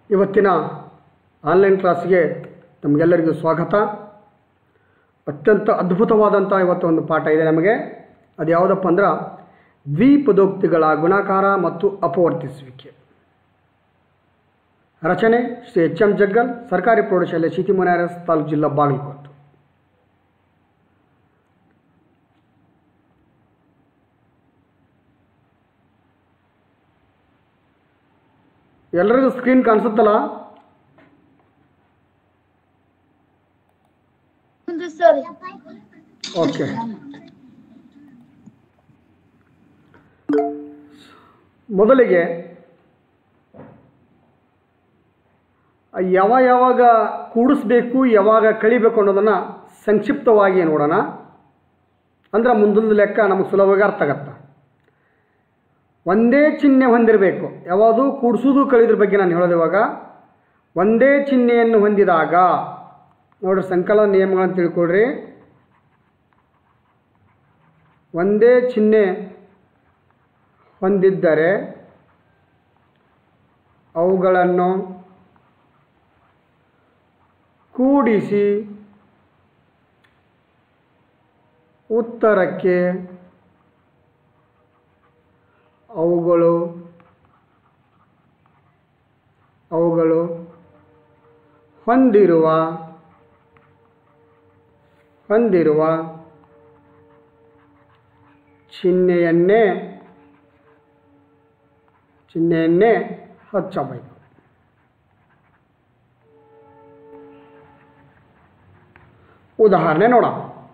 ಇವತ್ತಿನ ಆನ್ಲೈನ್ ಕ್ಲಾಸ್ಗೆ ನಮಗೆಲ್ಲರಿಗೂ ಸ್ವಾಗತ ಅತ್ಯಂತ ಅದ್ಭುತವಾದಂಥ ಇವತ್ತು ಒಂದು ಪಾಠ ಇದೆ ನಮಗೆ ಅದು ಯಾವುದಪ್ಪ ಅಂದ್ರೆ ದ್ವಿಪದೋಕ್ತಿಗಳ ಗುಣಾಕಾರ ಮತ್ತು ಅಪವರ್ತಿಸುವಿಕೆ ರಚನೆ ಶ್ರೀ ಎಚ್ ಎಂ ಜಗ್ಗಲ್ ಸರ್ಕಾರಿ ಪ್ರೌಢಶಾಲೆ ಸಿಟಿಮುನಾರಸ್ ತಾಲೂಕು ಜಿಲ್ಲಾ ಬಾಗಲಕೋಟೆ ಎಲ್ಲರಿಗೂ ಸ್ಕ್ರೀನ್ ಕಾಣಿಸುತ್ತಲ್ಲ ಒಂದು ಸರಿ ಓಕೆ ಮೊದಲಿಗೆ ಯಾವ ಯಾವಾಗ ಕೂಡಿಸ್ಬೇಕು ಯಾವಾಗ ಕಳಿಬೇಕು ಅನ್ನೋದನ್ನು ಸಂಕ್ಷಿಪ್ತವಾಗಿ ನೋಡೋಣ ಅಂದ್ರೆ ಮುಂದಿನ ಲೆಕ್ಕ ನಮಗೆ ಸುಲಭವಾಗಿ ಅರ್ಥ ಆಗತ್ತೆ ಒಂದೇ ಚಿಹ್ನೆ ಹೊಂದಿರಬೇಕು ಯಾವುದು ಕೂಡಿಸೋದು ಕಳಿದ್ರ ಬಗ್ಗೆ ನಾನು ಹೇಳೋದು ಇವಾಗ ಒಂದೇ ಚಿಹ್ನೆಯನ್ನು ಹೊಂದಿದಾಗ ನೋಡ್ರಿ ಸಂಕಲನ ನಿಯಮಗಳನ್ನು ತಿಳ್ಕೊಳ್ರಿ ಒಂದೇ ಚಿಹ್ನೆ ಹೊಂದಿದ್ದರೆ ಅವುಗಳನ್ನು ಕೂಡಿಸಿ ಉತ್ತರಕ್ಕೆ ಅವುಗಳು ಅವುಗಳು ಹೊಂದಿರುವ ಹೊಂದಿರುವ ಚಿಹ್ನೆಯನ್ನೇ ಚಿಹ್ನೆಯನ್ನೇ ಹಚ್ಚಬೇಕು ಉದಾಹರಣೆ ನೋಡೋಣ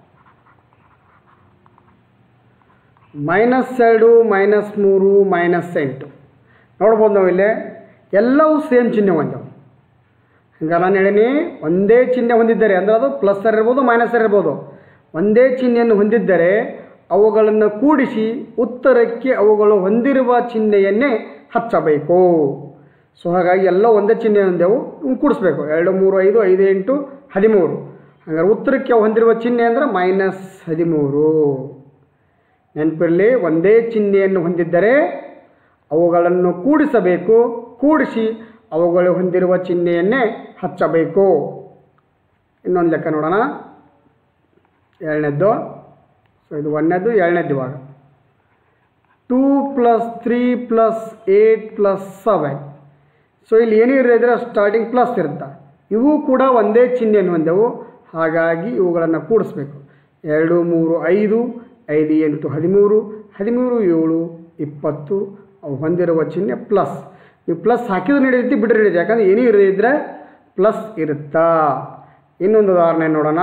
ಮೈನಸ್ ಎರಡು ಮೈನಸ್ ಮೂರು ಮೈನಸ್ ಎಂಟು ನೋಡ್ಬೋದು ನಾವು ಇಲ್ಲಿ ಎಲ್ಲವೂ ಸೇಮ್ ಚಿಹ್ನೆ ಹೊಂದವು ಹಂಗೆ ನಾನು ಹೇಳೀನಿ ಒಂದೇ ಚಿಹ್ನೆ ಹೊಂದಿದ್ದರೆ ಅಂದರೆ ಅದು ಪ್ಲಸ್ ಇರ್ಬೋದು ಮೈನಸ್ ಇರ್ಬೋದು ಒಂದೇ ಚಿಹ್ನೆಯನ್ನು ಹೊಂದಿದ್ದರೆ ಅವುಗಳನ್ನು ಕೂಡಿಸಿ ಉತ್ತರಕ್ಕೆ ಅವುಗಳು ಹೊಂದಿರುವ ಚಿಹ್ನೆಯನ್ನೇ ಹಚ್ಚಬೇಕು ಸೊ ಹಾಗಾಗಿ ಎಲ್ಲ ಒಂದೇ ಚಿಹ್ನೆ ಹೊಂದೆವು ಇವ್ನ ಕೂಡಿಸ್ಬೇಕು ಎರಡು ಮೂರು ಐದು ಐದು ಎಂಟು ಹದಿಮೂರು ಹಾಗಾದ್ರೆ ಉತ್ತರಕ್ಕೆ ಅವು ಹೊಂದಿರುವ ಚಿಹ್ನೆ ಅಂದರೆ ಮೈನಸ್ ಹದಿಮೂರು ನೆನಪಿರಲಿ ಒಂದೇ ಚಿಹ್ನೆಯನ್ನು ಹೊಂದಿದ್ದರೆ ಅವುಗಳನ್ನು ಕೂಡಿಸಬೇಕು ಕೂಡಿಸಿ ಅವುಗಳು ಹೊಂದಿರುವ ಚಿಹ್ನೆಯನ್ನೇ ಹಚ್ಚಬೇಕು ಇನ್ನೊಂದು ಲೆಕ್ಕ ನೋಡೋಣ ಎರಡನೇದ್ದು ಸೊ ಇದು ಒಂದನೇದು ಎರಡನೇದು ಇವಾಗ two plus three plus eight plus seven so ಇಲ್ಲಿ ಏನು ಇರದಿದ್ರೆ ಸ್ಟಾರ್ಟಿಂಗ್ ಪ್ಲಸ್ ಇರುತ್ತೆ ಇವು ಕೂಡ ಒಂದೇ ಚಿಹ್ನೆಯನ್ನು ಹೊಂದೆವು ಹಾಗಾಗಿ ಇವುಗಳನ್ನು ಕೂಡಿಸ್ಬೇಕು ಎರಡು ಮೂರು ಐದು ಐದು ಎಂಟು ಹದಿಮೂರು ಹದಿಮೂರು ಏಳು ಇಪ್ಪತ್ತು ಅವು ಹೊಂದಿರುವ ಚಿಹ್ನೆ ಪ್ಲಸ್ ನೀವು ಪ್ಲಸ್ ಹಾಕಿದ್ರು ನಡೀತಿ ಬಿಟ್ಟರೆ ನಡೀತಿ ಯಾಕಂದ್ರೆ ಏನೂ ಇರದಿದ್ದರೆ ಪ್ಲಸ್ ಇರುತ್ತಾ ಇನ್ನೊಂದು ಉದಾಹರಣೆ ನೋಡೋಣ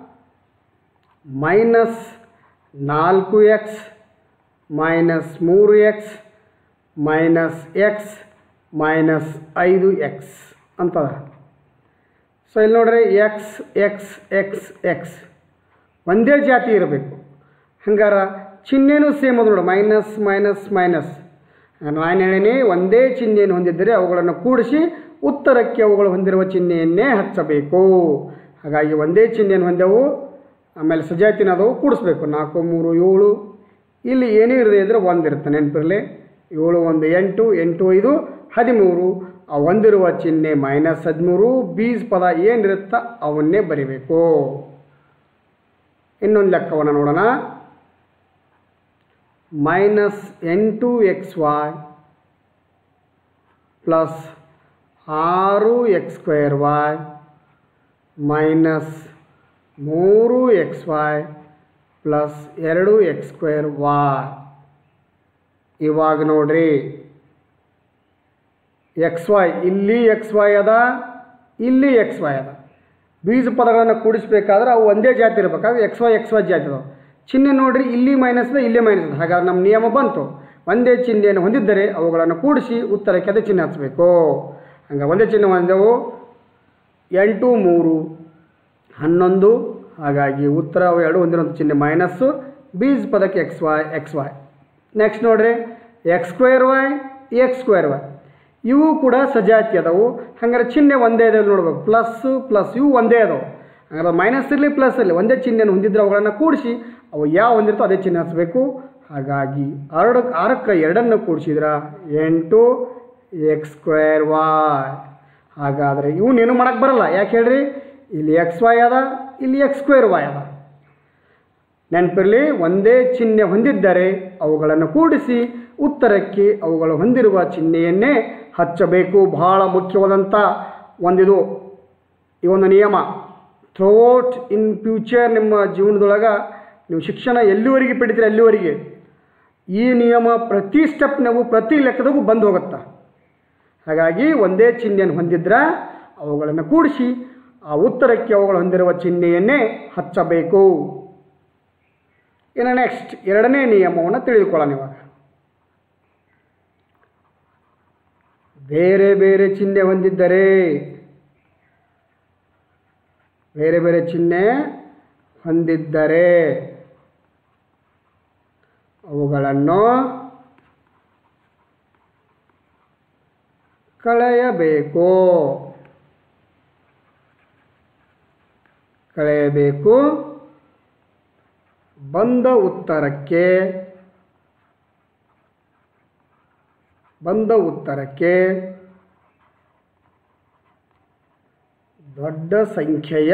ಮೈನಸ್ ನಾಲ್ಕು ಎಕ್ಸ್ ಮೈನಸ್ ಮೂರು ಎಕ್ಸ್ ಮೈನಸ್ ಎಕ್ಸ್ ಮೈನಸ್ ಐದು ಎಕ್ಸ್ ಅಂತದ ಸೊ ಇಲ್ಲಿ ನೋಡ್ರಿ ಎಕ್ಸ್ ಎಕ್ಸ್ ಎಕ್ಸ್ ಎಕ್ಸ್ ಒಂದೇ ಜಾತಿ ಇರಬೇಕು ಹಂಗಾರ ಚಿಹ್ನೆನೂ ಸೇಮ್ ಅದು ನೋಡಿ ಮೈನಸ್ ಮೈನಸ್ ಮೈನಸ್ ನಾನು ಹೇಳೀನಿ ಒಂದೇ ಚಿಹ್ನೆಯನ್ನು ಹೊಂದಿದ್ದರೆ ಅವುಗಳನ್ನು ಕೂಡಿಸಿ ಉತ್ತರಕ್ಕೆ ಅವುಗಳು ಹೊಂದಿರುವ ಚಿಹ್ನೆಯನ್ನೇ ಹಚ್ಚಬೇಕು ಹಾಗಾಗಿ ಒಂದೇ ಚಿಹ್ನೆಯನ್ನು ಹೊಂದೆವು ಆಮೇಲೆ ಸಜಾತಿನ ಅದವು ಕೂಡಿಸ್ಬೇಕು ನಾಲ್ಕು ಮೂರು ಏಳು ಇಲ್ಲಿ ಏನೂ ಇರದೇ ಇದ್ದರೆ ಒಂದಿರುತ್ತೆ ನೆನಪಿರಲಿ ಏಳು ಒಂದು ಎಂಟು ಎಂಟು ಐದು ಹದಿಮೂರು ಆ ಹೊಂದಿರುವ ಚಿಹ್ನೆ ಮೈನಸ್ ಹದಿಮೂರು ಬೀಜ ಪದ ಏನಿರುತ್ತಾ ಅವನ್ನೇ ಬರಿಬೇಕು ಇನ್ನೊಂದು ಲೆಕ್ಕವನ್ನು ನೋಡೋಣ ಮೈನಸ್ ಎಂಟು ಎಕ್ಸ್ ವೈ ಪ್ಲಸ್ ಆರು ಎಕ್ಸ್ ಸ್ಕ್ವೇರ್ ವೈ ಮೈನಸ್ ಮೂರು ಎಕ್ಸ್ ವೈ ಪ್ಲಸ್ ಎರಡು ಎಕ್ಸ್ ಸ್ಕ್ವೇರ್ ವೈ ಇವಾಗ ನೋಡ್ರಿ ಎಕ್ಸ್ ವೈ ಇಲ್ಲಿ ಎಕ್ಸ್ ವೈ ಅದ ಇಲ್ಲಿ ಎಕ್ಸ್ ವೈ ಅದ ಬೀಜ ಪದಗಳನ್ನು ಕೂಡಿಸ್ಬೇಕಾದ್ರೆ ಅವು ಒಂದೇ ಜಾತಿ ಇರಬೇಕಾದ್ರೆ ಎಕ್ಸ್ ವೈ ಎಕ್ಸ್ ವೈ ಜಾತಿ ಅದಾವೆ ಚಿಹ್ನೆ ನೋಡ್ರಿ ಇಲ್ಲಿ ಮೈನಸ್ ಇದೆ ಇಲ್ಲಿ ಮೈನಸ್ ಇದೆ ಹಾಗಾದ್ರೆ ನಮ್ಮ ನಿಯಮ ಬಂತು ಒಂದೇ ಚಿಹ್ನೆಯನ್ನು ಹೊಂದಿದ್ದರೆ ಅವುಗಳನ್ನು ಕೂಡಿಸಿ ಉತ್ತರಕ್ಕೆ ಅದೇ ಚಿಹ್ನೆ ಹಚ್ಚಬೇಕು ಹಂಗೆ ಒಂದೇ ಚಿಹ್ನೆ ಹೊಂದೆವು ಎಂಟು ಮೂರು ಹನ್ನೊಂದು ಹಾಗಾಗಿ ಉತ್ತರ ಅವು ಎರಡು ಹೊಂದಿರುವಂಥ ಚಿಹ್ನೆ ಮೈನಸ್ಸು ಬೀಜ ಪದಕ್ಕೆ x y x y next ನೋಡ್ರಿ x square y x square y ಇವು ಕೂಡ ಸಜಾತಿ ಅದಾವು ಹಂಗಾರೆ ಚಿಹ್ನೆ ಒಂದೇ ಇದೆ ನೋಡ್ಬೇಕು ಪ್ಲಸ್ಸು ಪ್ಲಸ್ ಇವು ಒಂದೇ ಅದಾವು ಹಂಗಾರೆ ಮೈನಸ್ ಇರಲಿ ಪ್ಲಸ್ ಇರಲಿ ಒಂದೇ ಚಿಹ್ನೆಯನ್ನು ಹೊಂದಿದ್ರೆ ಅವುಗಳನ್ನು ಕೂಡಿಸಿ ಅವು ಯಾವ ಹೊಂದಿರ್ತೋ ಅದೇ ಚಿಹ್ನೆ ಹಚ್ಚಬೇಕು ಹಾಗಾಗಿ ಆರಕ್ಕೆ ಆರಕ್ಕೆ ಎರಡನ್ನು ಕೂಡಿಸಿದ್ರೆ ಎಂಟು ಎಕ್ಸ್ ಸ್ಕ್ವೇರ್ ವಾಯ್ ಹಾಗಾದರೆ ಇವನೇನು ಮಾಡೋಕ್ಕೆ ಬರಲ್ಲ ಯಾಕೆ ಹೇಳ್ರಿ ಇಲ್ಲಿ ಎಕ್ಸ್ ವೈ ಅದ ಇಲ್ಲಿ ಎಕ್ಸ್ ಸ್ಕ್ವೇರ್ ವೈ ಅದ ನೆನಪಿರಲಿ ಒಂದೇ ಚಿಹ್ನೆ ಹೊಂದಿದ್ದರೆ ಅವುಗಳನ್ನು ಕೂಡಿಸಿ ಉತ್ತರಕ್ಕೆ ಅವುಗಳು ಹೊಂದಿರುವ ಚಿಹ್ನೆಯನ್ನೇ ಹಚ್ಚಬೇಕು ಬಹಳ ಮುಖ್ಯವಾದಂಥ ಒಂದಿದು ಈ ಒಂದು ನಿಯಮ ಥ್ರೋಟ್ ಇನ್ ಫ್ಯೂಚರ್ ನಿಮ್ಮ ಜೀವನದೊಳಗೆ ನೀವು ಶಿಕ್ಷಣ ಎಲ್ಲಿವರೆಗೆ ಪಡಿತೀರ ಅಲ್ಲಿವರೆಗೆ ಈ ನಿಯಮ ಪ್ರತಿ ಸ್ಟೆಪ್ನಾಗೂ ಪ್ರತಿ ಲೆಕ್ಕದಾಗೂ ಬಂದು ಹೋಗುತ್ತೆ ಹಾಗಾಗಿ ಒಂದೇ ಚಿಹ್ನೆಯನ್ನು ಹೊಂದಿದ್ರೆ ಅವುಗಳನ್ನು ಕೂಡಿಸಿ ಆ ಉತ್ತರಕ್ಕೆ ಅವುಗಳು ಹೊಂದಿರುವ ಚಿಹ್ನೆಯನ್ನೇ ಹಚ್ಚಬೇಕು ಇನ್ನು ನೆಕ್ಸ್ಟ್ ಎರಡನೇ ನಿಯಮವನ್ನು ತಿಳಿದುಕೊಳ್ಳೋಣ ಇವಾಗ ಬೇರೆ ಬೇರೆ ಚಿಹ್ನೆ ಹೊಂದಿದ್ದರೆ ಬೇರೆ ಬೇರೆ ಚಿಹ್ನೆ ಹೊಂದಿದ್ದರೆ ಅವುಗಳನ್ನು ಕಳೆಯಬೇಕು ಕಳೆಯಬೇಕು ಬಂದ ಉತ್ತರಕ್ಕೆ ಬಂದ ಉತ್ತರಕ್ಕೆ ದೊಡ್ಡ ಸಂಖ್ಯೆಯ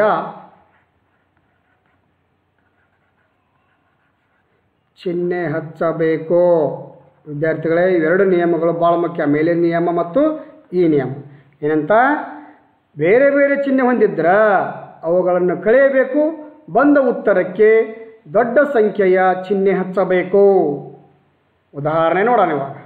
ಚಿಹ್ನೆ ಹಚ್ಚಬೇಕು ವಿದ್ಯಾರ್ಥಿಗಳೇ ಇವೆರಡು ನಿಯಮಗಳು ಭಾಳ ಮುಖ್ಯ ಮೇಲಿನ ನಿಯಮ ಮತ್ತು ಈ ನಿಯಮ ಏನಂತ ಬೇರೆ ಬೇರೆ ಚಿಹ್ನೆ ಹೊಂದಿದ್ರ ಅವುಗಳನ್ನು ಕಳೆಯಬೇಕು ಬಂದ ಉತ್ತರಕ್ಕೆ ದೊಡ್ಡ ಸಂಖ್ಯೆಯ ಚಿಹ್ನೆ ಹಚ್ಚಬೇಕು ಉದಾಹರಣೆ ನೋಡೋಣ ಇವಾಗ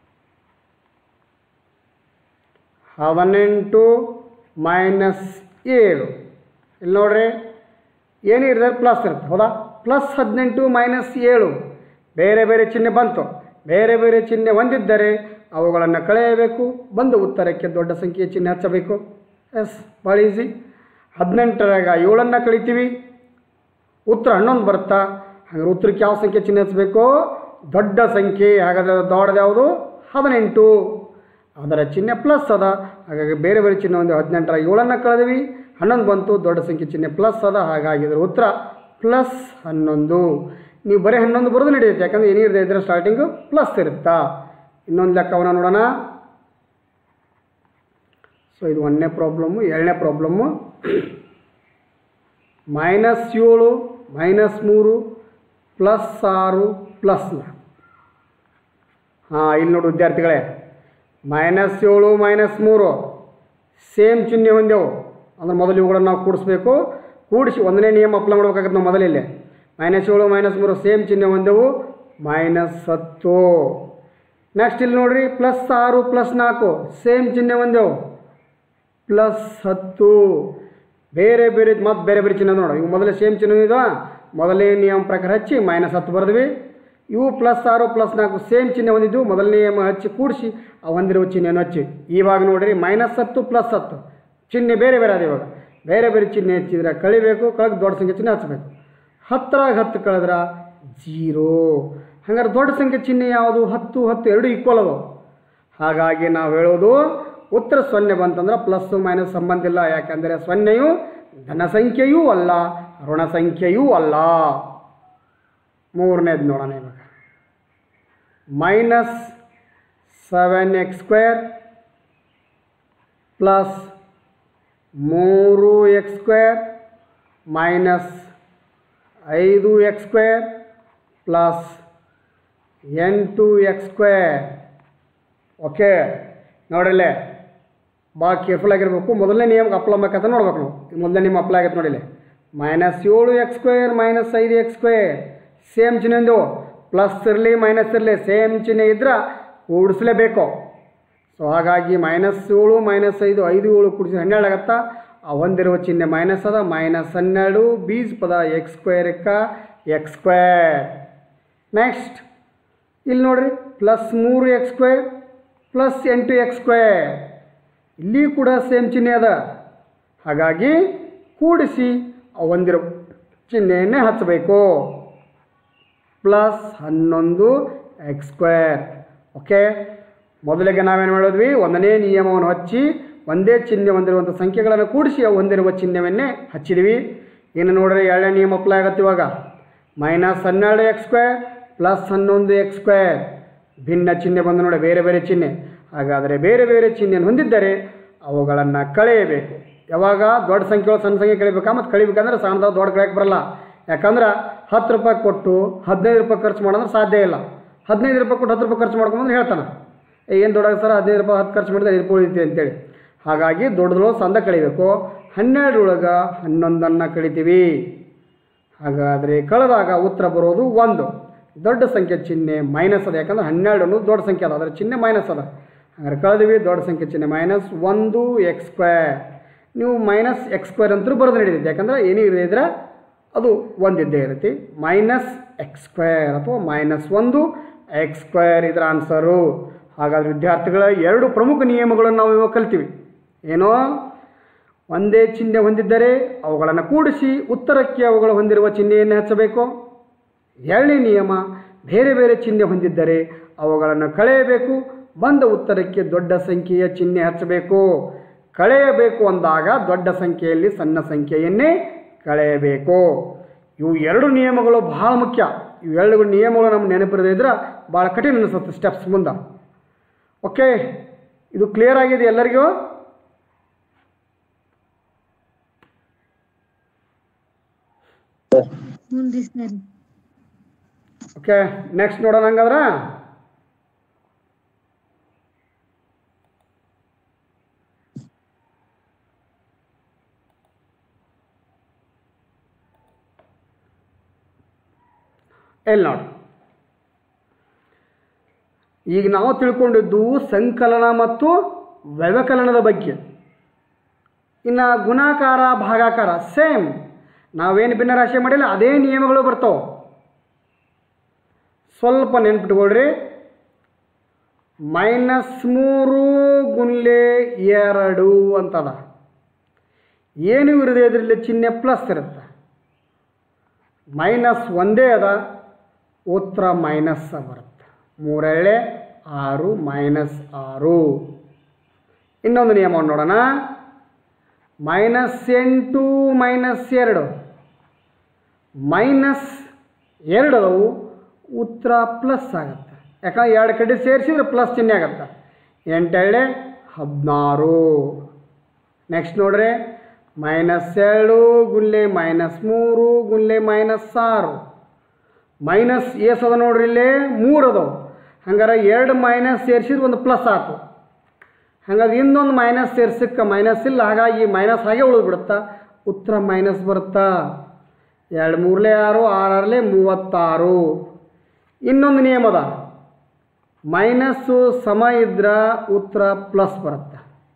ಹದಿನೆಂಟು ಮೈನಸ್ ಏಳು ಇಲ್ಲಿ ನೋಡ್ರಿ ಏನಿರ್ತದೆ ಪ್ಲಸ್ ಇರುತ್ತೆ ಹೌದಾ ಪ್ಲಸ್ ಹದಿನೆಂಟು ಮೈನಸ್ ಏಳು ಬೇರೆ ಬೇರೆ ಚಿಹ್ನೆ ಬಂತು ಬೇರೆ ಬೇರೆ ಚಿಹ್ನೆ ಹೊಂದಿದ್ದರೆ ಅವುಗಳನ್ನು ಕಳೆಯಬೇಕು ಬಂದ ಉತ್ತರಕ್ಕೆ ದೊಡ್ಡ ಸಂಖ್ಯೆಯ ಚಿಹ್ನೆ ಹಚ್ಚಬೇಕು ಎಸ್ ಭಾಳ ಈಸಿ ಹದಿನೆಂಟರಾಗ ಏಳನ್ನು ಕಳಿತೀವಿ ಉತ್ತರ ಹನ್ನೊಂದು ಬರುತ್ತಾ ಹಾಗಾದ್ರೆ ಉತ್ತರಕ್ಕೆ ಯಾವ ಸಂಖ್ಯೆ ಚಿಹ್ನೆ ಹಚ್ಚಬೇಕು ದೊಡ್ಡ ಸಂಖ್ಯೆ ಹಾಗಾದರೆ ಅದು ದೊಡ್ಡದು ಯಾವುದು ಹದಿನೆಂಟು ಅದರ ಚಿಹ್ನೆ ಪ್ಲಸ್ ಅದ ಹಾಗಾಗಿ ಬೇರೆ ಬೇರೆ ಚಿಹ್ನೆ ಒಂದು ಹದಿನೆಂಟರ ಏಳನ್ನು ಕಳೆದ್ವಿ ಹನ್ನೊಂದು ಬಂತು ದೊಡ್ಡ ಸಂಖ್ಯೆ ಚಿಹ್ನೆ ಪ್ಲಸ್ ಅದ ಹಾಗಾಗಿ ಇದರ ಉತ್ತರ ಪ್ಲಸ್ ಹನ್ನೊಂದು ನೀವು ಬರೀ ಹನ್ನೊಂದು ಬರೋದು ನಡೆಯುತ್ತೆ ಯಾಕಂದರೆ ಏನಿರುತ್ತೆ ಇದರ ಸ್ಟಾರ್ಟಿಂಗು ಪ್ಲಸ್ ಇರುತ್ತಾ ಇನ್ನೊಂದು ಲೆಕ್ಕವನ್ನು ನೋಡೋಣ ಸೊ ಇದು ಒಂದನೇ ಪ್ರಾಬ್ಲಮ್ಮು ಎರಡನೇ ಪ್ರಾಬ್ಲಮ್ಮು ಮೈನಸ್ ಏಳು ಮೈನಸ್ ಮೂರು ಪ್ಲಸ್ ಆರು ಪ್ಲಸ್ ಹಾಂ ಇಲ್ಲಿ ನೋಡು ವಿದ್ಯಾರ್ಥಿಗಳೇ ಮೈನಸ್ ಏಳು ಮೈನಸ್ ಮೂರು ಸೇಮ್ ಚಿಹ್ನೆ ಹೊಂದೆವು ಅಂದ್ರೆ ಮೊದಲು ಇವುಗಳನ್ನು ನಾವು ಕೂಡಿಸ್ಬೇಕು ಕೂಡಿಸಿ ಒಂದನೇ ನಿಯಮ ಅಪ್ಲೈ ಮಾಡ್ಬೇಕಾಗತ್ತೆ ನಾವು ಮೊದಲಿಲ್ಲಿ ಮೈನಸ್ ಏಳು ಮೈನಸ್ ಮೂರು ಸೇಮ್ ಚಿಹ್ನೆ ಹೊಂದೆವು ಮೈನಸ್ ಹತ್ತು ನೆಕ್ಸ್ಟ್ ಇಲ್ಲಿ ನೋಡ್ರಿ ಪ್ಲಸ್ ಆರು ಪ್ಲಸ್ ನಾಲ್ಕು ಸೇಮ್ ಚಿಹ್ನೆ ಹೊಂದೆವು ಪ್ಲಸ್ ಹತ್ತು ಬೇರೆ ಬೇರೆ ಮತ್ತು ಬೇರೆ ಬೇರೆ ಚಿಹ್ನೆ ನೋಡು ಇವು ಮೊದಲೇ ಸೇಮ್ ಚಿಹ್ನೆ ಇದಾವ ಮೊದಲನೇ ನಿಯಮ ಪ್ರಕಾರ ಹಚ್ಚಿ ಮೈನಸ್ ಹತ್ತು ಬರೆದ್ವಿ ಇವು ಪ್ಲಸ್ ಆರು ಪ್ಲಸ್ ನಾಲ್ಕು ಸೇಮ್ ಚಿಹ್ನೆ ಹೊಂದಿದ್ದು ಮೊದಲನೇ ನಿಯಮ ಹಚ್ಚಿ ಕೂಡಿಸಿ ಆ ಹೊಂದಿರುವ ಚಿಹ್ನೆಯನ್ನು ಹಚ್ಚಿ ಇವಾಗ ನೋಡ್ರಿ ಮೈನಸ್ ಹತ್ತು ಪ್ಲಸ್ ಹತ್ತು ಚಿಹ್ನೆ ಬೇರೆ ಬೇರೆ ಅದ ಇವಾಗ ಬೇರೆ ಬೇರೆ ಚಿಹ್ನೆ ಹಚ್ಚಿದ್ರೆ ಕಳಿಬೇಕು ಕಳೆದು ದೊಡ್ಡ ಸಂಖ್ಯೆ ಚಿಹ್ನೆ ಹಚ್ಚಬೇಕು ಹತ್ತರಾಗ ಹತ್ತು ಕಳೆದ್ರೆ ಜೀರೋ ಹಂಗಾರೆ ದೊಡ್ಡ ಸಂಖ್ಯೆ ಚಿಹ್ನೆ ಯಾವುದು ಹತ್ತು ಹತ್ತು ಎರಡು ಈಕ್ವಲ್ ಅದಾವೆ ಹಾಗಾಗಿ ನಾವು ಹೇಳೋದು ಉತ್ತರ ಸೊನ್ನೆ ಬಂತಂದ್ರೆ ಪ್ಲಸ್ ಮೈನಸ್ ಸಂಬಂಧ ಇಲ್ಲ ಯಾಕಂದರೆ ಸೊನ್ನೆಯು ಧನ ಸಂಖ್ಯೆಯೂ ಅಲ್ಲ ಋಣ ಸಂಖ್ಯೆಯೂ ಅಲ್ಲ ಮೂರನೇದು ನೋಡೋಣ ಇವಾಗ minus seven x square plus ಮೂರು ಎಕ್ಸ್ ಸ್ಕ್ವೇರ್ ಮೈನಸ್ ಐದು ಎಕ್ಸ್ ಸ್ಕ್ವೇರ್ ಪ್ಲಸ್ ಎಂಟು ಎಕ್ಸ್ ಸ್ಕ್ವೇರ್ ಓಕೆ ನೋಡಿಲ್ಲೇ ಭಾಳ ಕೇರ್ಫುಲ್ ಆಗಿರಬೇಕು ಮೊದಲನೇ ನಿಯಮಕ್ಕೆ ಅಪ್ಲೈ ಮಾಡ್ಬೇಕಂತ ನೋಡ್ಬೇಕು ನಾವು ಈ ಮೊದಲನೇ ನಿಯಮ ಅಪ್ಲೈ ಆಗತ್ತೆ ನೋಡಿಲ್ಲ ಮೈನಸ್ ಏಳು ಎಕ್ಸ್ ಸ್ಕ್ವೇರ್ ಮೈನಸ್ ಐದು ಎಕ್ಸ್ ಸ್ಕ್ವೇರ್ ಸೇಮ್ ಚಿಹ್ನೆ ಒಂದು ಪ್ಲಸ್ ಇರಲಿ ಮೈನಸ್ ಇರಲಿ ಸೇಮ್ ಚಿಹ್ನೆ ಇದ್ರೆ ಕೂಡಿಸ್ಲೇಬೇಕು ಸೊ ಹಾಗಾಗಿ ಮೈನಸ್ ಏಳು ಮೈನಸ್ ಐದು ಐದು ಏಳು ಕೂಡಿಸಿ ಹನ್ನೆರಡು ಆಗತ್ತಾ ಆ ಒಂದಿರುವ ಚಿಹ್ನೆ ಮೈನಸ್ ಅದ ಮೈನಸ್ ಹನ್ನೆರಡು ಬೀಜ್ ಪದ ಎಕ್ಸ್ ಸ್ಕ್ವೇರ್ಕ ಎಕ್ಸ್ ಸ್ಕ್ವೇರ್ ನೆಕ್ಸ್ಟ್ ಇಲ್ಲಿ ನೋಡ್ರಿ ಪ್ಲಸ್ ಮೂರು ಎಕ್ಸ್ ಸ್ಕ್ವೇರ್ ಪ್ಲಸ್ ಎಂಟು ಎಕ್ಸ್ ಸ್ಕ್ವೇರ್ ಇಲ್ಲಿ ಕೂಡ ಸೇಮ್ ಚಿಹ್ನೆ ಅದ ಹಾಗಾಗಿ ಕೂಡಿಸಿ ಆ ಒಂದಿರೋ ಚಿಹ್ನೆಯನ್ನೇ ಹಚ್ಚಬೇಕು ಪ್ಲಸ್ ಹನ್ನೊಂದು ಎಕ್ಸ್ ಸ್ಕ್ವೇರ್ ಓಕೆ ಮೊದಲಿಗೆ ನಾವೇನು ಮಾಡಿದ್ವಿ ಒಂದನೇ ನಿಯಮವನ್ನು ಹಚ್ಚಿ ಒಂದೇ ಚಿಹ್ನೆ ಹೊಂದಿರುವಂಥ ಸಂಖ್ಯೆಗಳನ್ನು ಕೂಡಿಸಿ ಅವು ಹೊಂದಿರುವ ಚಿಹ್ನೆಯನ್ನೇ ಹಚ್ಚಿದ್ವಿ ಇನ್ನು ನೋಡ್ರಿ ಎರಡನೇ ನಿಯಮ ಅಪ್ಲೈ ಆಗತ್ತೆ ಇವಾಗ ಮೈನಸ್ ಹನ್ನೆರಡು ಎಕ್ಸ್ ಸ್ಕ್ವೇರ್ ಪ್ಲಸ್ ಹನ್ನೊಂದು ಎಕ್ಸ್ ಸ್ಕ್ವೇರ್ ಭಿನ್ನ ಚಿಹ್ನೆ ಬಂದು ನೋಡಿ ಬೇರೆ ಬೇರೆ ಚಿಹ್ನೆ ಹಾಗಾದರೆ ಬೇರೆ ಬೇರೆ ಚಿಹ್ನೆಯನ್ನು ಹೊಂದಿದ್ದರೆ ಅವುಗಳನ್ನು ಕಳೆಯಬೇಕು ಯಾವಾಗ ದೊಡ್ಡ ಸಂಖ್ಯೆಗಳು ಸಣ್ಣ ಸಂಖ್ಯೆ ಕಳಿಬೇಕಾ ಮತ್ತು ಕಳಿಬೇಕಂದ್ರೆ ಸಣ್ಣದ ದೊಡ್ಡ ಕಳೆಯಕ್ಕೆ ಬರಲ್ಲ ಯಾಕಂದ್ರೆ ಹತ್ತು ರೂಪಾಯಿ ಕೊಟ್ಟು ಹದಿನೈದು ರೂಪಾಯಿ ಖರ್ಚು ಮಾಡೋದ್ರೆ ಸಾಧ್ಯ ಇಲ್ಲ ಹದಿನೈದು ರೂಪಾಯಿ ಕೊಟ್ಟು ಹತ್ತು ರೂಪಾಯಿ ಖರ್ಚು ಮಾಡ್ಕೊಂಬಂದ್ರೆ ಹೇಳ್ತಾನೆ ಏನು ದೊಡ್ಡ ಸರ್ ಹದಿನೈದು ರೂಪಾಯಿ ಹತ್ತು ಖರ್ಚು ಮಾಡಿದ್ರೆ ಐದು ರೂಪಾಯಿ ಉಳಿತೈತಿ ಅಂತೇಳಿ ಹಾಗಾಗಿ ದೊಡ್ಡದ್ರೊಳಗೆ ಸಂದ ಕಳಿಬೇಕು ಹನ್ನೆರಡರೊಳಗೆ ಹನ್ನೊಂದನ್ನು ಕಳಿತೀವಿ ಹಾಗಾದರೆ ಕಳೆದಾಗ ಉತ್ತರ ಬರೋದು ಒಂದು ದೊಡ್ಡ ಸಂಖ್ಯೆ ಚಿಹ್ನೆ ಮೈನಸ್ ಅದ ಯಾಕಂದ್ರೆ ಹನ್ನೆರಡು ಅನ್ನೋದು ದೊಡ್ಡ ಸಂಖ್ಯೆ ಅದ ಅದರ ಚಿಹ್ನೆ ಮೈನಸ್ ಅದ ಹಾಗಾದ್ರೆ ಕಳೆದಿವಿ ದೊಡ್ಡ ಸಂಖ್ಯೆ ಚಿಹ್ನೆ ಮೈನಸ್ ಒಂದು ಎಕ್ಸ್ ಸ್ಕ್ವೇರ್ ನೀವು ಮೈನಸ್ ಎಕ್ಸ್ ಸ್ಕ್ವೇರ್ ಅಂತೂ ಬರೋದು ನಡೀತೈತೆ ಯಾಕಂದ್ರೆ ಏನೂ ಇದ್ರೆ ಅದು ಒಂದಿದ್ದೇ ಇರುತ್ತೆ ಮೈನಸ್ ಎಕ್ಸ್ ಸ್ಕ್ವೇರ್ ಅಥವಾ ಮೈನಸ್ ಒಂದು ಎಕ್ಸ್ ಸ್ಕ್ವೇರ್ ಇದರ ಆನ್ಸರು ಹಾಗಾದ್ರೆ ವಿದ್ಯಾರ್ಥಿಗಳ ಎರಡು ಪ್ರಮುಖ ನಿಯಮಗಳನ್ನು ನಾವು ಇವಾಗ ಕಲ್ತೀವಿ ಏನೋ ಒಂದೇ ಚಿಹ್ನೆ ಹೊಂದಿದ್ದರೆ ಅವುಗಳನ್ನು ಕೂಡಿಸಿ ಉತ್ತರಕ್ಕೆ ಅವುಗಳು ಹೊಂದಿರುವ ಚಿಹ್ನೆಯನ್ನು ಹಚ್ಚಬೇಕು ಎರಡನೇ ನಿಯಮ ಬೇರೆ ಬೇರೆ ಚಿಹ್ನೆ ಹೊಂದಿದ್ದರೆ ಅವುಗಳನ್ನು ಕಳೆಯಬೇಕು ಬಂದ ಉತ್ತರಕ್ಕೆ ದೊಡ್ಡ ಸಂಖ್ಯೆಯ ಚಿಹ್ನೆ ಹಚ್ಚಬೇಕು ಕಳೆಯಬೇಕು ಅಂದಾಗ ದೊಡ್ಡ ಸಂಖ್ಯೆಯಲ್ಲಿ ಸಣ್ಣ ಸಂಖ್ಯೆಯನ್ನೇ ಕಳೆಯಬೇಕು ಇವು ಎರಡು ನಿಯಮಗಳು ಬಹಳ ಮುಖ್ಯ ಇವೆರಡು ನಿಯಮಗಳು ನಮ್ಮ ನೆನಪಿರದೇ ಇದ್ರೆ ಭಾಳ ಕಠಿಣ ಅನಿಸುತ್ತೆ ಸ್ಟೆಪ್ಸ್ ಮುಂದೆ ಓಕೆ ಇದು ಕ್ಲಿಯರ್ ಆಗಿದೆ ಎಲ್ಲರಿಗೂ ಹ್ಞೂ ಸರ್ ಓಕೆ ನೆಕ್ಸ್ಟ್ ನೋಡೋಣ ಹಂಗಾದ್ರೆ ಎಲ್ಲಿ ನೋಡಿ ಈಗ ನಾವು ತಿಳ್ಕೊಂಡಿದ್ದು ಸಂಕಲನ ಮತ್ತು ವ್ಯವಕಲನದ ಬಗ್ಗೆ ಇನ್ನು ಗುಣಾಕಾರ ಭಾಗಾಕಾರ ಸೇಮ್ ನಾವೇನು ಭಿನ್ನರಾಶಿ ಮಾಡಿಲ್ಲ ಅದೇ ನಿಯಮಗಳು ಬರ್ತಾವೆ ಸ್ವಲ್ಪ ನೆನ್ಪಿಟ್ಕೊಳ್ರಿ ಮೈನಸ್ ಮೂರು ಗುನ್ಲೆ ಎರಡು ಅಂತದ ಏನು ಇರದೆ ಇದರಲ್ಲಿ ಚಿಹ್ನೆ ಪ್ಲಸ್ ಇರುತ್ತೆ ಮೈನಸ್ ಒಂದೇ ಅದ ಉತ್ತರ ಮೈನಸ್ ಬರುತ್ತೆ ಮೂರೆಳೆ ಆರು ಮೈನಸ್ ಆರು ಇನ್ನೊಂದು ನಿಯಮವನ್ನು ನೋಡೋಣ ಮೈನಸ್ ಎಂಟು ಮೈನಸ್ ಎರಡು ಮೈನಸ್ ಎರಡು ಅವು ಉತ್ತರ ಪ್ಲಸ್ ಆಗುತ್ತೆ ಯಾಕಂದ್ರೆ ಎರಡು ಕಡೆ ಸೇರಿಸಿದ್ರೆ ಪ್ಲಸ್ ಚಿಹ್ನೆ ಆಗುತ್ತೆ ಎಂಟೆರಡೆ ಹದಿನಾರು ನೆಕ್ಸ್ಟ್ ನೋಡ್ರಿ ಮೈನಸ್ ಎರಡು ಗುಲ್ಲೆ ಮೈನಸ್ ಮೂರು ಗುಲ್ಲೆ ಮೈನಸ್ ಆರು ಮೈನಸ್ ಏಸ್ ಅದ ನೋಡ್ರಿ ಇಲ್ಲಿ ಮೂರು ಅದಾವು ಹಂಗಾರೆ ಎರಡು ಮೈನಸ್ ಸೇರಿಸಿದ್ರೆ ಒಂದು ಪ್ಲಸ್ ಆಯ್ತು ಹಾಗಾಗಿ ಇನ್ನೊಂದು ಮೈನಸ್ ಸೇರ್ಸಕ್ಕೆ ಮೈನಸ್ ಇಲ್ಲ ಹಾಗಾಗಿ ಮೈನಸ್ ಹಾಗೆ ಉಳಿದ್ಬಿಡುತ್ತಾ ಉತ್ತರ ಮೈನಸ್ ಬರುತ್ತಾ ಎರಡು ಮೂರಲೇ ಆರು ಆರರಲ್ಲೇ ಮೂವತ್ತಾರು ಇನ್ನೊಂದು ನಿಯಮ ಅದ ಮೈನಸ್ಸು ಸಮ ಇದ್ರೆ ಉತ್ತರ ಪ್ಲಸ್ ಬರುತ್ತೆ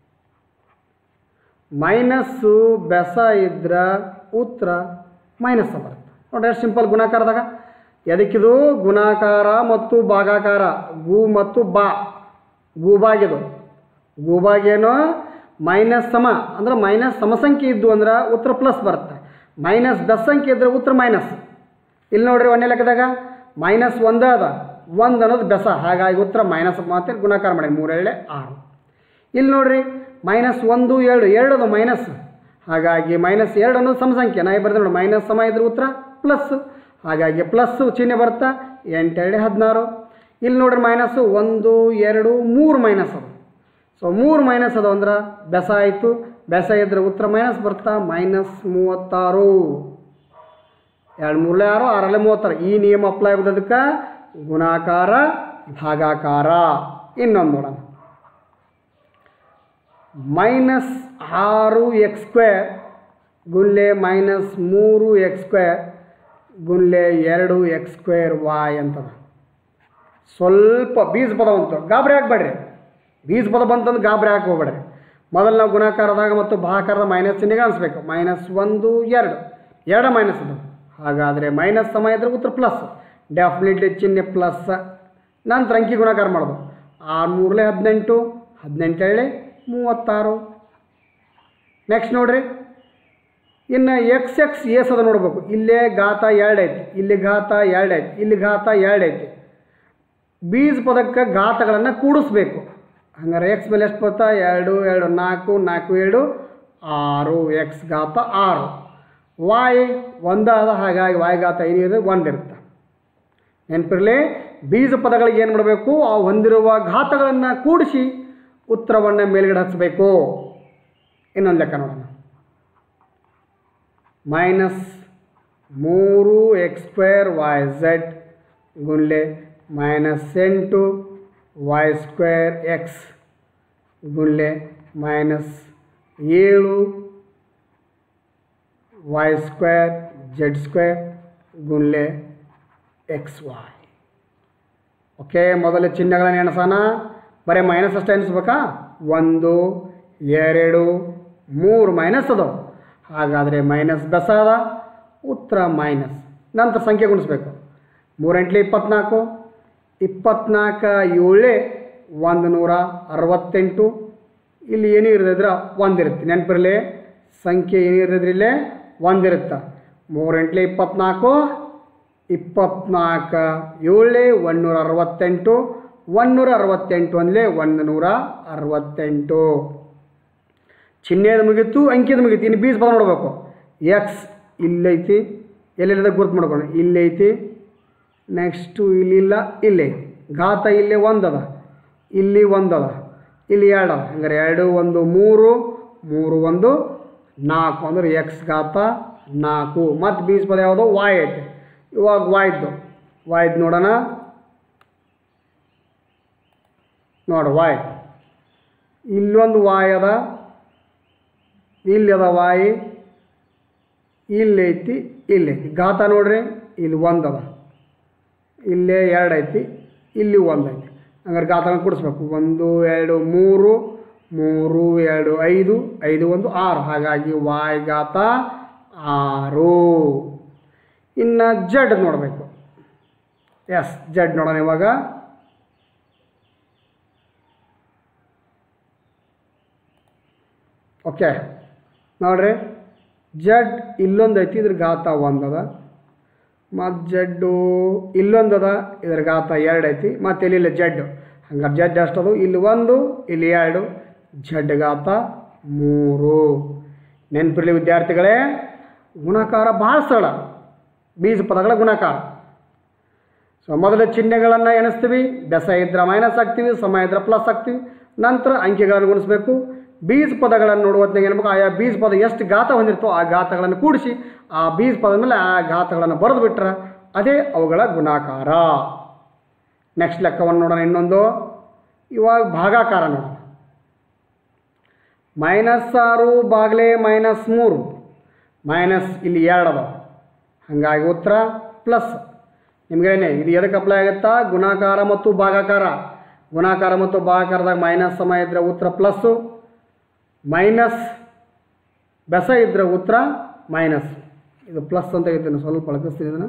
ಮೈನಸ್ಸು ಬೆಸ ಇದ್ರೆ ಉತ್ತರ ಮೈನಸ್ ಬರುತ್ತೆ ನೋಡ್ರಿ ಎಷ್ಟು ಸಿಂಪಲ್ ಗುಣಾಕಾರದಾಗ ಎದಕ್ಕಿದು ಗುಣಾಕಾರ ಮತ್ತು ಭಾಗಾಕಾರ ಗು ಮತ್ತು ಬಾ ಗೂಬಾಗಿದು ಗೂಬಾಗೇನು ಮೈನಸ್ ಸಮ ಅಂದ್ರೆ ಮೈನಸ್ ಸಮಸಂಖ್ಯೆ ಇದ್ದು ಅಂದ್ರೆ ಉತ್ತರ ಪ್ಲಸ್ ಬರುತ್ತೆ ಮೈನಸ್ ಬೆಸ್ಸಂಖ್ಯೆ ಇದ್ದರೆ ಉತ್ತರ ಮೈನಸ್ ಇಲ್ಲಿ ನೋಡ್ರಿ ಒಂದೇ ಲೆಕ್ಕದಾಗ ಮೈನಸ್ ಒಂದೇ ಅದ ಒಂದು ಅನ್ನೋದು ಬೆಸ ಹಾಗಾಗಿ ಉತ್ತರ ಮೈನಸ್ ಮಾತ್ರ ಗುಣಾಕಾರ ಮಾಡಿ ಮೂರೇಳೆ ಆರು ಇಲ್ಲಿ ನೋಡ್ರಿ ಮೈನಸ್ ಒಂದು ಎರಡು ಎರಡು ಅದು ಮೈನಸ್ ಹಾಗಾಗಿ ಮೈನಸ್ ಎರಡು ಅನ್ನೋದು ಸಮಸಂಖ್ಯೆ ನಾ ಬರ್ದೆ ನೋಡಿ ಮೈನಸ್ ಸಮ ಇದ್ರೆ ಉತ್ತರ ಪ್ಲಸ್ ಹಾಗಾಗಿ ಪ್ಲಸ್ ಚಿಹ್ನೆ ಬರುತ್ತಾ ಎಂಟೆರಡು ಹದಿನಾರು ಇಲ್ಲಿ ನೋಡ್ರಿ ಮೈನಸ್ಸು ಒಂದು ಎರಡು ಮೂರು ಮೈನಸ್ ಅದು ಸೊ ಮೂರು ಮೈನಸ್ ಅದು ಅಂದ್ರೆ ಬೆಸ ಆಯಿತು ಬೆಸ ಇದ್ರೆ ಉತ್ತರ ಮೈನಸ್ ಬರ್ತಾ ಮೈನಸ್ ಮೂವತ್ತಾರು ಎರಡು ಮೂರಲೇ ಆರು ಆರಲ್ಲೇ ಮೂವತ್ತಾರು ಈ ನಿಯಮ ಅಪ್ಲೈ ಆಗೋದಕ್ಕೆ ಗುಣಾಕಾರ ಭಾಗಾಕಾರ ಇನ್ನೊಂದು ನೋಡೋಣ ಮೈನಸ್ ಆರು ಎಕ್ಸ್ ಸ್ಕ್ವೇರ್ ಗುಲ್ಲೆ ಮೈನಸ್ ಮೂರು ಎಕ್ಸ್ ಸ್ಕ್ವೇರ್ ಗುಲ್ಲೆ ಎರಡು ಎಕ್ಸ್ ಸ್ಕ್ವೇರ್ ವಾಯ್ ಅಂತದ ಸ್ವಲ್ಪ ಬೀಜ ಪದ ಬಂತು ಗಾಬರಿ ಹಾಕ್ಬೇಡ್ರಿ ಬೀಜ ಪದ ಬಂತಂದ್ರೆ ಗಾಬರಿ ಹಾಕಿ ಹೋಗ್ಬೇಡ್ರಿ ಮೊದಲು ನಾವು ಗುಣಾಕಾರದಾಗ ಮತ್ತು ಭಾಕಾರದ ಮೈನಸ್ ಚಿಹ್ನೆಗೆ ಅನಿಸ್ಬೇಕು ಮೈನಸ್ ಒಂದು ಎರಡು ಎರಡು ಮೈನಸ್ ಅದು ಹಾಗಾದರೆ ಮೈನಸ್ ಸಮ ಇದ್ರೆ ಉತ್ತರ ಪ್ಲಸ್ ಡೆಫಿನೆಟ್ಲಿ ಚಿಹ್ನೆ ಪ್ಲಸ್ ನಂತರ ಅಂಕಿ ಗುಣಾಕಾರ ಮಾಡೋದು ಆರು ಮೂರಲೆ ಹದಿನೆಂಟು ಹದಿನೆಂಟೇಳೆ ಮೂವತ್ತಾರು ನೆಕ್ಸ್ಟ್ ನೋಡ್ರಿ ಇನ್ನು ಎಕ್ಸ್ ಎಕ್ಸ್ ಏಸ್ ಅದ ನೋಡ್ಬೇಕು ಇಲ್ಲೇ ಘಾತ ಎರಡು ಐತಿ ಇಲ್ಲಿ ಘಾತ ಎರಡು ಐತಿ ಇಲ್ಲಿ ಘಾತ ಎರಡು ಐತಿ ಬೀಜ ಪದಕ್ಕೆ ಘಾತಗಳನ್ನು ಕೂಡಿಸ್ಬೇಕು ಹಂಗಾರೆ ಎಕ್ಸ್ ಮೇಲೆ ಎಷ್ಟು ಬರ್ತಾ ಎರಡು ಎರಡು ನಾಲ್ಕು ನಾಲ್ಕು ಎರಡು ಆರು ಎಕ್ಸ್ ಘಾತ ಆರು ವಾಯ್ ಒಂದಾದ ಹಾಗಾಗಿ ವಾಯ್ ಘಾತ ಏನಿದೆ ಒಂದಿರುತ್ತೆ ನೆನಪಿರಲಿ ಬೀಜ ಪದಗಳಿಗೆ ಏನು ಮಾಡಬೇಕು ಆ ಹೊಂದಿರುವ ಘಾತಗಳನ್ನು ಕೂಡಿಸಿ ಉತ್ತರವನ್ನು ಮೇಲ್ಗಡೆ ಹಚ್ಚಬೇಕು ಇನ್ನೊಂದು ಲೆಕ್ಕ ನೋಡೋಣ ಮೈನಸ್ ಮೂರು ಎಕ್ಸ್ ಸ್ಕ್ವೇರ್ ವೈ ಝೆಡ್ ಗುಂಡ್ಲೆ ಮೈನಸ್ ಎಂಟು ವೈ ಸ್ಕ್ವೇರ್ ಎಕ್ಸ್ ಗುಂಡ್ಲೆ ಮೈನಸ್ ಏಳು ವೈ ಸ್ಕ್ವೇರ್ ಜೆಡ್ ಸ್ಕ್ವೇರ್ ಗುಂಡ್ಲೆ ಎಕ್ಸ್ ವೈ ಓಕೆ ಮೊದಲ ಚಿಹ್ನೆಗಳನ್ನು ಎಣಿಸೋಣ ಬರೀ ಮೈನಸ್ ಅಷ್ಟೇ ಎಣಿಸ್ಬೇಕಾ ಒಂದು ಎರಡು ಮೂರು ಮೈನಸ್ ಅದಾವ ಹಾಗಾದರೆ ಮೈನಸ್ ಬೆಸ ಅದ ಉತ್ತರ ಮೈನಸ್ ನಂತರ ಸಂಖ್ಯೆ ಗುಣಿಸ್ಬೇಕು ಮೂರೆಂಟ್ಲಿ ಇಪ್ಪತ್ನಾಲ್ಕು ಇಪ್ಪತ್ನಾಲ್ಕು ಏಳೇ ಒಂದು ನೂರ ಅರವತ್ತೆಂಟು ಇಲ್ಲಿ ಏನೂ ಇರದಿದ್ರೆ ಒಂದಿರುತ್ತೆ ನೆನಪಿರಲಿ ಸಂಖ್ಯೆ ಏನು ಇರದಿದ್ರೆ ಇಲ್ಲೇ ಒಂದಿರುತ್ತೆ ಮೂರೆಂಟ್ಲಿ ಇಪ್ಪತ್ನಾಲ್ಕು ಇಪ್ಪತ್ನಾಲ್ಕು ಏಳೇ ಒಂದುನೂರ ಅರವತ್ತೆಂಟು ಒಂದುನೂರ ಅರವತ್ತೆಂಟು ಅಂದರೆ ಒಂದು ನೂರ ಅರವತ್ತೆಂಟು ಚಿಹ್ನೆದು ಮುಗೀತು ಅಂಕಿದು ಮುಗೀತು ಇನ್ನು ಬೀಜ ಪದ ನೋಡಬೇಕು ಎಕ್ಸ್ ಇಲ್ಲೈತಿ ಎಲ್ಲೆಲ್ಲದ ಗುರುತು ಮಾಡ್ಕೊಂಡು ಇಲ್ಲೈತಿ ನೆಕ್ಸ್ಟು ಇಲ್ಲಿಲ್ಲ ಇಲ್ಲೇ ಘಾತ ಇಲ್ಲೇ ಒಂದದ ಇಲ್ಲಿ ಒಂದದ ಇಲ್ಲಿ ಎರಡು ಅದ ಹಂಗಾರೆ ಎರಡು ಒಂದು ಮೂರು ಮೂರು ಒಂದು ನಾಲ್ಕು ಅಂದ್ರೆ ಎಕ್ಸ್ ಘಾತ ನಾಲ್ಕು ಮತ್ತು ಬೀಜ ಪದ ಯಾವುದು ವಾಯ್ ಐತೆ ಇವಾಗ ವಾಯ್ದು ವಾಯ್ದು ನೋಡೋಣ ನೋಡು ವಾಯ್ ಇಲ್ಲೊಂದು ವಾಯ್ ಅದ ಇಲ್ಲಿ ಅದ ವಾಯಿ ಇಲ್ಲೈತಿ ಇಲ್ಲೈತಿ ಘಾತ ನೋಡ್ರಿ ಇಲ್ಲಿ ಒಂದು ಅದ ಇಲ್ಲೇ ಎರಡು ಐತಿ ಇಲ್ಲಿ ಒಂದು ಐತಿ ಹಂಗಾರೆ ಘಾತನ ಕೂಡಿಸ್ಬೇಕು ಒಂದು ಎರಡು ಮೂರು ಮೂರು ಎರಡು ಐದು ಐದು ಒಂದು ಆರು ಹಾಗಾಗಿ ವಾಯ್ ಘಾತ ಆರು ಇನ್ನು ಜಡ್ ನೋಡಬೇಕು ಎಸ್ ಜಡ್ ನೋಡೋಣ ಇವಾಗ ಓಕೆ ನೋಡ್ರಿ ಜಡ್ ಇಲ್ಲೊಂದು ಐತಿ ಇದ್ರ ಘಾತ ಒಂದದ ಮತ್ತು ಜಡ್ಡು ಇಲ್ಲೊಂದದ ಇದ್ರ ಘಾತ ಎರಡು ಐತಿ ಮತ್ತು ಇಲ್ಲಿಲ್ಲ ಜಡ್ಡು ಹಂಗಾರೆ ಜಡ್ ಅಷ್ಟದು ಇಲ್ಲಿ ಒಂದು ಇಲ್ಲಿ ಎರಡು ಜಡ್ ಘಾತ ಮೂರು ನೆನಪಿರಲಿ ವಿದ್ಯಾರ್ಥಿಗಳೇ ಗುಣಾಕಾರ ಭಾಳ ಸರಳ ಬೀಜ ಪದಗಳ ಗುಣಾಕಾರ ಸೊ ಮೊದಲ ಚಿಹ್ನೆಗಳನ್ನು ಎಣಿಸ್ತೀವಿ ಬೆಸ ಇದ್ರೆ ಮೈನಸ್ ಹಾಕ್ತೀವಿ ಸಮ ಇದ್ರೆ ಪ್ಲಸ್ ಹಾಕ್ತೀವಿ ನಂತರ ಅಂಕಿಗಳನ್ನು ಗುಣಿಸ್ಬೇಕು ಬೀಜ ಪದಗಳನ್ನು ನೋಡುವ ಹೊತ್ತಿನಾಗ ಏನ್ಬೇಕು ಆಯಾ ಬೀಜ ಪದ ಎಷ್ಟು ಘಾತ ಹೊಂದಿರ್ತೋ ಆ ಘಾತಗಳನ್ನು ಕೂಡಿಸಿ ಆ ಬೀಜ ಪದದ ಮೇಲೆ ಆ ಘಾತಗಳನ್ನು ಬರೆದು ಬಿಟ್ರೆ ಅದೇ ಅವುಗಳ ಗುಣಾಕಾರ ನೆಕ್ಸ್ಟ್ ಲೆಕ್ಕವನ್ನು ನೋಡೋಣ ಇನ್ನೊಂದು ಇವಾಗ ಭಾಗಾಕಾರ ನೋಡೋಣ ಮೈನಸ್ ಆರು ಬಾಗ್ಲೆ ಮೈನಸ್ ಮೂರು ಮೈನಸ್ ಇಲ್ಲಿ ಎರಡು ಅದಾವ ಹಾಗಾಗಿ ಉತ್ತರ ಪ್ಲಸ್ ನಿಮಗೇನೆ ಇದು ಎದಕ್ಕೆ ಅಪ್ಲೈ ಆಗುತ್ತಾ ಗುಣಾಕಾರ ಮತ್ತು ಭಾಗಾಕಾರ ಗುಣಾಕಾರ ಮತ್ತು ಭಾಗಾಕಾರದಾಗ ಮೈನಸ್ ಸಮ ಇದ್ದರೆ ಉತ್ತರ ಪ್ಲಸ್ಸು ಮೈನಸ್ ಬೆಸ ಇದ್ದರೆ ಉತ್ತರ ಮೈನಸ್ ಇದು ಪ್ಲಸ್ ಅಂತ ಇದ್ದೀನಿ ಸ್ವಲ್ಪ ಬಳಕಿಸ್ತೀನಿ ಇದನ್ನು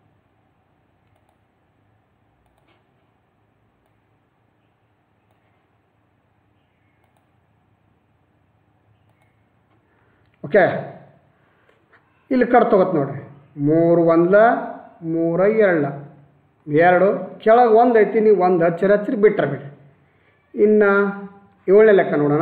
ಓಕೆ ಇಲ್ಲಿ ಕಟ್ ತಗೋತ್ ನೋಡ್ರಿ ಮೂರು ಒಂದ್ಲ ಮೂರ ಎರಡ ಎರಡು ಕೆಳಗೆ ಒಂದು ಐತಿ ನೀವು ಒಂದು ಹಚ್ಚಿರ ಹಚ್ಚಿರಿ ಬಿಟ್ರೆ ಬಿಡ್ರಿ ಇನ್ನು ಏಳನೇ ಲೆಕ್ಕ ನೋಡೋಣ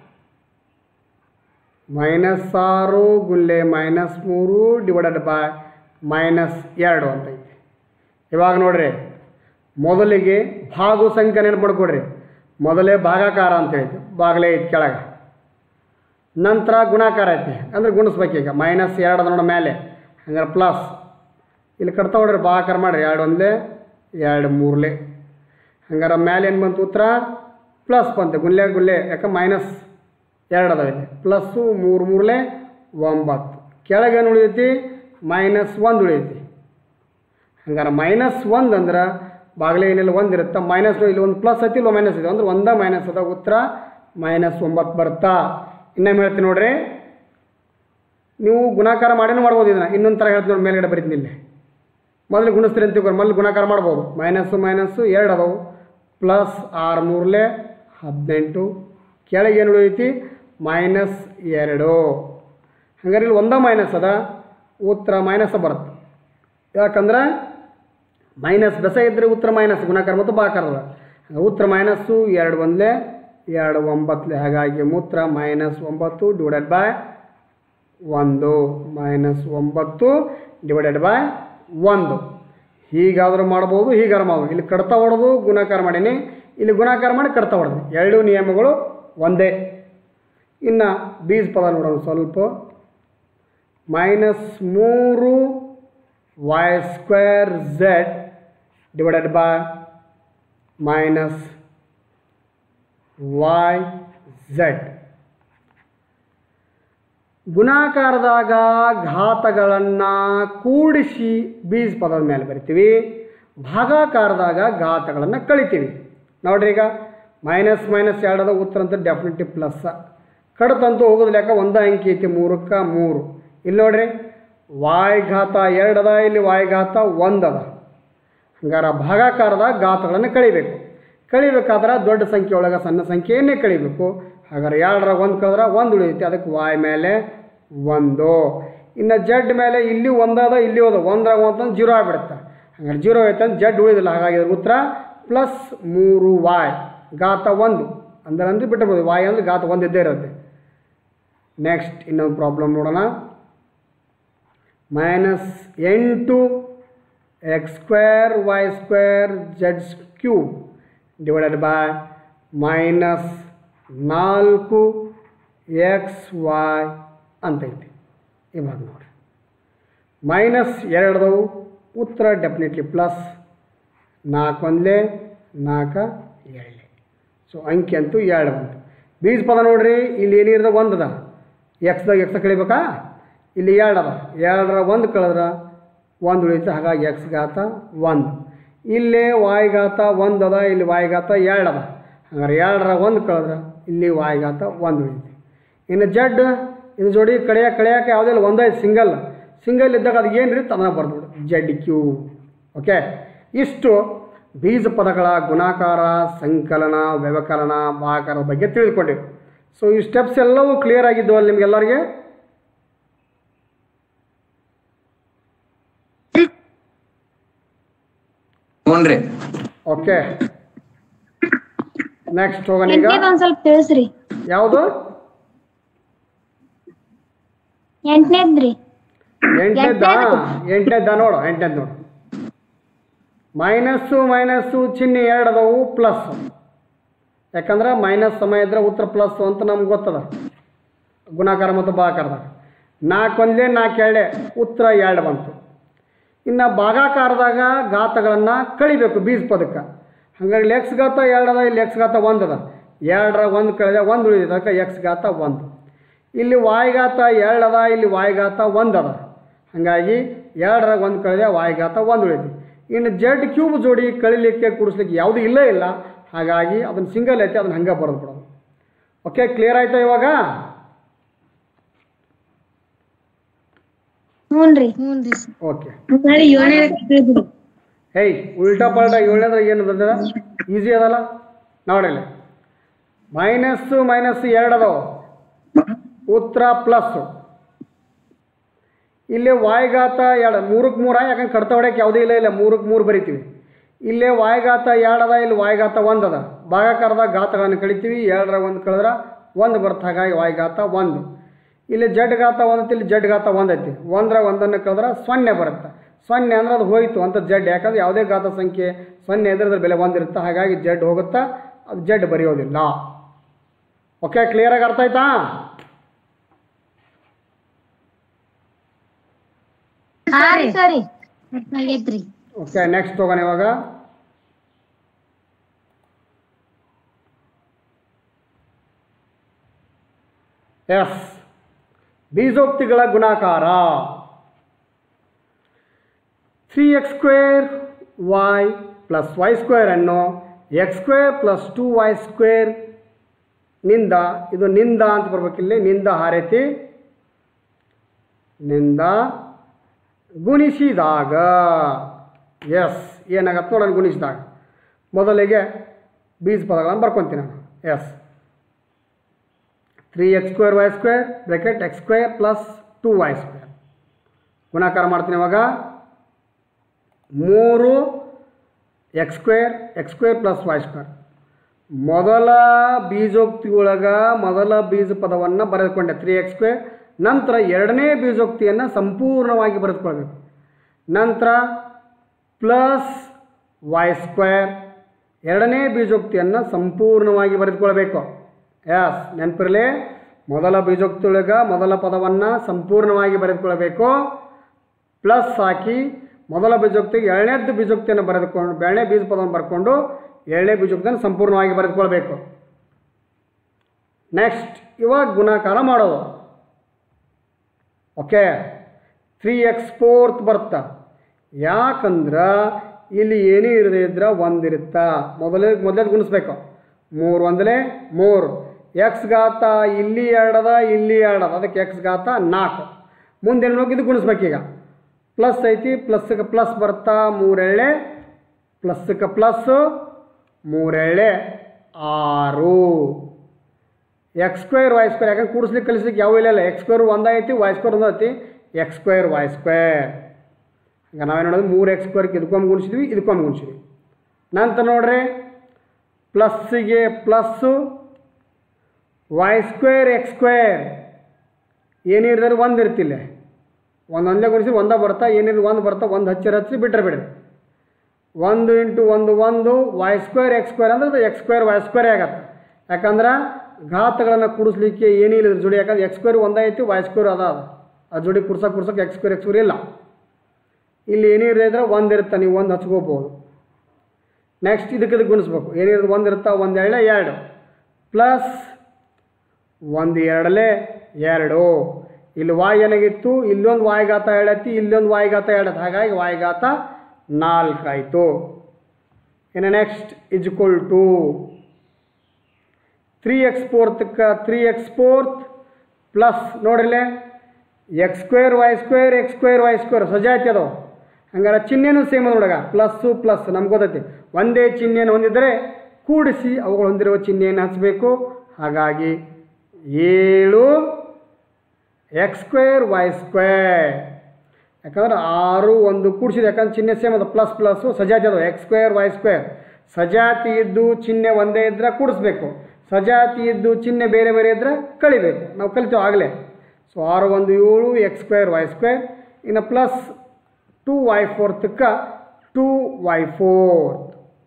ಮೈನಸ್ ಆರು ಗುಲ್ಲೆ ಮೈನಸ್ ಮೂರು ಡಿವೈಡೆಡ್ ಬೈ ಮೈನಸ್ ಎರಡು ಅಂತ ಐತಿ ಇವಾಗ ನೋಡ್ರಿ ಮೊದಲಿಗೆ ಭಾಗು ಸಂಖ್ಯೆ ನೆನಪು ಮಾಡ್ಕೊಡ್ರಿ ಮೊದಲೇ ಭಾಗಾಕಾರ ಅಂತ ಐತಿ ಬಾಗಲೇ ಐತಿ ಕೆಳಗೆ ನಂತರ ಗುಣಾಕಾರ ಐತಿ ಅಂದ್ರೆ ಗುಣಿಸ್ಬೇಕೀಗ ಮೈನಸ್ ಎರಡು ಅದ ನೋಡ ಮೇಲೆ ಹಂಗಾರೆ ಪ್ಲಸ್ ಇಲ್ಲಿ ಕಟ್ತಾ ಹೊಡ್ರಿ ಭಾಗಾಕಾರ ಮಾಡಿರಿ ಎರಡು ಒಂದ್ಲೆ ಎರಡು ಮೂರ್ಲೆ ಹಂಗಾರೆ ಮೇಲೆ ಏನು ಬಂತು ಉತ್ತರ ಪ್ಲಸ್ ಬಂತೆ ಗುಲ್ಲೆ ಗುಲ್ಲೆ ಯಾಕೆ ಮೈನಸ್ ಎರಡು ಅದಾವ ಇಲ್ಲಿ ಪ್ಲಸ್ಸು ಮೂರು ಮೂರ್ಲೆ ಒಂಬತ್ತು ಕೆಳಗೆ ಏನು ಉಳಿದೈತಿ ಮೈನಸ್ ಒಂದು ಉಳಿದೈತಿ ಹಂಗಾರೆ ಮೈನಸ್ ಒಂದು ಅಂದ್ರೆ ಬಾಗಿಲೆ ಏನಿಲ್ಲ ಒಂದು ಇರುತ್ತೆ ಮೈನಸ್ ಇಲ್ಲಿ ಒಂದು ಪ್ಲಸ್ ಐತಿ ಇಲ್ಲ ಮೈನಸ್ ಇದೆ ಅಂದ್ರೆ ಒಂದ ಮೈನಸ್ ಅದ ಉತ್ತರ ಮೈನಸ್ ಒಂಬತ್ತು ಬರ್ತಾ ಇನ್ನೊಮ್ಮೆ ಹೇಳ್ತೀನಿ ನೋಡ್ರಿ ನೀವು ಗುಣಾಕಾರ ಮಾಡಿನೂ ಮಾಡ್ಬೋದು ಇದನ್ನ ಇನ್ನೊಂದು ಥರ ಹೇಳ್ತೀನಿ ನೋಡಿ ಮೇಲ್ಗಡೆ ಬರೀತೀನಿ ಇಲ್ಲಿ ಮೊದಲು ಗುಣಿಸ್ತೀರಿ ಅಂತ ತಿಳ್ಕೊಂಡು ಮೊದಲು ಗುಣಾಕಾರ ಮಾಡ್ಬೋದು ಮೈನಸ್ಸು ಮೈನಸ್ಸು ಎರಡು ಅದಾವು ಪ್ಲಸ್ ಆರು ಮೂರಲೆ ಹದಿನೆಂಟು ಕೆಳಗೆ ಏನು ಉಳಿದೈತಿ ಮೈನಸ್ ಎರಡು ಹಂಗಾರೆ ಇಲ್ಲಿ ಒಂದ ಮೈನಸ್ ಅದ ಉತ್ತರ ಮೈನಸ್ ಬರುತ್ತೆ ಯಾಕಂದ್ರೆ ಮೈನಸ್ ಬೆಸ ಇದ್ದರೆ ಉತ್ತರ ಮೈನಸ್ ಗುಣಾಕಾರ ಮತ್ತು ಬಾಕಾರದ ಉತ್ತರ ಮೈನಸ್ಸು ಎರಡು ಒಂದಲೇ ಎರಡು ಒಂಬತ್ತಲೆ ಹಾಗಾಗಿ ಮೂತ್ರ ಮೈನಸ್ ಒಂಬತ್ತು ಡಿವೈಡೆಡ್ ಬೈ ಒಂದು ಮೈನಸ್ ಒಂಬತ್ತು ಡಿವೈಡೆಡ್ ಬೈ ಒಂದು ಹೀಗಾದರೂ ಮಾಡ್ಬೋದು ಹೀಗಾದ್ರೂ ಮಾಡ್ಬೋದು ಇಲ್ಲಿ ಕಡ್ತಾ ಹೊಡೆದು ಗುಣಾಕಾರ ಮಾಡೀನಿ ಇಲ್ಲಿ ಗುಣಾಕಾರ ಮಾಡಿ ಕಡ್ತಾ ಹೊಡೆದು ಎರಡು ನಿಯಮಗಳು ಒಂದೇ ಇನ್ನು ಬೀಜ ಪದ ನೋಡೋಣ ಸ್ವಲ್ಪ ಮೈನಸ್ ಮೂರು y square z divided by minus y z ಗುಣಾಕಾರದಾಗ ಘಾತಗಳನ್ನು ಕೂಡಿಸಿ ಬೀಜ ಪದದ ಮೇಲೆ ಬರಿತೀವಿ ಭಾಗಾಕಾರದಾಗ ಘಾತಗಳನ್ನು ಕಳಿತೀವಿ ನೋಡ್ರಿ ಈಗ ಮೈನಸ್ ಮೈನಸ್ ಎರಡದ ಉತ್ತರ ಅಂತ ಡೆಫಿನೆಟಿವ್ ಪ್ಲಸ್ ಕಡತಂತೂ ಹೋಗೋದು ಲೆಕ್ಕ ಒಂದು ಅಂಕಿ ಐತಿ ಮೂರಕ್ಕೆ ಮೂರು ಇಲ್ಲಿ ನೋಡ್ರಿ ವಾಯ್ ಘಾತ ಎರಡದ ಇಲ್ಲಿ ವಾಯ್ ಘಾತ ಒಂದದ ಹಂಗಾರೆ ಭಾಗಾಕಾರದಾಗ ಘಾತಗಳನ್ನು ಕಳಿಬೇಕು ಕಳಿಬೇಕಾದ್ರೆ ದೊಡ್ಡ ಸಂಖ್ಯೆ ಒಳಗೆ ಸಣ್ಣ ಸಂಖ್ಯೆಯನ್ನೇ ಕಳಿಬೇಕು ಹಾಗಾದ್ರೆ ಎರಡರ ಒಂದು ಕಳೆದ್ರೆ ಒಂದು ಉಳಿಯುತ್ತೆ ಅದಕ್ಕೆ ವಾಯ್ ಮೇಲೆ ಒಂದು ಇನ್ನು ಜಡ್ ಮೇಲೆ ಇಲ್ಲಿ ಒಂದದ ಇಲ್ಲಿ ಹೋದ ಒಂದ್ರಾಗ ಅಂತಂದು ಜೀರೋ ಆಗಿಬಿಡುತ್ತೆ ಹಂಗಾರೆ ಜೀರೋ ಐತೆ ಅಂತ ಜಡ್ ಉಳಿದಿಲ್ಲ ಹಾಗಾಗಿ ಅದ್ರ ಉತ್ತರ ಪ್ಲಸ್ ಮೂರು ವಾಯ್ ಘಾತ ಒಂದು ಅಂದ್ರೆ ಅಂದ್ರೆ ಬಿಟ್ಟಿರ್ಬೋದು ವಾಯ್ ಅಂದ್ರೆ ಘಾತ ಒಂದು ಇದ್ದೇ ಇರುತ್ತೆ ನೆಕ್ಸ್ಟ್ ಇನ್ನೊಂದು ಪ್ರಾಬ್ಲಮ್ ನೋಡೋಣ ಮೈನಸ್ ಎಂಟು x square y square z cube divided by minus ನಾಲ್ಕು ಎಕ್ಸ್ ವೈ ಅಂತೈತಿ ಇವಾಗ ನೋಡಿ ಮೈನಸ್ ಎರಡದವು ಉತ್ತರ ಡೆಫಿನೆಟ್ಲಿ ಪ್ಲಸ್ ನಾಲ್ಕು ಒಂದಲೇ ನಾಲ್ಕು ಏಳಲೆ ಸೊ ಅಂಕಿ ಅಂತೂ ಎರಡು ಬಂತು ಬೀಜ ಪದ ನೋಡ್ರಿ ಇಲ್ಲಿ ಏನಿರದ ಒಂದದ ಎಕ್ಸ್ದಾಗ ಎಕ್ಸ್ ಕಳಿಬೇಕಾ ಇಲ್ಲಿ ಎರಡು ಅದ ಎರಡರ ಒಂದು ಕಳೆದ್ರೆ ಒಂದು ಉಳಿತು ಹಾಗಾಗಿ ಎಕ್ಸ್ ಘಾತ ಒಂದು ಇಲ್ಲೇ ವಾಯ್ ಘಾತ ಒಂದು ಅದ ಇಲ್ಲಿ ವಾಯ್ ಘಾತ ಎರಡು ಅದ ಹಂಗಾರೆ ಎರಡರ ಒಂದು ಕಳೆದ್ರೆ ಇಲ್ಲಿ ವಾಯ್ ಘಾತ ಒಂದು ಉಳಿತು ಇನ್ನು ಜಡ್ ಇದು ಜೋಡಿ ಕಳೆಯಕ್ಕೆ ಕಳೆಯಕ್ಕೆ ಯಾವುದಿಲ್ಲ ಒಂದೇ ಸಿಂಗಲ್ ಸಿಂಗಲ್ ಇದ್ದಾಗ ಅದು ಏನು ರೀತಿ ಅದನ್ನು ಬರ್ದ್ಬಿಡು ಜಡ್ ಕ್ಯೂ ಓಕೆ ಇಷ್ಟು ಬೀಜ ಪದಗಳ ಗುಣಾಕಾರ ಸಂಕಲನ ವ್ಯವಕಲನ ಭಾಗಾಕಾರದ ಬಗ್ಗೆ ತಿಳಿದುಕೊಂಡಿವಿ ಸೊ ಈ ಸ್ಟೆಪ್ಸ್ ಎಲ್ಲವೂ ಕ್ಲಿಯರ್ ಆಗಿದ್ದವು ಅಲ್ಲಿ ನಿಮಗೆಲ್ಲರಿಗೆ ಹ್ಞೂನ್ರಿ ಓಕೆ ನೆಕ್ಸ್ಟ್ ಹೋಗೋಣ ಈಗ ಎಂಟನೇದ್ ಒಂದ್ ಸ್ವಲ್ಪ ತಿಳಿಸ್ರಿ ಯಾವುದು ಎಂಟನೇದ್ರಿ ಎಂಟನೇದ ಎಂಟನೇದ ನೋಡು ಎಂಟನೇದು ನೋಡು ಮೈನಸ್ಸು ಮೈನಸ್ಸು ಚಿಹ್ನೆ ಎರಡು ಅದಾವು ಪ್ಲಸ್ ಯಾಕಂದ್ರೆ ಮೈನಸ್ ಸಮಯ ಇದ್ರೆ ಉತ್ತರ ಪ್ಲಸ್ ಅಂತ ನಮ್ಗೆ ಗೊತ್ತದ ಗುಣಾಕಾರ ಮತ್ತು ಭಾಗಾಕಾರದಾಗ ನಾಲ್ಕು ಒಂದೇ ನಾಲ್ಕು ಎರಡೇ ಉತ್ತರ ಎರಡು ಬಂತು ಇನ್ನು ಭಾಗಾಕಾರದಾಗ ಘಾತಗಳನ್ನು ಕಳಿಬೇಕು ಬೀಜ ಪದಕ್ಕೆ ಹಂಗಾಗಿ ಇಲ್ಲಿ ಎಕ್ಸ್ ಘಾತ ಎರಡು ಅದ ಇಲ್ಲಿ ಎಕ್ಸ್ ಘಾತ ಒಂದು ಅದ ಎರಡರ ಒಂದು ಕಳೆದ ಒಂದು ಉಳಿದಿದೆ ಅದಕ್ಕೆ ಎಕ್ಸ್ ಘಾತ ಒಂದು ಇಲ್ಲಿ ವಾಯ್ ಘಾತ ಎರಡು ಅದ ಇಲ್ಲಿ ವಾಯ್ ಘಾತ ಒಂದು ಅದ ಹಾಗಾಗಿ ಎರಡರ ಒಂದು ಕಳೆದ ವಾಯ್ ಘಾತ ಒಂದು ಉಳಿದು ಇನ್ನು ಜೆಡ್ ಕ್ಯೂಬ್ ಜೋಡಿ ಕಳಿಲಿಕ್ಕೆ ಕೂಡಿಸ್ಲಿಕ್ಕೆ ಯಾವುದೂ ಇಲ್ಲೇ ಇಲ್ಲ ಹಾಗಾಗಿ ಅದನ್ನು ಸಿಂಗಲ್ ಐತೆ ಅದನ್ನು ಹಂಗೆ ಬರೆದು ಬಿಡೋದು ಓಕೆ ಕ್ಲಿಯರ್ ಆಯ್ತಾ ಇವಾಗ ಹ್ಞೂನ್ರಿ ಓಕೆ ನಾಳೆ ಏಳನೇ ಬಿಡು ಹೇಯ್ ಉಲ್ಟಾ ಪಲ್ಟಾ ಏಳನೇದ್ರ ಏನು ಬಂದದ ಈಸಿ ಅದಲ್ಲ ನೋಡಿಲ್ಲ ಮೈನಸ್ಸು ಮೈನಸ್ ಎರಡು ಅದಾವ ಉತ್ತರ ಪ್ಲಸ್ಸು ಇಲ್ಲಿ ವಾಯ್ಘಾತ ಎರಡು ಮೂರಕ್ಕೆ ಮೂರ ಯಾಕಂದ್ರೆ ಕಡ್ತ ಹೊಡ್ಯಕ್ಕೆ ಯಾವುದೂ ಇಲ್ಲ ಇಲ್ಲ ಮೂರಕ್ಕೆ ಮೂರು ಬರಿತೀವಿ ಇಲ್ಲೇ ವಾಯ್ಘಾತ ಎರಡು ಅದ ಇಲ್ಲಿ ವಾಯ್ಘಾತ ಒಂದು ಅದ ಭಾಗಾಕಾರದ ಘಾತಗಳನ್ನು ಕಳಿತೀವಿ ಎರಡರ ಒಂದು ಕಳೆದ್ರೆ ಒಂದು ಬರುತ್ತೆ ಹಾಗಾಗಿ ವಾಯ್ಘಾತ ಒಂದು ಇಲ್ಲಿ ಜಡ್ ಘಾತ ಒಂದು ಇಲ್ಲಿ ಜಡ್ ಘಾತ ಒಂದು ಐತಿ ಒಂದರ ಒಂದನ್ನು ಕಳೆದ್ರೆ ಸೊನ್ನೆ ಬರುತ್ತೆ ಸೊನ್ನೆ ಅಂದ್ರೆ ಅದು ಹೋಯ್ತು ಅಂತ ಜಡ್ ಯಾಕಂದ್ರೆ ಯಾವುದೇ ಘಾತ ಸಂಖ್ಯೆ ಸೊನ್ನೆ ಇದ್ರೆ ಅದ್ರ ಬೆಲೆ ಒಂದಿರುತ್ತೆ ಹಾಗಾಗಿ ಜಡ್ ಹೋಗುತ್ತಾ ಅದು ಜಡ್ ಬರೆಯೋದಿಲ್ಲ ಓಕೆ ಕ್ಲಿಯರಾಗಿ ಅರ್ಥ ಆಯ್ತಾ ಸರಿ ಸರಿ ಆಗೈತ್ರಿ ಓಕೆ ನೆಕ್ಸ್ಟ್ ಹೋಗೋಣ ಇವಾಗ ಎಸ್ ಬೀಜೋಕ್ತಿಗಳ ಗುಣಾಕಾರ three x square y plus y square ಅನ್ನು x square plus two y square ನಿಂದ ಇದು ನಿಂದ ಅಂತ ಬರ್ಬೇಕಿಲ್ಲಿ ನಿಂದ ಹಾರೈತಿ ನಿಂದ ಗುಣಿಸಿದಾಗ ಎಸ್ ಏನಾಗತ್ತೆ ನೋಡೋಣ ಗುಣಿಸಿದಾಗ ಮೊದಲಿಗೆ ಬೀಜ ಪದಗಳನ್ನು ಬರ್ಕೊತೀನಿ ನಾನು yes three x square y square bracket x square plus two y square ಗುಣಾಕಾರ ಮಾಡ್ತೀನಿ ಇವಾಗ ಮೂರು x square x square plus y square ಮೊದಲ ಬೀಜೋಕ್ತಿ ಒಳಗೆ ಮೊದಲ ಬೀಜ ಪದವನ್ನು ಬರೆದುಕೊಂಡೆ ತ್ರೀ ಎಕ್ಸ್ ಸ್ಕ್ವೇರ್ ನಂತರ ಎರಡನೇ ಬೀಜೋಕ್ತಿಯನ್ನು ಸಂಪೂರ್ಣವಾಗಿ ಬರೆದುಕೊಳ್ಬೇಕು ನಂತರ ಪ್ಲಸ್ ವೈ ಸ್ಕ್ವೇರ್ ಎರಡನೇ ಬೀಜೋಕ್ತಿಯನ್ನು ಸಂಪೂರ್ಣವಾಗಿ ಬರೆದುಕೊಳ್ಬೇಕು ಎಸ್ ನೆನಪಿರಲಿ ಮೊದಲ ಬೀಜೋಕ್ತಿಯೊಳಗೆ ಮೊದಲ ಪದವನ್ನು ಸಂಪೂರ್ಣವಾಗಿ ಬರೆದುಕೊಳ್ಬೇಕು ಪ್ಲಸ್ ಹಾಕಿ ಮೊದಲ ಬೀಜೋಕ್ತಿಗೆ ಎರಡನೇದ್ದು ಬೀಜೋಕ್ತಿಯನ್ನು ಬರೆದುಕೊಂಡು ಎರಡನೇ ಬೀಜ ಪದವನ್ನು ಬರ್ಕೊಂಡು ಎರಡನೇ ಬೀಜೋಕ್ತಿಯನ್ನು ಸಂಪೂರ್ಣವಾಗಿ ಬರೆದುಕೊಳ್ಬೇಕು ನೆಕ್ಸ್ಟ್ ಇವಾಗ ಗುಣಾಕಾರ ಮಾಡೋದು ಓಕೆ ತ್ರೀ ಎಕ್ಸ್ ಫೋರ್ತ್ ಬರ್ತಾ ಯಾಕಂದ್ರೆ ಇಲ್ಲಿ ಏನೂ ಇರದೇ ಇದ್ರೆ ಒಂದಿರುತ್ತಾ ಮೊದಲೇ ಮೊದಲೇ ಗುಣಿಸ್ಬೇಕು ಮೂರು ಒಂದಲೇ ಮೂರು ಎಕ್ಸ್ ಘಾತ ಇಲ್ಲಿ ಎರಡದ ಇಲ್ಲಿ ಎರಡದ ಅದಕ್ಕೆ ಎಕ್ಸ್ ಘಾತ ನಾಲ್ಕು ಮುಂದೆ ಹೋಗಿ ಇದು ಗುಣಿಸ್ಬೇಕೀಗ ಪ್ಲಸ್ ಐತಿ ಪ್ಲಸ್ಗೆ ಪ್ಲಸ್ ಬರ್ತಾ ಮೂರೆಳ್ಳೆ ಪ್ಲಸ್ಗೆ ಪ್ಲಸ್ಸು ಮೂರೆಳ್ಳೆ ಆರು ಎಕ್ಸ್ ಸ್ಕ್ವೇರ್ ವೈ ಸ್ಕ್ವೇರ್ ಯಾಕಂದ್ರೆ ಕೂಡಿಸ್ಲಿಕ್ಕೆ ಕಲಿಸ್ಲಿಕ್ಕೆ ಯಾವ ಇಲ್ಲ ಎಕ್ಸ್ ಸ್ಕ್ವೇರ್ ಒಂದೈತಿ ವೈ ಸ್ಕ್ವೇರ್ ಒಂದೈತಿ ಎಕ್ಸ್ ಸ್ಕ್ವೇರ್ ವೈ ಸ್ಕ್ವೇರ್ ಈಗ ನಾವೇನು ನೋಡೋದು ಮೂರು ಎಕ್ಸ್ ಸ್ಕ್ವೇರ್ಗೆ ಇದಕ್ಕೊಮ್ಮೆ ಗುಣಿಸಿದ್ವಿ ಇದಕ್ಕೊಮ್ಮೆ ಗುಣಿಸಿದ್ವಿ ನಂತರ ನೋಡ್ರಿ ಪ್ಲಸ್ಸಿಗೆ plus y square x square ಏನಿರ್ದಾರೆ ಒಂದು ಇರ್ತಿಲ್ಲ ಒಂದು ಒಂದೇ ಗುಣಿಸಿ ಒಂದೇ ಬರ್ತಾ ಏನಿಲ್ಲ ಒಂದು ಬರ್ತಾ ಒಂದು ಹಚ್ಚಿರ ಹಚ್ಚಿ ಬಿಟ್ಟರೆ ಬಿಡ್ರಿ ಒಂದು ಇಂಟು ಒಂದು ಒಂದು ವೈ ಸ್ಕ್ವೇರ್ ಎಕ್ಸ್ ಸ್ಕ್ವೇರ್ ಅಂದ್ರೆ ಅದು ಎಕ್ಸ್ ಸ್ಕ್ವೇರ್ ವೈ ಸ್ಕ್ವೇರ್ ಆಗತ್ತೆ ಯಾಕಂದ್ರೆ ಘಾತಗಳನ್ನು ಕೂಡಿಸ್ಲಿಕ್ಕೆ ಏನಿಲ್ಲ ಇದ್ರ ಜೋಡಿ ಯಾಕಂದ್ರೆ ಎಕ್ಸ್ ಸ್ಕ್ವೇರ್ ಒಂದೇ ಐತಿ ವೈ ಸ್ಕ್ವೇರ್ ಅದ ಅದು ಆ ಜೋಡಿ ಕುಡ್ಸಕ್ಕೆ ಕುಡ್ಸಕ್ಕೆ ಎಕ್ಸ್ ಸ್ಕ್ವೇರ್ ಎಕ್ಸ್ ಸ್ಕ್ವೇರ್ ಇಲ್ಲ ಇಲ್ಲಿ ಏನಿರದೇ ಇದ್ರೆ ಒಂದು ಇರುತ್ತೆ ನೀವು ಒಂದು ಹಚ್ಕೋಬೋದು ನೆಕ್ಸ್ಟ್ ಇದಕ್ಕೆ ಇದಕ್ಕೆ ಗುಣಿಸ್ಬೇಕು ಏನಿರೋದು ಒಂದು ಇರುತ್ತಾ ಒಂದು ಎರಡೇ ಎರಡು ಪ್ಲಸ್ ಒಂದು ಎರಡಲೇ ಎರಡು ಇಲ್ಲಿ ವಾಯ್ ಏನಾಗಿತ್ತು ಇಲ್ಲೊಂದು ವಾಯ್ಗಾತ ಎರಡೈತಿ ಇಲ್ಲೊಂದು ವಾಯ್ಗಾತ ಎರಡೈತಿ ಹಾಗಾಗಿ ವಾಯ್ಗಾತ ನಾಲ್ಕು ಆಯಿತು ಇನ್ನು next is equal to three x ಫೋರ್ತಕ್ಕೆ ತ್ರೀ ಎಕ್ಸ್ ಫೋರ್ತ್ ಪ್ಲಸ್ ನೋಡ್ರಿಲೆ x square y square x square y square ಸಜಾತಿ ಅದಾವ ಹಂಗಾರೆ ಚಿಹ್ನೆನೂ ಸೇಮ್ ಅದ ನೋಡಗ ಪ್ಲಸ್ಸು ಪ್ಲಸ್ ನಮ್ಗೆ ಗೊತ್ತೈತಿ ಒಂದೇ ಚಿಹ್ನೆಯನ್ನು ಹೊಂದಿದರೆ ಕೂಡಿಸಿ ಅವುಗಳು ಹೊಂದಿರುವ ಚಿಹ್ನೆಯನ್ನು ಹಚ್ಚಬೇಕು ಹಾಗಾಗಿ ಏಳು ಎಕ್ಸ್ ಸ್ಕ್ವೇರ್ ವೈ ಸ್ಕ್ವೇರ್ ಯಾಕಂದ್ರೆ ಆರು ಒಂದು ಕೂಡಿಸಿದೆ ಯಾಕಂದ್ರೆ ಚಿಹ್ನೆ ಸೇಮ್ ಅದು ಪ್ಲಸ್ ಪ್ಲಸ್ಸು ಸಜಾತಿ ಅದು ಎಕ್ಸ್ ಸ್ಕ್ವೇರ್ ವೈ ಸ್ಕ್ವೇರ್ ಸಜಾತಿ ಇದ್ದು ಚಿಹ್ನೆ ಒಂದೇ ಇದ್ದರೆ ಕೂಡಿಸ್ಬೇಕು ಸಜಾತಿ ಇದ್ದು ಚಿಹ್ನೆ ಬೇರೆ ಬೇರೆ ಇದ್ದರೆ ಕಳಿಬೇಕು ನಾವು ಕಲಿತೇವೆ ಆಗಲೇ ಸೊ ಆರು ಒಂದು ಏಳು ಎಕ್ಸ್ ಸ್ಕ್ವೇರ್ ವೈ ಸ್ಕ್ವೇರ್ ಇನ್ನು ಪ್ಲಸ್ ಟು ವೈ ಫೋರ್ತಕ್ಕೆ ಟು ವೈ ಫೋರ್ತ್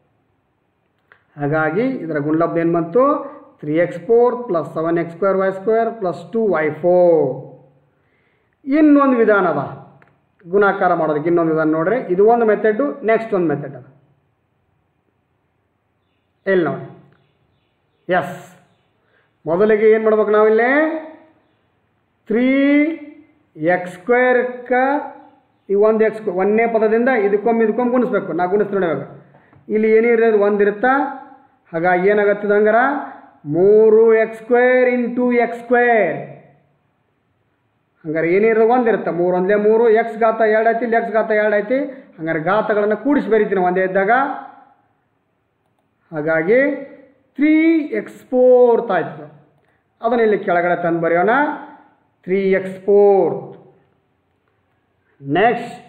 ಹಾಗಾಗಿ ಇದರ ಗುಣಲಬ್ಧ ಏನು ಬಂತು three x four plus seven x square y square plus two y four ಇನ್ನೊಂದು ವಿಧಾನ ಅದ ಗುಣಾಕಾರ ಮಾಡೋದಕ್ಕೆ ಇನ್ನೊಂದು ವಿಧಾನ ನೋಡ್ರಿ ಇದು ಒಂದು ಮೆಥಡು ನೆಕ್ಸ್ಟ್ ಒಂದು ಮೆಥಡ್ ಅದ ಇಲ್ಲಿ ನೋಡಿ ಎಸ್ ಮೊದಲಿಗೆ ಏನು ಮಾಡ್ಬೇಕು ನಾವಿಲ್ಲಿ ತ್ರೀ ಎಕ್ಸ್ ಸ್ಕ್ವೇರ್ಕ್ಕೆ ಈ ಒಂದು ಎಕ್ಸ್ ಒಂದನೇ ಪದದಿಂದ ಇದಕ್ಕೊಮ್ಮೆ ಇದಕ್ಕೊಮ್ಮೆ ಗುಣಿಸ್ಬೇಕು ನಾ ಗುಣಿಸ್ತೀನಿ ನೋಡಿ ಇವಾಗ ಇಲ್ಲಿ ಏನಿರೋದು ಒಂದು ಇರುತ್ತಾ ಹಾಗಾಗಿ ಏನಾಗತ್ತದ ಹಂಗಾರ ಮೂರು x square into x square ಹಂಗಾರೆ ಏನಿರೋದು ಒಂದು ಇರುತ್ತೆ ಮೂರು ಒಂದೇ ಮೂರು ಎಕ್ಸ್ ಘಾತ ಎರಡು ಐತಿ ಇಲ್ಲಿ ಎಕ್ಸ್ ಘಾತ ಎರಡು ಐತಿ ಹಂಗಾರೆ ಘಾತಗಳನ್ನು ಕೂಡಿಸಿ ಬರೀತೀನಿ ಒಂದೇ ಇದ್ದಾಗ ಹಾಗಾಗಿ ತ್ರೀ ಎಕ್ಸ್ ಫೋರ್ತ್ ಆಯ್ತು ಅದನ್ನು ಇಲ್ಲಿ ಕೆಳಗಡೆ ತಂದು ಬರೆಯೋಣ three x fourth next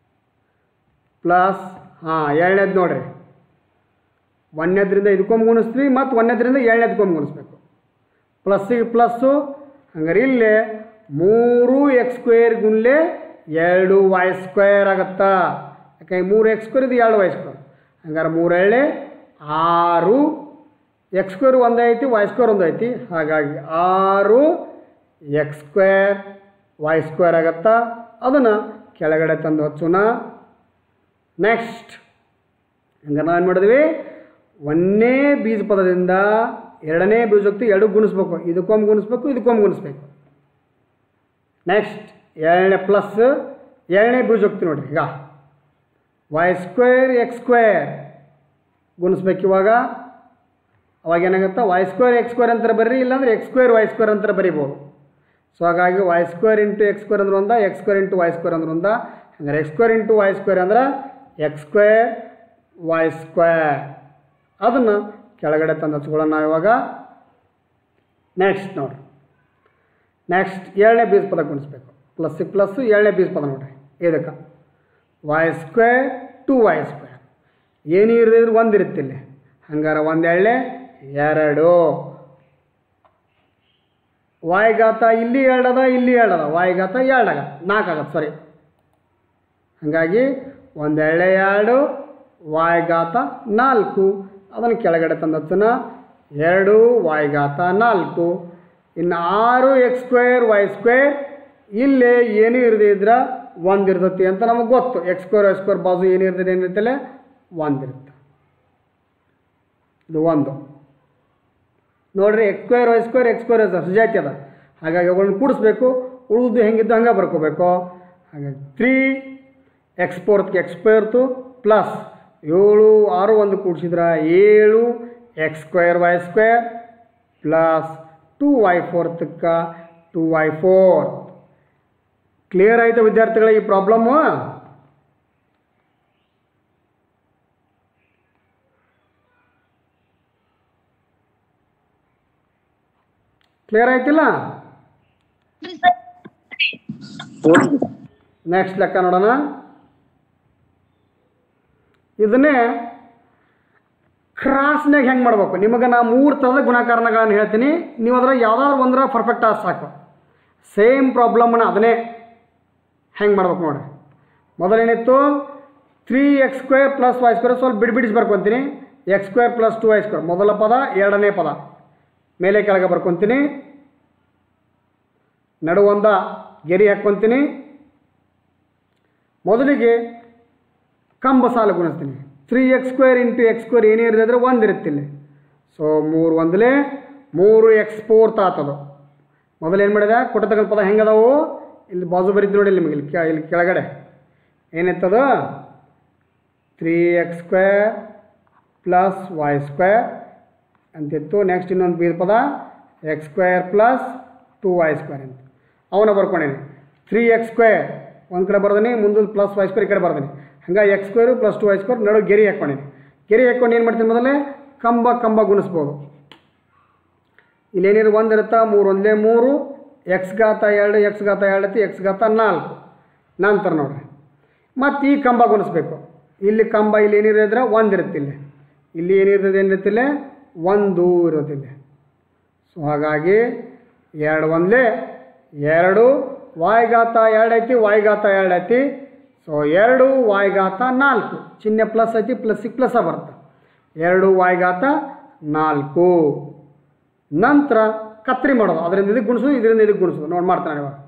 plus ಹಾಂ ಎರಡನೇದು ನೋಡ್ರಿ ಒಂದನೇದ್ರಿಂದ ಇದಕ್ಕೊಮ್ಮೆ ಗುಣಿಸ್ತೀವಿ ಮತ್ತು ಒಂದನೇದ್ರಿಂದ ಎರಡನೇದಕ್ಕೊಮ್ಮೆ ಗುಣಿಸ್ಬೇಕು ಪ್ಲಸ್ಸಿಗೆ ಪ್ಲಸ್ಸು ಹಂಗಾರೆ ಇಲ್ಲೇ ಮೂರು ಎಕ್ಸ್ ಸ್ಕ್ವೇರ್ ಗುಣ್ಲೆ ಎರಡು ವೈ ಸ್ಕ್ವೇರ್ ಆಗತ್ತಾ ಯಾಕೆ ಮೂರು ಎಕ್ಸ್ ಸ್ಕ್ವೇರ್ ಇದು ಎರಡು ವೈ ಸ್ಕ್ವೇರ್ ಹಂಗಾರೆ ಮೂರೆಳ್ಳೆ ಆರು ಎಕ್ಸ್ ಸ್ಕ್ವೇರ್ ಒಂದು ಐತಿ ವೈ ಸ್ಕ್ವೇರ್ ಒಂದು ಐತಿ ಹಾಗಾಗಿ ಆರು ಎಕ್ಸ್ ಸ್ಕ್ವೇರ್ ವೈ ಸ್ಕ್ವೇರ್ ಆಗತ್ತಾ ಅದನ್ನು ಕೆಳಗಡೆ ತಂದು ಹಚ್ಚೋಣ ನೆಕ್ಸ್ಟ್ ಹಂಗೆ ನಾವು ಏನು ಮಾಡಿದ್ವಿ ಒಂದನೇ ಬೀಜ ಪದದಿಂದ ಎರಡನೇ ಬೀಜೋಕ್ತಿ ಎರಡು ಗುಣಿಸ್ಬೇಕು ಇದಕ್ಕೊಮ್ಮೆ ಗುಣಿಸ್ಬೇಕು ಇದಕ್ಕೊಮ್ಮೆ ಗುಣಿಸ್ಬೇಕು ನೆಕ್ಸ್ಟ್ ಎರಡನೇ ಪ್ಲಸ್ ಎರಡನೇ ಬೀಜೋಕ್ತಿ ನೋಡ್ರಿ ಈಗ ವೈ ಸ್ಕ್ವೇರ್ ಎಕ್ಸ್ ಸ್ಕ್ವೇರ್ ಗುಣಿಸ್ಬೇಕು ಇವಾಗ ಅವಾಗ ಏನಾಗುತ್ತೆ ವೈ ಸ್ಕ್ವೇರ್ ಎಕ್ಸ್ ಸ್ಕ್ವೇರ್ ಅಂತಾರೆ ಬರ್ರಿ ಇಲ್ಲಾಂದ್ರೆ ಎಕ್ಸ್ ಸ್ಕ್ವೇರ್ ವೈ ಸ್ಕ್ವೇರ್ ಅಂತಾರೆ ಬರಿಬೋದು ಸೊ ಹಾಗಾಗಿ y square into x square ಅಂದ್ರೆ ಒಂದ x square into y square ಅಂದ್ರೆ ಒಂದ ಹಂಗಾರೆ x square into y square ಅಂದ್ರೆ ಎಕ್ಸ್ ಸ್ಕ್ವೇರ್ ವೈ ಸ್ಕ್ವೇರ್ ಅದನ್ನು ಕೆಳಗಡೆ ತಂದು ಹಚ್ಕೊಳ್ಳೋಣ ನಾವು ಇವಾಗ ನೆಕ್ಸ್ಟ್ ನೋಡ್ರಿ ನೆಕ್ಸ್ಟ್ ಏಳನೇ ಬೀಜ ಪದ ಗುಣಿಸ್ಬೇಕು ಪ್ಲಸ್ ಪ್ಲಸ್ಸು ಏಳನೇ ಬೀಜ ಪದ ನೋಡ್ರಿ ಇದಕ್ಕೆ y square to y square ಏನು ಇರದಿದ್ರೆ ಒಂದು ಇರುತ್ತೆ ಇಲ್ಲಿ ಹಂಗಾರೆ ಒಂದು ಎಳ್ಳೆ ಎರಡು ವಾಯ್ಗಾತ ಇಲ್ಲಿ ಎರಡದ ಇಲ್ಲಿ ಎರಡದ ವಾಯ್ಗಾತ ಎರಡು ಆಗತ್ತೆ ನಾಲ್ಕು ಆಗತ್ತೆ ಸಾರಿ ಹಾಗಾಗಿ ಒಂದು ಎಳ್ಳೆ ಎರಡು ವಾಯ್ಗಾತ ನಾಲ್ಕು ಅದನ್ನು ಕೆಳಗಡೆ ತಂದತ್ತನ ಎರಡು ವಾಯ್ಗಾತ ನಾಲ್ಕು ಇನ್ನು ಆರು ಎಕ್ಸ್ ಸ್ಕ್ವೇರ್ ವೈ ಸ್ಕ್ವೇರ್ ಇಲ್ಲೇ ಏನೂ ಇರದೇ ಇದ್ರೆ ಒಂದು ಇರ್ತೈತಿ ಅಂತ ನಮಗೆ ಗೊತ್ತು ಎಕ್ಸ್ ಸ್ಕ್ವೇರ್ ವೈ ಸ್ಕ್ವೇರ್ ಬಾಜು ಏನು ಇರ್ತದೆ ಏನಿರ್ತಲ್ಲ ಒಂದು ಇರುತ್ತೆ ಇದು ಒಂದು ನೋಡ್ರಿ x square y square x square ಸುಜಾತಿ ಅದ ಹಾಗಾಗಿ ಅವುಗಳನ್ನ ಕೂಡಿಸ್ಬೇಕು ಉಳಿದು ಹೆಂಗಿದ್ದು ಹಂಗೆ ಬರ್ಕೋಬೇಕು ಹಾಗಾಗಿ ತ್ರೀ ಎಕ್ಸ್ ಫೋರ್ತ್ಗೆ ಎಕ್ಸ್ ಸ್ಕ್ವೇರ್ತು ಪ್ಲಸ್ ಏಳು ಆರು ಒಂದು ಕೂಡಿಸಿದ್ರೆ ಏಳು x square y square plus two y ಫೋರ್ತಕ್ಕೆ ಟು ವೈ ಫೋರ್ ಕ್ಲಿಯರ್ ಆಯಿತು ವಿದ್ಯಾರ್ಥಿಗಳ ಈ ಪ್ರಾಬ್ಲಮ್ಮು ಕ್ಲಿಯರ್ ಆಯ್ತಿಲ್ಲ ನೆಕ್ಸ್ಟ್ ಲೆಕ್ಕ ನೋಡೋಣ ಇದನ್ನೇ ಕ್ರಾಸ್ನಾಗ ಹೆಂಗೆ ಮಾಡ್ಬೇಕು ನಿಮಗೆ ನಾ ಮೂರು ಥರದ ಗುಣಕಾರಣಗಳನ್ನು ಹೇಳ್ತೀನಿ ನೀವು ಅದ್ರ ಯಾವ್ದಾದ್ರು ಒಂದರ ಪರ್ಫೆಕ್ಟ್ ಆದ ಸಾಕು ಸೇಮ್ ಪ್ರಾಬ್ಲಮ್ನ ಅದನ್ನೇ ಹೆಂಗೆ ಮಾಡ್ಬೇಕು ನೋಡಿರಿ ಮೊದಲೇನಿತ್ತು three x square plus y square ಸ್ವಲ್ಪ ಬಿಡಿ ಬಿಡಿಸಿ ಬರ್ಕೊತೀನಿ x square plus two y square ಮೊದಲ ಪದ ಎರಡನೇ ಪದ ಮೇಲೆ ಕೆಳಗೆ ಬರ್ಕೊತೀನಿ ನಡುವೊಂದ ಗೆರಿ ಹಾಕ್ಕೊತೀನಿ ಮೊದಲಿಗೆ ಕಂಬ ಸಾಲು ಗುಣಿಸ್ತೀನಿ three x square into x square ಏನೇ ಇರದೆ ಅಂದರೆ ಒಂದು ಇರುತ್ತೆ ಇಲ್ಲಿ ಸೊ ಮೂರು ಒಂದಲೇ ಮೂರು ಎಕ್ಸ್ ಫೋರ್ತ್ ಆತದು ಮೊದಲು ಏನು ಮಾಡಿದೆ ಕೊಟ್ಟತಕ್ಕಂಥ ಪದ ಹೆಂಗದಾವು ಇಲ್ಲಿ ಬಾಜು ಬರೀತು ನೋಡಿ ನಿಮಗೆ ಇಲ್ಲಿ ಕೆ ಇಲ್ಲಿ ಕೆಳಗಡೆ ಏನಿತ್ತದು three x square plus y square ಅಂತಿತ್ತು ನೆಕ್ಸ್ಟ್ ಇನ್ನೊಂದು ಬೀದ ಪದ x square plus two y square ಅಂತ ಅವನ ಬರ್ಕೊಂಡೇನಿ ತ್ರೀ ಎಕ್ಸ್ ಸ್ಕ್ವೇರ್ ಒಂದು ಕಡೆ ಬರ್ದೀನಿ ಮುಂದೊಂದು ಪ್ಲಸ್ ವೈ ಸ್ಕ್ವೇರ್ ಈ ಕಡೆ ಬರ್ದೀನಿ ಹಂಗಾಗಿ x square plus two y square ನಡು ಗೆರಿ ಹಾಕ್ಕೊಂಡೀನಿ ಗೆರಿ ಹಾಕ್ಕೊಂಡು ಏನು ಮಾಡ್ತೀನಿ ಮೊದಲೇ ಕಂಬ ಕಂಬ ಗುಣಿಸ್ಬೋದು ಇಲ್ಲೇನಿರು ಒಂದು ಇರುತ್ತಾ ಮೂರು ಒಂದೇ ಮೂರು ಎಕ್ಸ್ ಘಾತ ಎರಡು ಎಕ್ಸ್ ಘಾತ ಎರಡು ಐತಿ ಎಕ್ಸ್ ಘಾತ ನಾಲ್ಕು ನಂತರ ನೋಡ್ರಿ ಮತ್ತು ಈ ಕಂಬ ಗುಣಿಸ್ಬೇಕು ಇಲ್ಲಿ ಕಂಬ ಇಲ್ಲಿ ಏನಿರೋದ್ರೆ ಒಂದು ಇರುತ್ತೆ ಇಲ್ಲಿ ಇಲ್ಲಿ ಏನಿರ್ತದೆ ಏನಿರುತ್ತಿಲ್ಲ ಒಂದು ಇರೋದಿಲ್ಲ ಸೊ ಹಾಗಾಗಿ ಎರಡು ಒಂದಲೇ ಎರಡು ವಾಯ್ಘಾತ ಎರಡು ಐತಿ ವಾಯ್ಘಾತ ಎರಡು ಐತಿ ಸೊ ಎರಡು ವಾಯ್ಘಾತ ನಾಲ್ಕು ಚಿಹ್ನೆ ಪ್ಲಸ್ ಐತಿ ಪ್ಲಸ್ಸಿಗೆ ಪ್ಲಸ್ಸ ಬರುತ್ತೆ ಎರಡು ವಾಯ್ಘಾತ ನಾಲ್ಕು ನಂತರ ಕತ್ರಿ ಮಾಡೋದು ಅದರಿಂದ ಇದಕ್ಕೆ ಗುಣಿಸೋದು ಇದರಿಂದ ಇದಕ್ಕೆ ಗುಣಿಸೋದು ನೋಡಿ ಮಾಡ್ತಾನೆ ಇವಾಗ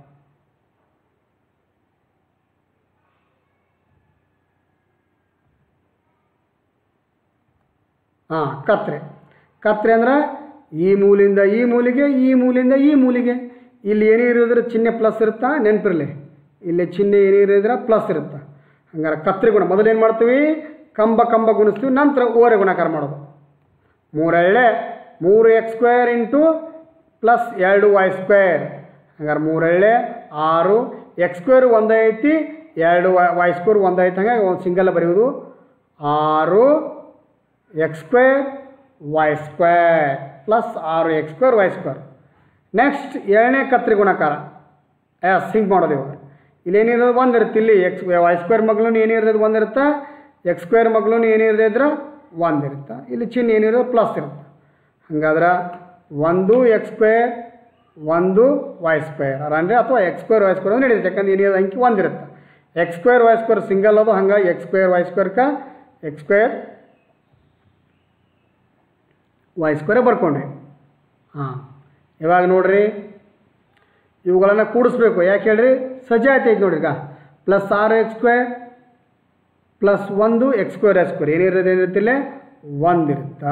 ಹಾಂ ಕತ್ರೆ ಕತ್ರೆ ಅಂದ್ರೆ ಈ ಮೂಲಿಂದ ಈ ಮೂಲಿಗೆ ಈ ಮೂಲಿಂದ ಈ ಮೂಲಿಗೆ ಇಲ್ಲಿ ಏನೇ ಇರೋದ್ರೆ ಚಿಹ್ನೆ ಪ್ಲಸ್ ಇರುತ್ತಾ ನೆನಪಿರಲಿ ಇಲ್ಲಿ ಚಿಹ್ನೆ ಏನೇ ಇರೋದ್ರೆ ಪ್ಲಸ್ ಇರುತ್ತೆ ಹಂಗಾರೆ ಕತ್ರಿ ಗುಣ ಮೊದಲು ಏನು ಮಾಡ್ತೀವಿ ಕಂಬ ಕಂಬ ಗುಣಿಸ್ತೀವಿ ನಂತರ ಓರೆ ಗುಣಾಕಾರ ಮಾಡೋದು ಮೂರೆಳ್ಳೆ ಮೂರು ಎಕ್ಸ್ ಸ್ಕ್ವೇರ್ ಇಂಟು ಪ್ಲಸ್ ಎರಡು ವೈ ಸ್ಕ್ವೇರ್ ಹಂಗಾರೆ ಮೂರೆಳ್ಳೆ ಆರು ಎಕ್ಸ್ ಸ್ಕ್ವೇರ್ ಒಂದೇ ಐತಿ ಎರಡು ವೈ ವೈ ಸ್ಕ್ವೇರ್ ಒಂದೇ ಐತಿ ಹಂಗಾಗಿ ಒಂದು ಸಿಂಗಲ್ ಬರೆಯೋದು ಆರು x square y square plus ಆರು x square y square next ಏಳನೇ ಕತ್ರಿ ಗುಣಕಾರ ಎಸ್ ಹಿಂಗೆ ಮಾಡೋದು ಇವಾಗ ಇಲ್ಲಿ ಏನಿರೋದು ಒಂದು ಇರುತ್ತೆ ಇಲ್ಲಿ ಎಕ್ಸ್ ವೈ ಸ್ಕ್ವೇರ್ ಮಗ್ಲೂ ಏನಿರೋದು ಒಂದು ಇರುತ್ತೆ ಎಕ್ಸ್ ಸ್ಕ್ವೇರ್ ಮಗ್ಲೂ ಏನಿರದೆ ಇದ್ರೆ ಒಂದು ಇರುತ್ತೆ ಇಲ್ಲಿ ಚಿಹ್ನೆ ಏನಿರೋದು ಪ್ಲಸ್ ಇರುತ್ತೆ ಹಂಗಾದ್ರೆ ಒಂದು ಎಕ್ಸ್ ಸ್ಕ್ವೇರ್ ಒಂದು ವೈ ಸ್ಕ್ವೇರ್ ಅಂದರೆ ಅಥವಾ ಎಕ್ಸ್ ಸ್ಕ್ವೇರ್ ವೈ ಸ್ಕ್ವೇರ್ ಅಂದ್ರೆ ನಡೀತದೆ ಯಾಕಂದ್ರೆ ಏನಿರೋದು ಅಂಕಿ ಒಂದಿರುತ್ತೆ x square y square single ಅದು ಹಂಗಾಗಿ ಎಕ್ಸ್ ಸ್ಕ್ವೇರ್ ವೈ ಸ್ಕ್ವೇರ್ಕ ಎಕ್ಸ್ ಸ್ಕ್ವೇರ್ ವೈ ಸ್ಕ್ವೇರೇ ಬರ್ಕೊಂಡ್ರಿ ಹಾಂ ಇವಾಗ ನೋಡ್ರಿ ಇವುಗಳನ್ನು ಕೂಡಿಸ್ಬೇಕು ಯಾಕೆ ಹೇಳ್ರಿ ಸಜಾತಿ ಐತೆ ನೋಡ್ರಿ ಈಗ ಪ್ಲಸ್ ಆರು ಎಕ್ಸ್ ಸ್ಕ್ವೇರ್ ಪ್ಲಸ್ ಒಂದು ಎಕ್ಸ್ ಸ್ಕ್ವೇರ್ ಎಕ್ಸ್ ಸ್ಕ್ವೇರ್ ಏನಿರೋದು ಏನಿರುತ್ತಿಲ್ಲ ಒಂದಿರುತ್ತಾ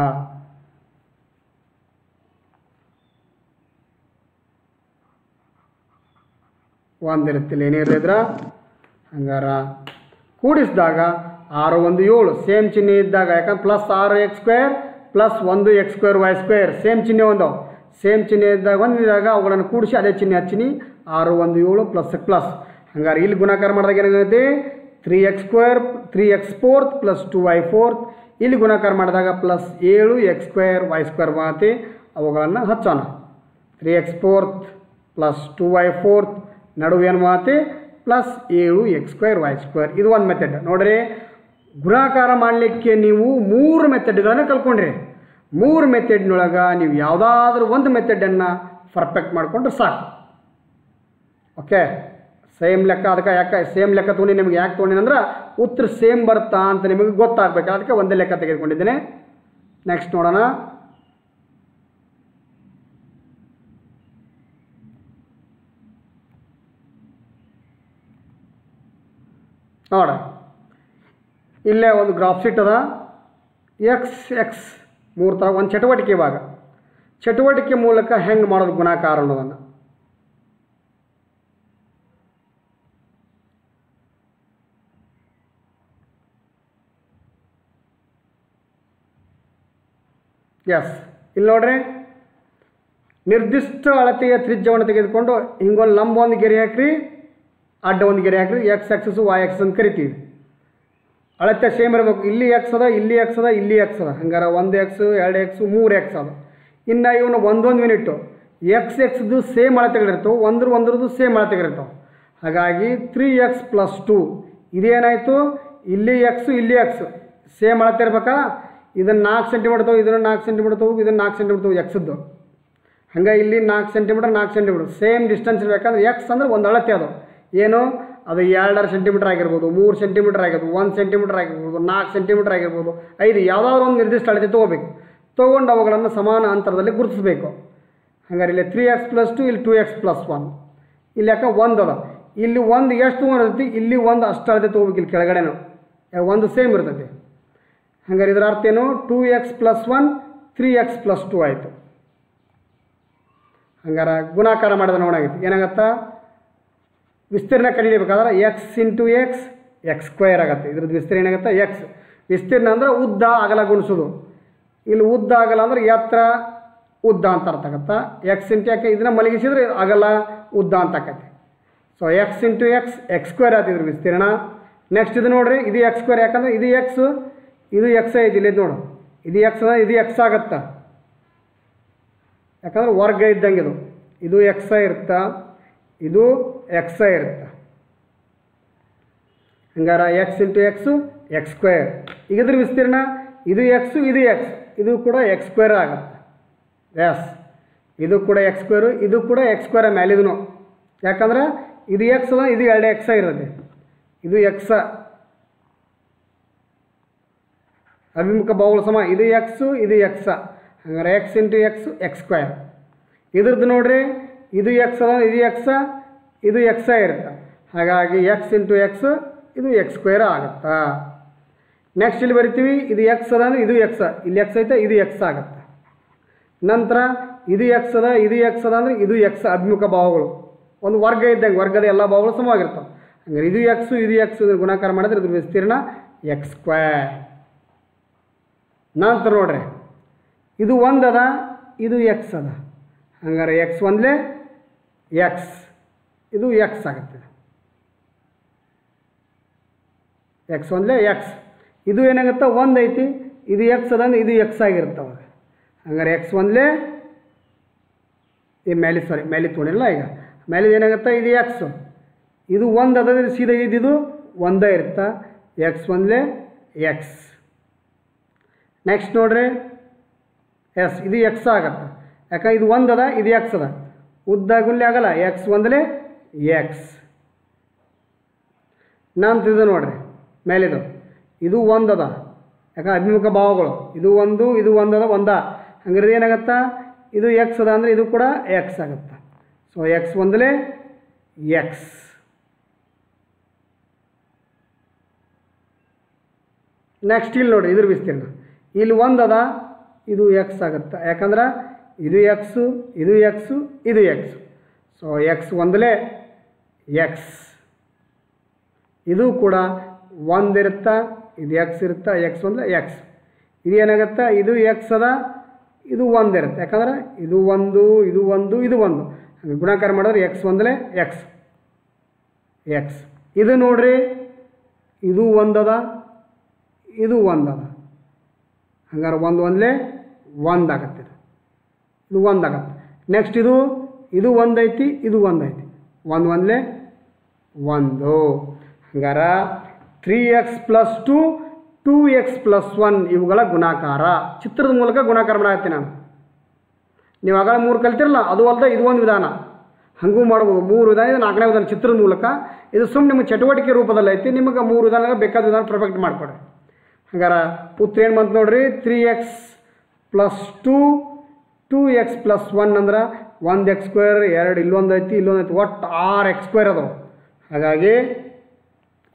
ಒಂದಿರುತ್ತಿಲ್ಲ ಏನಿರಲಿದ್ರ ಹಂಗಾರ ಕೂಡಿಸಿದಾಗ ಆರು ಒಂದು ಏಳು ಸೇಮ್ ಚಿಹ್ನೆ ಇದ್ದಾಗ ಯಾಕಂದ್ರೆ ಪ್ಲಸ್ ಆರು ಎಕ್ಸ್ ಸ್ಕ್ವೇರ್ ಪ್ಲಸ್ ಒಂದು x square y square same ಚಿಹ್ನೆ ಒಂದು ಸೇಮ್ ಚಿಹ್ನೆ ಇದ್ದಾಗ ಒಂದಿದಾಗ ಅವುಗಳನ್ನು ಕೂಡಿಸಿ ಅದೇ ಚಿಹ್ನೆ ಹಚ್ಚಿನಿ ಆರು ಒಂದು ಏಳು ಪ್ಲಸ್ ಪ್ಲಸ್ ಹಂಗಾರೆ ಇಲ್ಲಿ ಗುಣಾಕಾರ ಮಾಡಿದಾಗ ಏನಾಗುತ್ತೆ three x square three x fourth plus two y fourth ಇಲ್ಲಿ ಗುಣಾಕಾರ ಮಾಡಿದಾಗ ಪ್ಲಸ್ ಏಳು ಎಕ್ಸ್ ಸ್ಕ್ವೇರ್ ವೈ ಸ್ಕ್ವೇರ್ ಮಾತಿ ಅವುಗಳನ್ನು ಹಚ್ಚೋಣ three x fourth plus two y fourth ನಡುವೇನು ಮಾತಿ ಪ್ಲಸ್ ಏಳು ಎಕ್ಸ್ ಸ್ಕ್ವೇರ್ ವೈ ಸ್ಕ್ವೇರ್ ಇದು ಒಂದು ಮೆಥಡ್ ನೋಡ್ರಿ ಗುಣಾಕಾರ ಮಾಡಲಿಕ್ಕೆ ನೀವು ಮೂರು ಮೆಥಡ್ಗಳನ್ನು ಕಲ್ತ್ಕೊಂಡ್ರಿ ಮೂರು ಮೆಥಡ್ನೊಳಗೆ ನೀವು ಯಾವುದಾದ್ರೂ ಒಂದು ಮೆಥಡನ್ನು ಪರ್ಫೆಕ್ಟ್ ಮಾಡಿಕೊಂಡ್ರೆ ಸಾಕು ಓಕೆ ಸೇಮ್ ಲೆಕ್ಕ ಅದಕ್ಕೆ ಯಾಕೆ ಸೇಮ್ ಲೆಕ್ಕ ತೊಗೊಂಡು ನಿಮ್ಗೆ ಯಾಕೆ ತೊಗೊಂಡಿನಿ ಅಂದ್ರೆ ಉತ್ತರ ಸೇಮ್ ಬರುತ್ತಾ ಅಂತ ನಿಮಗೆ ಗೊತ್ತಾಗಬೇಕು ಅದಕ್ಕೆ ಒಂದೇ ಲೆಕ್ಕ ತೆಗೆದುಕೊಂಡಿದ್ದೇನೆ ನೆಕ್ಸ್ಟ್ ನೋಡೋಣ ನೋಡ ಇಲ್ಲೇ ಒಂದು ಗ್ರಾಫ್ ಶೀಟ್ ಅದ ಎಕ್ಸ್ ಎಕ್ಸ್ ಮೂರು ಥರ ಒಂದು ಚಟುವಟಿಕೆ ಇವಾಗ ಚಟುವಟಿಕೆ ಮೂಲಕ ಹೆಂಗೆ ಮಾಡೋದು ಗುಣಾಕಾರ ಅನ್ನೋದನ್ನು ಎಸ್ ಇಲ್ಲಿ ನೋಡ್ರಿ ನಿರ್ದಿಷ್ಟ ಅಳತೆಯ ತ್ರಿಜ್ಯವನ್ನು ತೆಗೆದುಕೊಂಡು ಹಿಂಗೊಂದು ಲಂಬ ಒಂದು ಗೆರೆ ಹಾಕ್ರಿ ಅಡ್ಡ ಒಂದು ಗೆರೆ ಹಾಕ್ರಿ ಎಕ್ಸ್ ಎಕ್ಸಸ್ ವೈ ಎಕ್ಸ್ ಅಂತ ಕರಿತೀವಿ ಅಳತೆ ಸೇಮ್ ಇರಬೇಕು ಇಲ್ಲಿ ಎಕ್ಸ್ ಅದ ಇಲ್ಲಿ ಎಕ್ಸ್ ಅದ ಇಲ್ಲಿ ಎಕ್ಸ್ ಅದ ಹಂಗಾರೆ ಒಂದು ಎಕ್ಸ್ ಎರಡು ಎಕ್ಸ್ ಮೂರು ಎಕ್ಸ್ ಅದ ಇನ್ನು ಇವನು ಒಂದೊಂದು ಮಿನಿಟು ಎಕ್ಸ್ ಎಕ್ಸ್ದು ಸೇಮ್ ಅಳತೆಗಳಿರ್ತವೆ ಒಂದ್ರ ಒಂದ್ರದ್ದು ಸೇಮ್ ಅಳತೆಗಳಿರ್ತವೆ ಹಾಗಾಗಿ ತ್ರೀ ಎಕ್ಸ್ ಪ್ಲಸ್ ಟು ಇದೇನಾಯಿತು ಇಲ್ಲಿ ಎಕ್ಸು ಇಲ್ಲಿ ಎಕ್ಸ್ ಸೇಮ್ ಅಳತೆ ಇರ್ಬೇಕಾ ಇದನ್ನು ನಾಲ್ಕು ಸೆಂಟಿಮೀಟರ್ ತಗೋ ಇದನ್ನು ನಾಲ್ಕು ಸೆಂಟಿಮೀಟರ್ ತಗೋ ಇದನ್ನು ನಾಲ್ಕು ಸೆಂಟಿಮೀಟರ್ ತಗೋ ಎಕ್ಸದ್ದು ಹಂಗೆ ಇಲ್ಲಿ ನಾಲ್ಕು ಸೆಂಟಿಮೀಟರ್ ನಾಲ್ಕು ಸೆಂಟಿಮೀಟರ್ ಸೇಮ್ ಡಿಸ್ಟೆನ್ಸ್ ಇರಬೇಕಂದ್ರೆ ಎಕ್ಸ್ ಅಂದ್ರೆ ಒಂದು ಅಳತೆ ಅದು ಏನು ಅದು ಎರಡರ ಸೆಂಟಿಮೀಟರ್ ಆಗಿರ್ಬೋದು ಮೂರು ಸೆಂಟಿಮೀಟರ್ ಆಗಿರ್ಬೋದು ಒಂದು ಸೆಂಟಿಮೀಟರ್ ಆಗಿರ್ಬೋದು ನಾಲ್ಕು ಸೆಂಟಿಮೀಟರ್ ಆಗಿರ್ಬೋದು ಐದು ಯಾವುದಾದ್ರೂ ಒಂದು ನಿರ್ದಿಷ್ಟ ಅಳತೆ ತೊಗೋಬೇಕು ತೊಗೊಂಡು ಅವುಗಳನ್ನು ಸಮಾನ ಅಂತರದಲ್ಲಿ ಗುರುತಿಸಬೇಕು ಹಂಗಾರೆ ಇಲ್ಲಿ ತ್ರೀ ಎಕ್ಸ್ ಪ್ಲಸ್ ಟು ಇಲ್ಲಿ ಟೂ ಎಕ್ಸ್ ಪ್ಲಸ್ ಒನ್ ಇಲ್ಲಿ ಯಾಕೆ ಒಂದು ಅದ ಇಲ್ಲಿ ಒಂದು ಎಷ್ಟು ತೊಗೊಂಡಿರ್ತೈತಿ ಇಲ್ಲಿ ಒಂದು ಅಷ್ಟು ಅಳತೆ ತೊಗೋಬೇಕು ಇಲ್ಲಿ ಕೆಳಗಡೆನು ಯಾ- ಒಂದು ಸೇಮ್ ಇರ್ತೈತಿ ಹಂಗಾರೆ ಇದರ ಅರ್ಥ ಏನು two x plus one three x plus two ಆಯಿತು ಹಂಗಾರೆ ಗುಣಾಕಾರ ಮಾಡಿದ್ರೆ ನೋಡಾಗೈತಿ ಏನಾಗತ್ತಾ ವಿಸ್ತೀರ್ಣ ಕಂಡುಹಿಡಿಬೇಕಾದ್ರೆ x into x x square ಆಗತ್ತೆ ಇದ್ರದ್ದು ವಿಸ್ತೀರ್ಣ ಏನಾಗುತ್ತೆ ಎಕ್ಸ್ ವಿಸ್ತೀರ್ಣ ಅಂದ್ರೆ ಉದ್ದ ಅಗಲ ಗುಣಿಸೋದು ಇಲ್ಲಿ ಉದ್ದ ಅಗಲ ಅಂದ್ರೆ ಎತ್ತರ ಉದ್ದ ಅಂತ ಅರ್ಥ ಆಗತ್ತಾ ಎಕ್ಸ್ ಇಂಟು ಯಾಕೆ ಇದನ್ನ ಮಲಗಿಸಿದ್ರೆ ಅಗಲ ಉದ್ದ ಅಂತ ಆಕೈತಿ so x into x x square ಆತಿದ್ರು ವಿಸ್ತೀರ್ಣ ನೆಕ್ಸ್ಟ್ ಇದು ನೋಡ್ರಿ ಇದು ಎಕ್ಸ್ ಸ್ಕ್ವೇರ್ ಯಾಕಂದ್ರೆ ಇದು ಎಕ್ಸ್ ಇದು ಎಕ್ಸ್ ಐತಿ ಇಲ್ಲಿ ನೋಡು ಇದು ಎಕ್ಸ್ ಅದ ಇದು ಎಕ್ಸ್ ಆಗತ್ತಾ ಯಾಕಂದ್ರೆ ವರ್ಗ ಇದ್ದಂಗೆ ಇದು ಇದು ಎಕ್ಸ ಇರುತ್ತಾ ಇದು ಎಕ್ಸ ಇರುತ್ತೆ ಹಂಗಾರ x into x x square ಈಗ ಇದ್ರ ವಿಸ್ತೀರ್ಣ ಇದು ಎಕ್ಸು ಇದು ಎಕ್ಸ್ ಇದು ಕೂಡ ಎಕ್ಸ್ ಸ್ಕ್ವೇರ್ ಆಗುತ್ತೆ ಎಸ್ ಇದು ಕೂಡ ಎಕ್ಸ್ ಸ್ಕ್ವೇರು ಇದು ಕೂಡ ಎಕ್ಸ್ ಸ್ಕ್ವೇರ್ ಮೇಲಿದನು ಯಾಕಂದ್ರೆ ಇದು ಎಕ್ಸ್ ಅದ ಇದು ಎರಡು ಎಕ್ಸ ಇರುತ್ತೆ ಇದು ಎಕ್ಸ ಅಭಿಮುಖ ಬಾಹುಳ ಸಮ ಇದು ಎಕ್ಸು ಇದು ಎಕ್ಸ ಹಂಗಾರೆ x into x x square ಇದ್ರದ್ದು ನೋಡ್ರಿ ಇದು ಎಕ್ಸ್ ಅದ ಇದು ಎಕ್ಸ ಇದು ಎಕ್ಸ ಇರುತ್ತೆ ಹಾಗಾಗಿ ಎಕ್ಸ್ ಇಂಟು ಎಕ್ಸ್ ಇದು ಎಕ್ಸ್ ಸ್ಕ್ವೇರ್ ಆಗುತ್ತಾ ನೆಕ್ಸ್ಟ್ ಇಲ್ಲಿ ಬರಿತೀವಿ ಇದು ಎಕ್ಸ್ ಅದ ಅಂದ್ರೆ ಇದು ಎಕ್ಸ್ ಇಲ್ಲಿ ಎಕ್ಸ್ ಐತೆ ಇದು ಎಕ್ಸ್ ಆಗುತ್ತೆ ನಂತರ ಇದು ಎಕ್ಸ್ ಅದ ಇದು ಎಕ್ಸ್ ಅದ ಅಂದ್ರೆ ಇದು ಎಕ್ಸ್ ಅಭಿಮುಖ ಭಾವಗಳು ಒಂದು ವರ್ಗ ಇದ್ದಂಗೆ ವರ್ಗದ ಎಲ್ಲ ಭಾವಗಳು ಸಮವಾಗಿರ್ತವೆ ಹಂಗಾರೆ ಇದು ಎಕ್ಸು ಇದು ಎಕ್ಸ್ ಇದ್ರ ಗುಣಾಕಾರ ಮಾಡಿದ್ರೆ ಇದ್ರ ವಿಸ್ತೀರ್ಣ ಎಕ್ಸ್ ಸ್ಕ್ವೇರ್ ನಂತರ ನೋಡ್ರಿ ಇದು ಒಂದದ ಇದು ಎಕ್ಸ್ ಅದ ಹಂಗಾರೆ ಎಕ್ಸ್ ಒಂದಲೇ ಎಕ್ಸ್ ಇದು ಎಕ್ಸ್ ಆಗುತ್ತೆ ಎಕ್ಸ್ ಒಂದಲೇ ಎಕ್ಸ್ ಇದು ಏನಾಗುತ್ತೆ ಒಂದು ಐತಿ ಇದು ಎಕ್ಸ್ ಅದ ಅಂದ್ರೆ ಇದು ಎಕ್ಸ್ ಆಗಿರುತ್ತೆ ಅವಾಗ ಹಂಗಾರೆ ಎಕ್ಸ್ ಒಂದಲೇ ಈ ಮೇಲೆ ಸಾರಿ ಮೇಲೆ ತೊಗೊಂಡಿಲ್ಲ ಈಗ ಮೇಲೆ ಏನಾಗುತ್ತೆ ಇದು ಎಕ್ಸ್ ಇದು ಒಂದು ಅದ ಸೀದಾ ಇದ್ದಿದ್ದು ಒಂದೇ ಇರುತ್ತಾ ಎಕ್ಸ್ ಒಂದಲೇ ಎಕ್ಸ್ ನೆಕ್ಸ್ಟ್ ನೋಡ್ರಿ ಎಸ್ ಇದು ಎಕ್ಸ್ ಆಗತ್ತೆ ಯಾಕೆ ಇದು ಒಂದು ಅದ ಇದು ಎಕ್ಸ್ ಅದ ಉದ್ದ ಗುಲ್ಲೆ ಆಗಲ್ಲ ಎಕ್ಸ್ ಒಂದಲೇ ಎಕ್ಸ್ ನಂತರ ಇದು ನೋಡ್ರಿ ಮೇಲಿದು ಇದು ಒಂದು ಅದ ಯಾಕೆ ಅಭಿಮುಖ ಭಾವಗಳು ಇದು ಒಂದು ಇದು ಒಂದು ಅದ ಒಂದ ಹಂಗಾರೆ ಏನಾಗತ್ತಾ ಇದು ಎಕ್ಸ್ ಅದ ಅಂದರೆ ಇದು ಕೂಡ ಎಕ್ಸ್ ಆಗುತ್ತೆ ಸೊ ಎಕ್ಸ್ ಒಂದಲೇ ಎಕ್ಸ್ ನೆಕ್ಸ್ಟ್ ಇಲ್ಲಿ ನೋಡಿ ಇದ್ರ ವಿಸ್ತೀರ್ಣ ಇಲ್ಲಿ ಒಂದು ಅದ ಇದು ಎಕ್ಸ್ ಆಗುತ್ತೆ ಯಾಕಂದ್ರೆ ಇದು ಎಕ್ಸು ಇದು ಎಕ್ಸು ಇದು ಎಕ್ಸ್ ಸೊ ಎಕ್ಸ್ ಒಂದಲೇ ಎಕ್ಸ್ ಇದು ಕೂಡ ಒಂದಿರುತ್ತಾ ಇದು ಎಕ್ಸ್ ಇರುತ್ತಾ ಎಕ್ಸ್ ಒಂದಲೇ ಎಕ್ಸ್ ಇದು ಏನಾಗುತ್ತೆ ಇದು ಎಕ್ಸ್ ಅದ ಇದು ಒಂದಿರುತ್ತೆ ಯಾಕಂದ್ರೆ ಇದು ಒಂದು ಇದು ಒಂದು ಇದು ಒಂದು ಹಂಗೆ ಗುಣಾಕಾರ ಮಾಡಿದ್ರೆ ಎಕ್ಸ್ ಒಂದಲೇ ಎಕ್ಸ್ ಎಕ್ಸ್ ಇದು ನೋಡ್ರಿ ಇದು ಒಂದದ ಇದು ಒಂದದ ಹಂಗಾರೆ ಒಂದು ಒಂದಲೇ ಒಂದಾಗತ್ತೆ ಇದು ಇದು ಒಂದಾಗತ್ತೆ ನೆಕ್ಸ್ಟ್ ಇದು ಇದು ಒಂದೈತಿ ಇದು ಒಂದೈತಿ ಒಂದು ಒಂದಲೇ ಒಂದು ಹಂಗಾರ three x plus two two x plus one ಇವುಗಳ ಗುಣಾಕಾರ ಚಿತ್ರದ ಮೂಲಕ ಗುಣಾಕಾರ ಮಾಡತ್ತೀನಿ ನಾನು ನೀವು ಆಗ ಮೂರು ಕಲ್ತಿರಲ್ಲ ಅದು ಅಲ್ಲದೆ ಇದು ಒಂದು ವಿಧಾನ ಹಂಗೂ ಮಾಡ್ಬೋದು ಮೂರು ವಿಧಾನ ಇದು ನಾಲ್ಕನೇ ವಿಧಾನ ಚಿತ್ರದ ಮೂಲಕ ಇದು ಸುಮ್ಮನೆ ನಿಮಗೆ ಚಟುವಟಿಕೆ ರೂಪದಲ್ಲಿ ಐತಿ ನಿಮಗೆ ಮೂರು ವಿಧಾನ ಬೇಕಾದ ವಿಧಾನ ಪರ್ಫೆಕ್ಟ್ ಮಾಡಿಕೊಡಿ ಹಂಗಾರ ಉತ್ತರ ಏನು ಬಂತು ನೋಡ್ರಿ three x plus two two x plus one ಅಂದ್ರೆ ಒಂದು ಎಕ್ಸ್ ಸ್ಕ್ವೇರ್ ಎರಡು ಇಲ್ಲೊಂದು ಐತಿ ಇಲ್ಲೊಂದು ಐತಿ ಒಟ್ಟು ಆರು ಎಕ್ಸ್ ಸ್ಕ್ವೇರ್ ಅದಾವೆ ಹಾಗಾಗಿ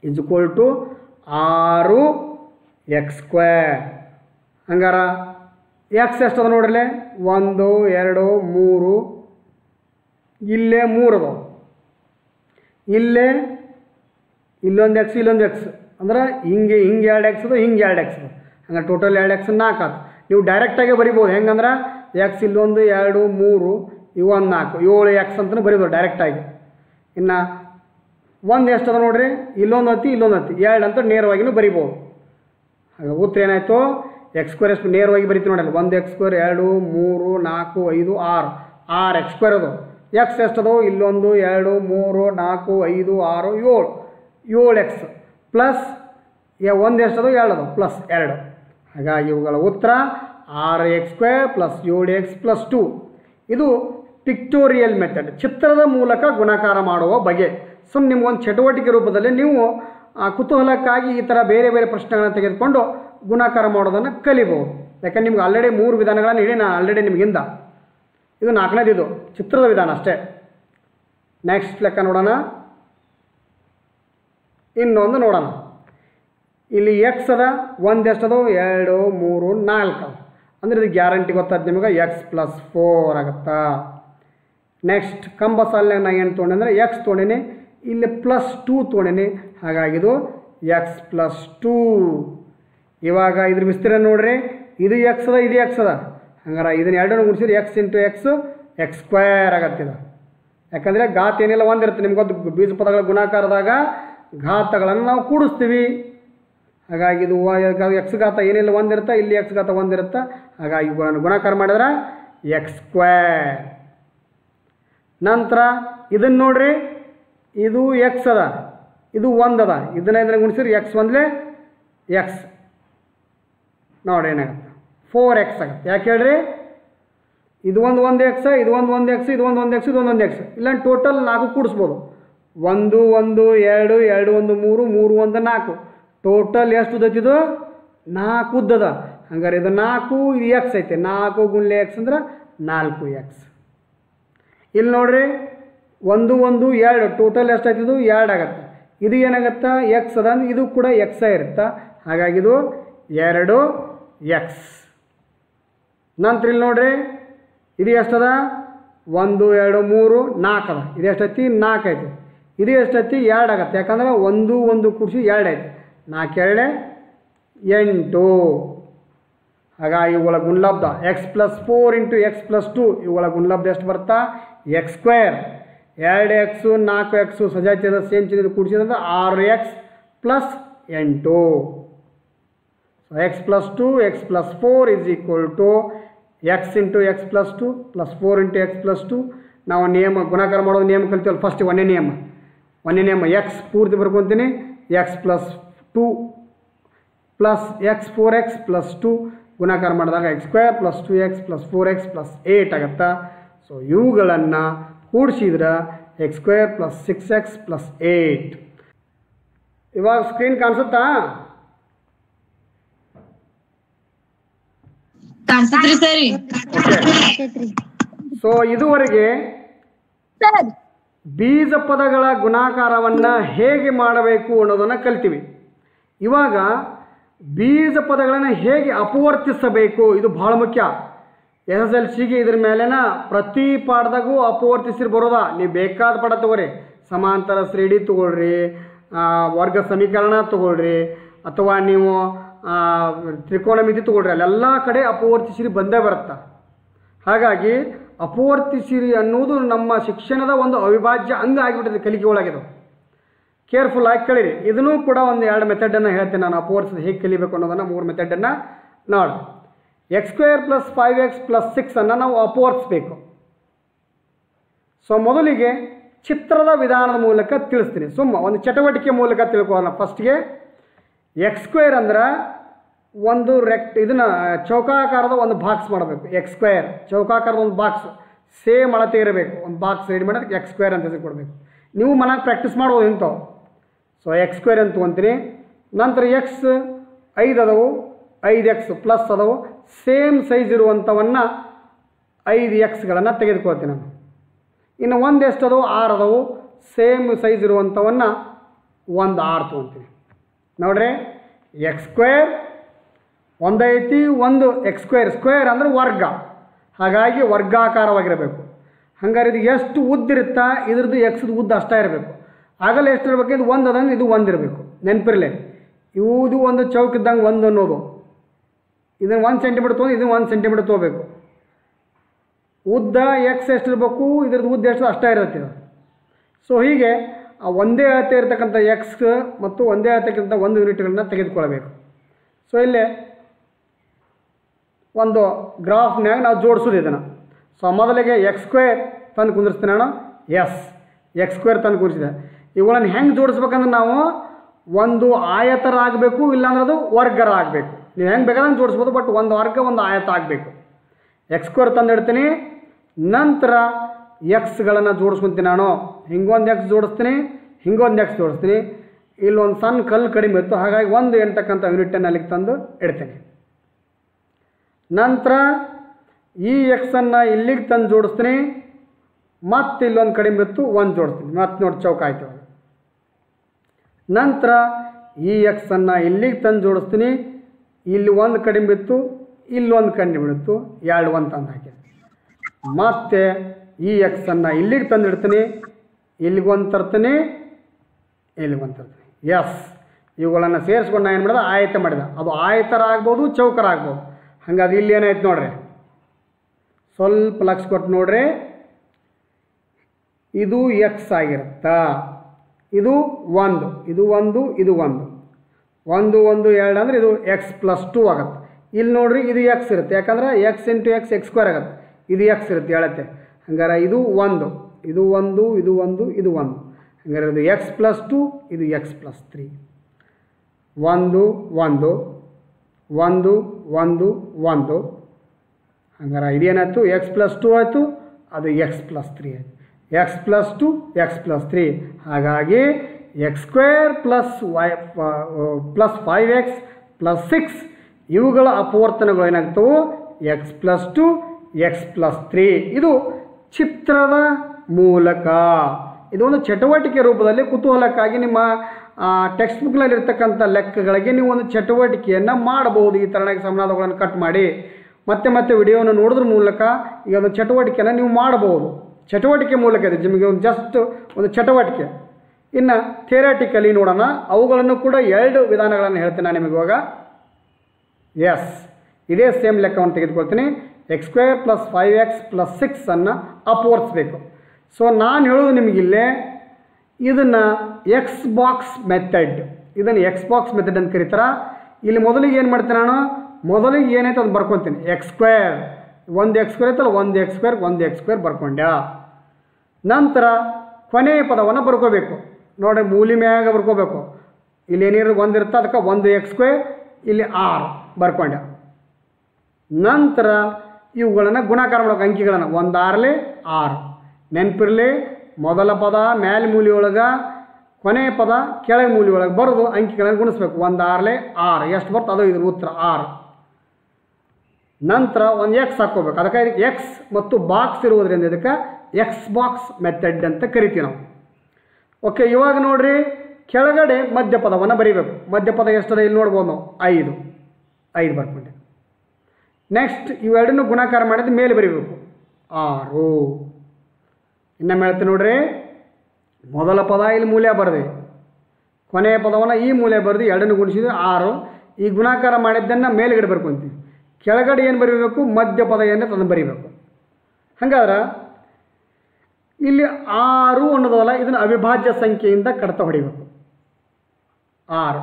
ಇಸ್ ಈಕ್ವಲ್ ಟು ಆರು ಎಕ್ಸ್ ಸ್ಕ್ವೇರ್ ಹಂಗಾರ ಎಕ್ಸ್ ಎಷ್ಟದ ನೋಡ್ರಲ್ಲೇ ಒಂದು ಎರಡು ಮೂರು ಇಲ್ಲೇ ಮೂರು ಅದಾವ ಇಲ್ಲೇ ಇಲ್ಲೊಂದು ಎಕ್ಸ್ ಇಲ್ಲೊಂದು ಎಕ್ಸ್ ಅಂದ್ರೆ ಹಿಂಗೆ ಹಿಂಗೆ ಎರಡು ಎಕ್ಸ್ ಅದು ಹಿಂಗೆ ಎರಡು ಎಕ್ಸ್ ಅದು ಹಂಗೆ ಟೋಟಲ್ ಎರಡು ಎಕ್ಸ್ ನಾಲ್ಕು ಆತು ನೀವು ಡೈರೆಕ್ಟಾಗೆ ಬರಿಬೋದು ಹೆಂಗಂದ್ರೆ ಎಕ್ಸ್ ಇಲ್ಲೊಂದು ಎರಡು ಮೂರು ಇವೊಂದು ನಾಲ್ಕು ಏಳು ಎಕ್ಸ್ ಅಂತಲೂ ಬರಿಬೋದು ಡೈರೆಕ್ಟಾಗಿ ಇನ್ನು ಒಂದು ಎಷ್ಟದ ನೋಡ್ರಿ ಇಲ್ಲೊಂದು ಹತ್ತಿ ಇಲ್ಲೊಂದು ಹತ್ತಿ ಎರಡು ಅಂತ ನೇರವಾಗಿನೂ ಬರಿಬೋದು ಹಾಗೆ ಉತ್ತರ ಏನಾಯಿತು ಎಕ್ಸ್ ಸ್ಕ್ವೇರ್ ಎಷ್ಟು ನೇರವಾಗಿ ಬರಿತೀವಿ ನೋಡಲ್ಲ ಒಂದು ಎಕ್ಸ್ ಸ್ಕ್ವೇರ್ ಎರಡು ಮೂರು ನಾಲ್ಕು ಐದು ಆರು ಆರು ಎಕ್ಸ್ ಸ್ಕ್ವೇರ್ ಅದು ಎಕ್ಸ್ ಎಷ್ಟದು ಇಲ್ಲೊಂದು ಎರಡು ಮೂರು ನಾಲ್ಕು ಐದು ಆರು ಏಳು ಏಳು ಎಕ್ಸ್ ಪ್ಲಸ್ ಒಂದು ಎಷ್ಟದು ಎರಡು ಅದು ಪ್ಲಸ್ ಎರಡು ಹಾಗಾಗಿ ಇವುಗಳ ಉತ್ತರ ಆರು ಎಕ್ಸ್ ಸ್ಕ್ವೇರ್ ಪ್ಲಸ್ ಏಳು ಎಕ್ಸ್ ಪ್ಲಸ್ ಟು ಇದು ಪಿಕ್ಟೋರಿಯಲ್ ಮೆಥಡ್ ಚಿತ್ರದ ಮೂಲಕ ಗುಣಾಕಾರ ಮಾಡುವ ಬಗೆ ಸೊ ನಿಮ್ಗೊಂದು ಚಟುವಟಿಕೆ ರೂಪದಲ್ಲಿ ನೀವು ಆ, ಕುತೂಹಲಕ್ಕಾಗಿ ಈ ಥರ ಬೇರೆ ಬೇರೆ ಪ್ರಶ್ನೆಗಳನ್ನು ತೆಗೆದುಕೊಂಡು ಗುಣಾಕಾರ ಮಾಡೋದನ್ನು ಕಲಿಬೋದು ಯಾಕಂದ್ರೆ ನಿಮ್ಗೆ ಆಲ್ರೆಡಿ ಮೂರು ವಿಧಾನಗಳನ್ನು ಹೇಳಿ ನಾನು ಆಲ್ರೆಡಿ ನಿಮಗಿಂದ ಇದು ನಾಲ್ಕನೇದು ಇದು ಚಿತ್ರದ ವಿಧಾನ ಅಷ್ಟೇ ನೆಕ್ಸ್ಟ್ ಲೆಕ್ಕ ನೋಡೋಣ ಇನ್ನೊಂದು ನೋಡೋಣ ಇಲ್ಲಿ ಎಕ್ಸ್ ಅದ ಒಂದು ಎಷ್ಟದು ಎರಡು ಮೂರು ನಾಲ್ಕು ಅದ ಅಂದ್ರೆ ಇದು ಗ್ಯಾರಂಟಿ ಗೊತ್ತಾದ ನಿಮಗೆ ಎಕ್ಸ್ ಪ್ಲಸ್ ಫೋರ್ ಆಗುತ್ತಾ ನೆಕ್ಸ್ಟ್ ಕಂಬ ಸಾಲಿನಾಗ ನಾ ಏನು ತೊಗೊಂಡೆ ಅಂದರೆ ಎಕ್ಸ್ ತೊಗೊಂಡೀನಿ ಇಲ್ಲಿ ಪ್ಲಸ್ ಟೂ ತೊಗೊಂಡೀನಿ ಹಾಗಾಗಿ ಇದು ಎಕ್ಸ್ ಪ್ಲಸ್ ಟೂ ಇವಾಗ ಇದ್ರ ವಿಸ್ತೀರ್ಣ ನೋಡ್ರಿ ಇದು ಎಕ್ಸ್ ಅದ ಇದು ಎಕ್ಸ್ ಅದ ಹಂಗಾರೆ ಇದನ್ನ ಎರಡನ್ನು ಗುಣಿಸಿದ್ರೆ x into x x square ಆಗತ್ತಿದ ಯಾಕಂದರೆ ಘಾತ ಏನಿಲ್ಲ ಒಂದಿರುತ್ತೆ ನಿಮ್ಗೆ ಗೊತ್ತು ಬೀಜ ಪದಗಳ ಗುಣಾಕಾರದಾಗ ಘಾತಗಳನ್ನು ನಾವು ಕೂಡಿಸ್ತೀವಿ ಹಾಗಾಗಿ ಇದು ಎಕ್ಸ್ ಘಾತ ಏನಿಲ್ಲ ಒಂದಿರುತ್ತೆ ಇಲ್ಲಿ ಎಕ್ಸ್ ಘಾತ ಒಂದಿರುತ್ತೆ ಹಾಗಾಗಿ ಇವುಗಳನ್ನು ಗುಣಾಕಾರ ಮಾಡಿದ್ರೆ ಎಕ್ಸ್ ಸ್ಕ್ವೇರ್ ನಂತರ ಇದನ್ನು ನೋಡ್ರಿ ಇದು ಎಕ್ಸ್ ಅದ ಇದು ಒಂದು ಅದ ಇದನ್ನ ಇದನ್ನ ಗುಣಿಸಿದ್ರೆ ಎಕ್ಸ್ ಒಂದಲೇ ಎಕ್ಸ್ ನೋಡಿ ಏನಾಗುತ್ತೆ ಫೋರ್ ಎಕ್ಸ್ ಆಗುತ್ತೆ ಯಾಕೆ ಹೇಳ್ರಿ ಇದು ಒಂದು ಒಂದು ಎಕ್ಸ್ ಇದು ಒಂದು ಒಂದು ಎಕ್ಸ್ ಇದು ಒಂದು ಒಂದು ಎಕ್ಸ್ ಇದು ಒಂದು ಒಂದು ಎಕ್ಸ್ ಇಲ್ಲ ಟೋಟಲ್ ನಾಲ್ಕು ಕೂಡಿಸ್ಬೋದು ಒಂದು ಒಂದು ಎರಡು ಎರಡು ಒಂದು ಮೂರು ಮೂರು ಒಂದು ನಾಲ್ಕು ಟೋಟಲ್ ಎಷ್ಟು ಉದ್ದೈತಿದು ನಾಲ್ಕು ಉದ್ದದ ಹಂಗಾರೆ ಇದು ನಾಲ್ಕು ಇದು ಎಕ್ಸ್ ಐತೆ ನಾಲ್ಕು ಗುಂಡ್ಲೆ ಎಕ್ಸ್ ಅಂದ್ರೆ ನಾಲ್ಕು ಎಕ್ಸ್ ಇಲ್ಲಿ ನೋಡ್ರಿ ಒಂದು ಒಂದು ಎರಡು ಟೋಟಲ್ ಎಷ್ಟಾಯ್ತಿದು ಎರಡು ಆಗತ್ತೆ ಇದು ಏನಾಗತ್ತೆ ಎಕ್ಸ್ ಅದ ಅಂದ್ರೆ ಇದು ಕೂಡ ಎಕ್ಸ ಇರುತ್ತೆ ಹಾಗಾಗಿ ಇದು ಎರಡು ಎಕ್ಸ್ ನಂತರ ಇಲ್ಲಿ ನೋಡ್ರಿ ಇದು ಎಷ್ಟದ ಒಂದು ಎರಡು ಮೂರು ನಾಲ್ಕು ಅದ ಇದು ಎಷ್ಟೈತಿ ನಾಲ್ಕು ಐತಿ ಇದು ಎಷ್ಟೈತಿ ಎರಡು ಆಗತ್ತೆ ಯಾಕಂದ್ರೆ ಒಂದು ಒಂದು ಕೂಡಿಸಿ ಎರಡು ಐತಿ ನಾಲ್ಕು ಎರಡೇ ಎಂಟು ಹಾಗಾಗಿ ಇವುಗಳ ಗುಣಲಬ್ಧ x plus four into x plus two ಇವುಗಳ ಗುಣಲಬ್ಧ ಎಷ್ಟು ಬರುತ್ತಾ ಎಕ್ಸ್ ಸ್ಕ್ವೇರ್ ಎರಡು ಎಕ್ಸು ನಾಲ್ಕು ಎಕ್ಸು ಸಜಾತಿಯದ ಸೇಮ್ ಚಿನ್ನದ ಕೂಡಿಸಿದ್ರೆ ಆರು ಎಕ್ಸ್ ಪ್ಲಸ್ ಎಂಟು so x plus two x plus four is equal to x into x plus two plus four into x plus two ನಾವು ನಿಯಮ ಗುಣಾಕಾರ ಮಾಡೋದು ನಿಯಮ ಕಲಿತೀವಲ್ಲ ಫಸ್ಟ್ ಒಂದೇ ನಿಯಮ ಒಂದೇ ನಿಯಮ ಎಕ್ಸ್ ಪೂರ್ತಿ ಬರ್ಕೊತೀನಿ x plus two plus x four x plus two ಗುಣಾಕಾರ ಮಾಡಿದಾಗ x square plus two x plus four x plus eight ಆಗುತ್ತಾ ಸೊ ಇವುಗಳನ್ನು ಕೂಡಿಸಿದ್ರೆ x square plus six x plus eight ಇವಾಗ ಸ್ಕ್ರೀನ್ ಕಾಣಿಸುತ್ತಾ ಕಾಣಿಸ್ತದ್ರಿ ಸರಿ ಓಕೆ ಸೊ ಇದುವರೆಗೆ ಸರ್ ಬೀಜ ಪದಗಳ ಗುಣಾಕಾರವನ್ನು ಹೇಗೆ ಮಾಡಬೇಕು ಅನ್ನೋದನ್ನು ಕಲ್ತೀವಿ ಇವಾಗ ಬೀಜ ಪದಗಳನ್ನು ಹೇಗೆ ಅಪವರ್ತಿಸಬೇಕು ಇದು ಬಹಳ ಮುಖ್ಯ ಎಸ್ ಎಸ್ ಎಲ್ ಸಿಗೆ ಇದ್ರ ಮೇಲೆನ ಪ್ರತಿ ಪಾಠದಾಗೂ ಅಪವರ್ತಿಸಿ ಬರೋದ ನೀವು ಬೇಕಾದ ಪಾಠ ತಗೋರಿ ಸಮಾಂತರ ಶ್ರೇಣಿ ತಗೊಳ್ರಿ ಆ, ವರ್ಗ ಸಮೀಕರಣ ತಗೊಳ್ರಿ ಅಥವಾ ನೀವು ಆ, ತ್ರಿಕೋನಮಿತಿ ತಗೊಳ್ರಿ ಅಲ್ಲೆಲ್ಲ ಕಡೆ ಅಪವರ್ತಿಸಿರಿ ಬಂದೇ ಬರುತ್ತೆ ಹಾಗಾಗಿ ಅಪವರ್ತಿಸಿರಿ ಅನ್ನುವುದು ನಮ್ಮ ಶಿಕ್ಷಣದ ಒಂದು ಅವಿಭಾಜ್ಯ ಅಂಗ ಆಗಿಬಿಟ್ಟಿದೆ ಕಲಿಕೆ ಒಳಗಿದು ಕೇರ್ಫುಲ್ ಆಗಿ ಕಳೀರಿ ಇದನ್ನೂ ಕೂಡ ಒಂದು ಎರಡು ಮೆಥಡನ್ನು ಹೇಳ್ತೀನಿ ನಾನು ಅಪವರ್ತಿಸಿದ ಹೇಗೆ ಕಲಿಬೇಕು ಅನ್ನೋದನ್ನು ಮೂರು ಮೆಥಡನ್ನು ನೋಡಿ x square plus five x plus ಸಿಕ್ಸನ್ನು ನಾವು ಅಪವರ್ತಿಸ್ಬೇಕು ಸೊ ಮೊದಲಿಗೆ ಚಿತ್ರದ ವಿಧಾನದ ಮೂಲಕ ತಿಳಿಸ್ತೀನಿ ಸುಮ್ಮ ಒಂದು ಚಟುವಟಿಕೆ ಮೂಲಕ ತಿಳ್ಕೊಳ್ಳೋಣ ಫಸ್ಟ್ಗೆ ಎಕ್ಸ್ ಸ್ಕ್ವೇರ್ ಅಂದ್ರೆ ಒಂದು ರೆಕ್ಟ್ ಇದನ್ನ ಚೌಕಾಕಾರದ ಒಂದು ಬಾಕ್ಸ್ ಮಾಡಬೇಕು ಎಕ್ಸ್ ಸ್ಕ್ವೇರ್ ಚೌಕಾಕಾರದ ಒಂದು ಬಾಕ್ಸ್ ಸೇಮ್ ಅಳತೆ ಇರಬೇಕು ಒಂದು ಬಾಕ್ಸ್ ರೆಡಿ ಮಾಡೋದಕ್ಕೆ ಎಕ್ಸ್ ಸ್ಕ್ವೇರ್ ಅಂತ ಹೆಸರು ಕೊಡಬೇಕು ನೀವು ಮನೆಗೆ ಪ್ರಾಕ್ಟೀಸ್ ಮಾಡ್ಬೋದು ಇಂಥವು ಸೊ ಎಕ್ಸ್ ಸ್ಕ್ವೇರ್ ಅಂತ ತೊಗೊಂತೀನಿ ನಂತರ ಎಕ್ಸ್ ಐದು ಅದಾವು ಐದು ಎಕ್ಸ್ ಪ್ಲಸ್ ಅದಾವು ಸೇಮ್ ಸೈಜ್ ಇರುವಂಥವನ್ನು ಐದು ಎಕ್ಸ್ಗಳನ್ನು ತೆಗೆದುಕೊಳ್ತೀನಿ ನಾನು ಇನ್ನು ಒಂದು ಎಷ್ಟು ಅದಾವು ಆರು ಅದಾವು ಸೇಮ್ ಸೈಜ್ ಇರುವಂಥವನ್ನು ಒಂದು ಆರ್ ತೊಗೊತೀನಿ ನೋಡ್ರಿ ಎಕ್ಸ್ ಸ್ಕ್ವೇರ್ ಒಂದೈತಿ ಒಂದು ಎಕ್ಸ್ ಸ್ಕ್ವೇರ್ ಸ್ಕ್ವೇರ್ ಅಂದರೆ ವರ್ಗ ಹಾಗಾಗಿ ವರ್ಗಾಕಾರವಾಗಿರಬೇಕು ಹಂಗಾರೆ ಇದು ಎಷ್ಟು ಉದ್ದಿರುತ್ತಾ ಇದ್ರದ್ದು ಎಕ್ಸ್ದು ಉದ್ದ ಅಷ್ಟೇ ಇರಬೇಕು ಆಗಲ್ಲ ಎಷ್ಟು ಇರಬೇಕು ಇದು ಒಂದು ಅದಂಗೆ ಇದು ಒಂದು ಇರಬೇಕು ನೆನಪಿರಲಿ ಇವುದು ಒಂದು ಚೌಕ್ ಇದ್ದಂಗೆ ಒಂದು ಅನ್ನೋದು ಇದನ್ನು ಒಂದು ಸೆಂಟಿಮೀಟ್ರ್ ತೊಗೊಂಡು ಇದನ್ನು ಒಂದು ಸೆಂಟಿಮೀಟ್ರ್ ತೊಗೋಬೇಕು ಉದ್ದ ಎಕ್ಸ್ ಎಷ್ಟಿರಬೇಕು ಇದ್ರದ್ದು ಉದ್ದ ಎಷ್ಟು ಅಷ್ಟೇ ಇರುತ್ತೆ ಇದು ಸೊ ಹೀಗೆ ಆ ಒಂದೇ ಅಳತೆ ಇರತಕ್ಕಂಥ ಎಕ್ಸ್ ಮತ್ತು ಒಂದೇ ಅಳತೆಗಿಂತ ಒಂದು ಯೂನಿಟ್ಗಳನ್ನ ತೆಗೆದುಕೊಳ್ಬೇಕು ಸೊ ಇಲ್ಲೇ ಒಂದು ಗ್ರಾಫ್ನ್ಯಾಗ ನಾವು ಜೋಡಿಸೋದು ಇದನ್ನು ಸೊ ಮೊದಲಿಗೆ ಎಕ್ಸ್ ಸ್ಕ್ವೇರ್ ತಂದು ಕುಂದಿರ್ಸ್ತೀನಿ ನಾನು ಎಸ್ ಎಕ್ಸ್ ಸ್ಕ್ವೇರ್ ತಂದು ಕೂರಿಸಿದೆ ಇವುಗಳನ್ನು ಹೆಂಗೆ ಜೋಡಿಸ್ಬೇಕಂದ್ರೆ ನಾವು ಒಂದು ಆಯತರ ಆಗಬೇಕು ಇಲ್ಲಾಂದ್ರೆ ಅದು ವರ್ಗರ ಆಗಬೇಕು ನೀವು ಹೆಂಗೆ ಬೇಕಾದಂಗೆ ಜೋಡಿಸ್ಬೋದು ಬಟ್ ಒಂದು ವರ್ಗ ಒಂದು ಆಯತ ಆಗಬೇಕು ಎಕ್ಸ್ ಸ್ಕ್ವೇರ್ ತಂದು ಇಡ್ತೀನಿ ನಂತರ ಎಕ್ಸ್ಗಳನ್ನು ಜೋಡಿಸ್ಕೊತೀನಿ ನಾನು ಹಿಂಗೊಂದು ಎಕ್ಸ್ ಜೋಡಿಸ್ತೀನಿ ಹಿಂಗೊಂದು ಎಕ್ಸ್ ಜೋಡಿಸ್ತೀನಿ ಇಲ್ಲೊಂದು ಸಣ್ಣ ಕಲ್ಲು ಕಡಿಮೆ ಇತ್ತು ಹಾಗಾಗಿ ಒಂದು ಎಂಟಕ್ಕಂಥ ಯೂನಿಟನ್ನು ಅಲ್ಲಿಗೆ ತಂದು ಇಡ್ತೀನಿ ನಂತರ ಈ ಎಕ್ಸನ್ನು ಇಲ್ಲಿಗೆ ತಂದು ಜೋಡಿಸ್ತೀನಿ ಮತ್ತೆ ಇಲ್ಲೊಂದು ಕಡಿಮೆ ಇತ್ತು ಒಂದು ಜೋಡಿಸ್ತೀನಿ ಮತ್ತೆ ನೋಡಿ ಚೌಕ ಆಯ್ತು ಇವಾಗ ನಂತರ ಈ ಎಕ್ಸನ್ನು ಇಲ್ಲಿಗೆ ತಂದು ಜೋಡಿಸ್ತೀನಿ ಇಲ್ಲಿ ಒಂದು ಕಡಿಮೆ ಇತ್ತು ಇಲ್ಲೊಂದು ಕಡಿಮೆ ಇತ್ತು ಎರಡು ಒಂದು ತಂದು ಹಾಕಿದೆ ಮತ್ತೆ ಈ ಎಕ್ಸನ್ನು ಇಲ್ಲಿಗೆ ತಂದು ಇಡ್ತೀನಿ ಇಲ್ಲಿಗೊಂದು ತರ್ತೀನಿ ಇಲ್ಲಿಗೊಂದು ತರ್ತೀನಿ ಎಸ್ ಇವುಗಳನ್ನು ಸೇರಿಸ್ಕೊಂಡು ನಾನು ಏನು ಮಾಡಿದೆ ಆಯತ ಮಾಡಿದೆ ಅದು ಆಯತರ ಆಗ್ಬೋದು ಚೌಕರ ಆಗ್ಬೋದು ಹಂಗಾದ್ರೆ ಇಲ್ಲಿ ಏನಾಯ್ತು ನೋಡ್ರಿ ಸ್ವಲ್ಪ ಲಕ್ಷ ಕೊಟ್ಟು ನೋಡ್ರಿ ಇದು ಎಕ್ಸ್ ಆಗಿರುತ್ತಾ ಇದು ಒಂದು ಇದು ಒಂದು ಇದು ಒಂದು ಒಂದು ಒಂದು ಎರಡು ಅಂದರೆ ಇದು ಎಕ್ಸ್ ಪ್ಲಸ್ ಟೂ ಆಗುತ್ತೆ ಇಲ್ಲಿ ನೋಡ್ರಿ ಇದು ಎಕ್ಸ್ ಇರುತ್ತೆ ಯಾಕಂದ್ರೆ x into x x square ಆಗುತ್ತೆ ಇದು ಎಕ್ಸ್ ಇರುತ್ತೆ ಹೇಳತ್ತೆ ಹಂಗಾರೆ ಇದು ಒಂದು ಇದು ಒಂದು ಇದು ಒಂದು ಇದು ಒಂದು ಹಂಗಾರೆ ಇದು ಎಕ್ಸ್ ಪ್ಲಸ್ ಟು ಇದು ಎಕ್ಸ್ ಪ್ಲಸ್ ತ್ರೀ ಒಂದು ಒಂದು ಒಂದು ಒಂದು ಒಂದು ಹಂಗಾರೆ ಇದೇನಾಯ್ತು ಎಕ್ಸ್ ಪ್ಲಸ್ ಟು ಆಯಿತು ಅದು ಎಕ್ಸ್ ಪ್ಲಸ್ ತ್ರೀ ಆಯಿತು x plus two x plus three ಹಾಗಾಗಿ x square plus y plus five x plus six ಇವುಗಳ ಅಪವರ್ತನಗಳು ಏನಾಗ್ತವು x plus two x plus three ಇದು ಚಿತ್ರದ ಮೂಲಕ ಇದು ಒಂದು ಚಟುವಟಿಕೆ ರೂಪದಲ್ಲಿ ಕುತೂಹಲಕ್ಕಾಗಿ ನಿಮ್ಮ ಟೆಕ್ಸ್ಟ್ ಬುಕ್ನಲ್ಲಿರ್ತಕ್ಕಂಥ ಲೆಕ್ಕಗಳಿಗೆ ನೀವು ಒಂದು ಚಟುವಟಿಕೆಯನ್ನು ಮಾಡಬಹುದು ಈ ಥರನಾಗಿ ಸಮನಾದಗಳನ್ನು ಕಟ್ ಮಾಡಿ ಮತ್ತೆ ಮತ್ತೆ ವಿಡಿಯೋವನ್ನು ನೋಡೋದ್ರ ಮೂಲಕ ಈ ಒಂದು ಚಟುವಟಿಕೆಯನ್ನು ನೀವು ಮಾಡಬಹುದು ಚಟುವಟಿಕೆ ಮೂಲಕ ಇದೆ ನಿಮಗೆ ಒಂದು ಜಸ್ಟ್ ಒಂದು ಚಟುವಟಿಕೆ ಇನ್ನು ಥಿಯರಾಟಿಕಲಿ ನೋಡೋಣ ಅವುಗಳನ್ನು ಕೂಡ ಎರಡು ವಿಧಾನಗಳನ್ನು ಹೇಳ್ತೀನಿ ನಾನು ನಿಮಗೆ ಇವಾಗ ಎಸ್ ಇದೇ ಸೇಮ್ ಲೆಕ್ಕವನ್ನು ತೆಗೆದುಕೊಳ್ತೀನಿ x square plus five x plus ಸಿಕ್ಸನ್ನು ಅಪೋರ್ಸ್ಬೇಕು ಸೊ ನಾನು ಹೇಳೋದು ನಿಮಗಿಲ್ಲೇ ಇದನ್ನು ಎಕ್ಸ್ ಬಾಕ್ಸ್ ಮೆಥಡ್ ಇದನ್ನು ಎಕ್ಸ್ ಬಾಕ್ಸ್ ಮೆಥಡ್ ಅಂತ ಕರೀತಾರ ಇಲ್ಲಿ ಮೊದಲಿಗೆ ಏನು ಮಾಡ್ತೀನಿ ನಾನು ಮೊದಲಿಗೆ ಏನೈತೆ ಅದು ಬರ್ಕೊತೀನಿ ಎಕ್ಸ್ ಸ್ಕ್ವೇರ್ ಒಂದು ಎಕ್ಸ್ ಸ್ಕ್ವೇರ್ ಐತಲ್ಲ ಒಂದು ಎಕ್ಸ್ ಸ್ಕ್ವೇರ್ ಒಂದು ಎಕ್ಸ್ ಸ್ಕ್ವೇರ್ ಬರ್ಕೊಂಡ್ಯಾ ನಂತರ ಕೊನೆಯ ಪದವನ್ನು ಬರ್ಕೋಬೇಕು ನೋಡ್ರಿ ಮೂಲಿ ಮ್ಯಾಗ ಬರ್ಕೋಬೇಕು ಇಲ್ಲಿ ಏನಿರೋದು ಒಂದು ಇರುತ್ತೆ ಅದಕ್ಕೆ ಒಂದು ಎಕ್ಸ್ ಸ್ಕ್ವೇರ್ ಇಲ್ಲಿ ಆರು ಬರ್ಕೊಂಡೆ ನಂತರ ಇವುಗಳನ್ನು ಗುಣಾಕಾರ ಮಾಡೋಕೆ ಅಂಕಿಗಳನ್ನು ಒಂದು ಆರಲಿ ಆರು ನೆನಪಿರಲಿ ಮೊದಲ ಪದ ಮ್ಯಾಲೆ ಮೂಲಿ ಒಳಗೆ ಕೊನೆಯ ಪದ ಕೆಳಗೆ ಮೂಲಿ ಒಳಗೆ ಬರೋದು ಅಂಕಿಗಳನ್ನು ಗುಣಿಸ್ಬೇಕು ಒಂದು ಆರಲೆ ಆರು ಎಷ್ಟು ಬರ್ತದೆ ಅದು ಇದ್ರ ಉತ್ತರ ಆರು ನಂತರ ಒಂದು ಎಕ್ಸ್ ಹಾಕ್ಕೋಬೇಕು ಅದಕ್ಕೆ ಇದಕ್ಕೆ ಎಕ್ಸ್ ಮತ್ತು ಬಾಕ್ಸ್ ಇರುವುದರಿಂದ ಇದಕ್ಕೆ ಎಕ್ಸ್ ಬಾಕ್ಸ್ ಮೆಥಡ್ ಅಂತ ಕರಿತೀವಿ ನಾವು ಓಕೆ ಇವಾಗ ನೋಡ್ರಿ ಕೆಳಗಡೆ ಮಧ್ಯಪದವನ್ನು ಬರೀಬೇಕು ಮಧ್ಯಪದ ಎಷ್ಟದ ಇಲ್ಲಿ ನೋಡ್ಬೋದು ನಾವು ಐದು ಐದು ಬರ್ಕೊಂಡೆ ನೆಕ್ಸ್ಟ್ ಇವೆರಡನ್ನು ಗುಣಾಕಾರ ಮಾಡಿದ ಮೇಲೆ ಬರೀಬೇಕು ಆರು ಇನ್ನೊಮ್ಮೆ ಹೇಳ್ತೀನಿ ನೋಡ್ರಿ ಮೊದಲ ಪದ ಇಲ್ಲಿ ಮೂಲೆ ಬರೆದ್ವಿ ಕೊನೆಯ ಪದವನ್ನು ಈ ಮೂಲೆ ಬರೆದು ಎರಡನ್ನು ಗುಣಿಸಿದ್ವಿ ಆರು ಈ ಗುಣಾಕಾರ ಮಾಡಿದ್ದನ್ನು ಮೇಲ್ಗಡೆ ಬರ್ಕೊಂತೀವಿ ಕೆಳಗಡೆ ಏನು ಬರೀಬೇಕು ಮಧ್ಯ ಪದ ಏನು ಅದನ್ನು ಬರೀಬೇಕು ಹಂಗಾದ್ರೆ ಇಲ್ಲಿ ಆರು ಅನ್ನೋದಲ್ಲ ಇದನ್ನು ಅವಿಭಾಜ್ಯ ಸಂಖ್ಯೆಯಿಂದ ಕಡ್ತ ಹೊಡಿಬೇಕು ಆರು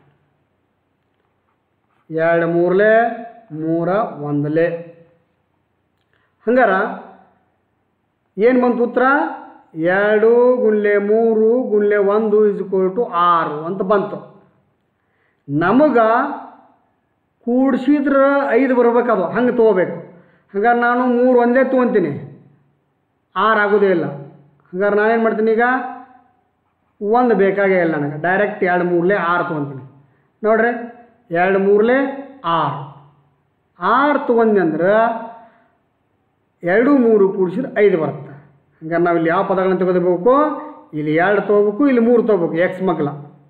ಎರಡು ಮೂರಲೆ ಮೂರ ಒಂದಲೆ ಹಂಗಾರ ಏನು ಬಂತು ಉತ್ತರ ಎರಡು ಗುಣ್ಲೆ ಮೂರು ಗುಣ್ಲೆ ಒಂದು ಇಸ್ ಟು ಆರು ಅಂತ ಬಂತು ನಮಗೆ ಕೂಡಿಸಿದ್ರೆ ಐದು ಬರ್ಬೇಕದು ಹಂಗೆ ತೊಗೋಬೇಕು ಹಂಗಾರೆ ನಾನು ಮೂರು ಒಂದೇ ತೊಗೊತೀನಿ ಆರು ಆಗೋದೇ ಇಲ್ಲ ಹಂಗಾರೆ ನಾನೇನು ಮಾಡ್ತೀನಿ ಈಗ ಒಂದು ಬೇಕಾಗೇ ಇಲ್ಲ ನನಗೆ ಡೈರೆಕ್ಟ್ ಎರಡು ಮೂರಲೇ ಆರು ತೊಗೊತೀನಿ ನೋಡ್ರಿ ಎರಡು ಮೂರಲೇ ಆರು ಆರು ತೊಗೊಂಡು ಅಂದ್ರೆ ಎರಡು ಮೂರು ಕೂಡಿಸಿದ್ರೆ ಐದು ಬರುತ್ತೆ ಹಂಗಾರೆ ನಾವು ಇಲ್ಲಿ ಯಾವ ಪದಗಳನ್ನು ತೆಗೆದುಬೇಕು ಇಲ್ಲಿ ಎರಡು ತೊಗೋಬೇಕು ಇಲ್ಲಿ ಮೂರು ತೊಗೋಬೇಕು ಎಕ್ಸ್ ಮಗ್ಲ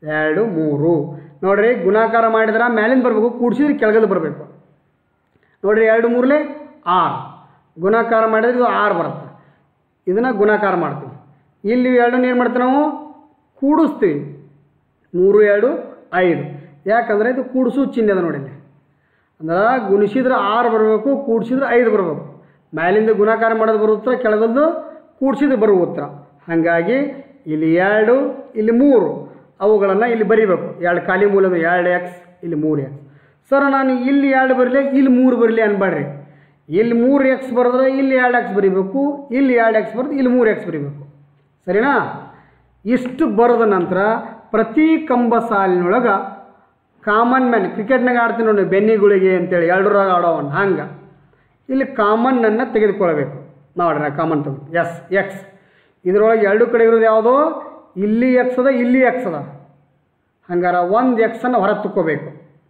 ಎರಡು ಮೂರು ನೋಡ್ರಿ ಗುಣಾಕಾರ ಮಾಡಿದ್ರೆ ಮ್ಯಾಲಿಂದ ಬರಬೇಕು ಕೂಡಿಸಿದ್ರೆ ಕೆಳಗದ ಬರಬೇಕು ನೋಡ್ರಿ ಎರಡು ಮೂರಲೆ ಆರು ಗುಣಾಕಾರ ಮಾಡಿದ್ರೆ ಇದು ಆರು ಬರುತ್ತೆ ಇದನ್ನು ಗುಣಾಕಾರ ಮಾಡ್ತೀವಿ ಇಲ್ಲಿ ಎರಡನ್ನ ಏನು ಮಾಡ್ತೀವಿ ನಾವು ಕೂಡಿಸ್ತೀವಿ ಮೂರು ಎರಡು ಐದು ಯಾಕಂದರೆ ಇದು ಕೂಡಿಸು ಚಿಹ್ನೆ ಅದ ನೋಡಿ ಇಲ್ಲಿ ಅಂದ್ರೆ ಗುಣಿಸಿದ್ರೆ ಆರು ಬರಬೇಕು ಕೂಡಿಸಿದ್ರೆ ಐದು ಬರಬೇಕು ಮ್ಯಾಲಿಂದ ಗುಣಾಕಾರ ಮಾಡೋದು ಬರೋ ಉತ್ತರ ಕೆಳಗೊಂದು ಕೂಡಿಸಿದ್ರೆ ಬರುವ ಉತ್ತರ ಹಾಗಾಗಿ ಇಲ್ಲಿ ಎರಡು ಇಲ್ಲಿ ಮೂರು ಅವುಗಳನ್ನು ಇಲ್ಲಿ ಬರಿಬೇಕು ಎರಡು ಖಾಲಿ ಮೂಲದ ಎರಡು ಎಕ್ಸ್ ಇಲ್ಲಿ ಮೂರು ಎಕ್ಸ್ ಸರ್ ನಾನು ಇಲ್ಲಿ ಎರಡು ಬರಲಿ ಇಲ್ಲಿ ಮೂರು ಬರಲಿ ಅನ್ಬೇಡ್ರಿ ಇಲ್ಲಿ ಮೂರು ಎಕ್ಸ್ ಬರೆದ್ರೆ ಇಲ್ಲಿ ಎರಡು ಎಕ್ಸ್ ಬರಿಬೇಕು ಇಲ್ಲಿ ಎರಡು ಎಕ್ಸ್ ಬರೆದು ಇಲ್ಲಿ ಮೂರು ಎಕ್ಸ್ ಬರಿಬೇಕು ಸರಿನಾ ಇಷ್ಟು ಬರೆದ ನಂತರ ಪ್ರತಿ ಕಂಬ ಸಾಲಿನೊಳಗೆ ಕಾಮನ್ ಮ್ಯಾನ್ ಕ್ರಿಕೆಟ್ನಾಗ ಆಡ್ತೀನಿ ನೋಡಿ ಬೆನ್ನಿಗುಳಿಗೆ ಅಂತೇಳಿ ಎರಡರಾಗ ಆಡೋವನ್ ಹಂಗೆ ಇಲ್ಲಿ ಕಾಮನ್ನನ್ನು ತೆಗೆದುಕೊಳ್ಬೇಕು ನೋಡ್ರಿ ನಾ ಕಾಮನ್ ತಗೋ ಎಸ್ ಎಕ್ಸ್ ಇದರೊಳಗೆ ಎರಡು ಕಡೆ ಇರೋದು ಯಾವುದು ಇಲ್ಲಿ ಎಕ್ಸ್ ಅದ ಇಲ್ಲಿ ಎಕ್ಸ್ ಅದ ಹಂಗಾರ ಒಂದು ಎಕ್ಸನ್ನು ಹೊರ ತಕ್ಕೋಬೇಕು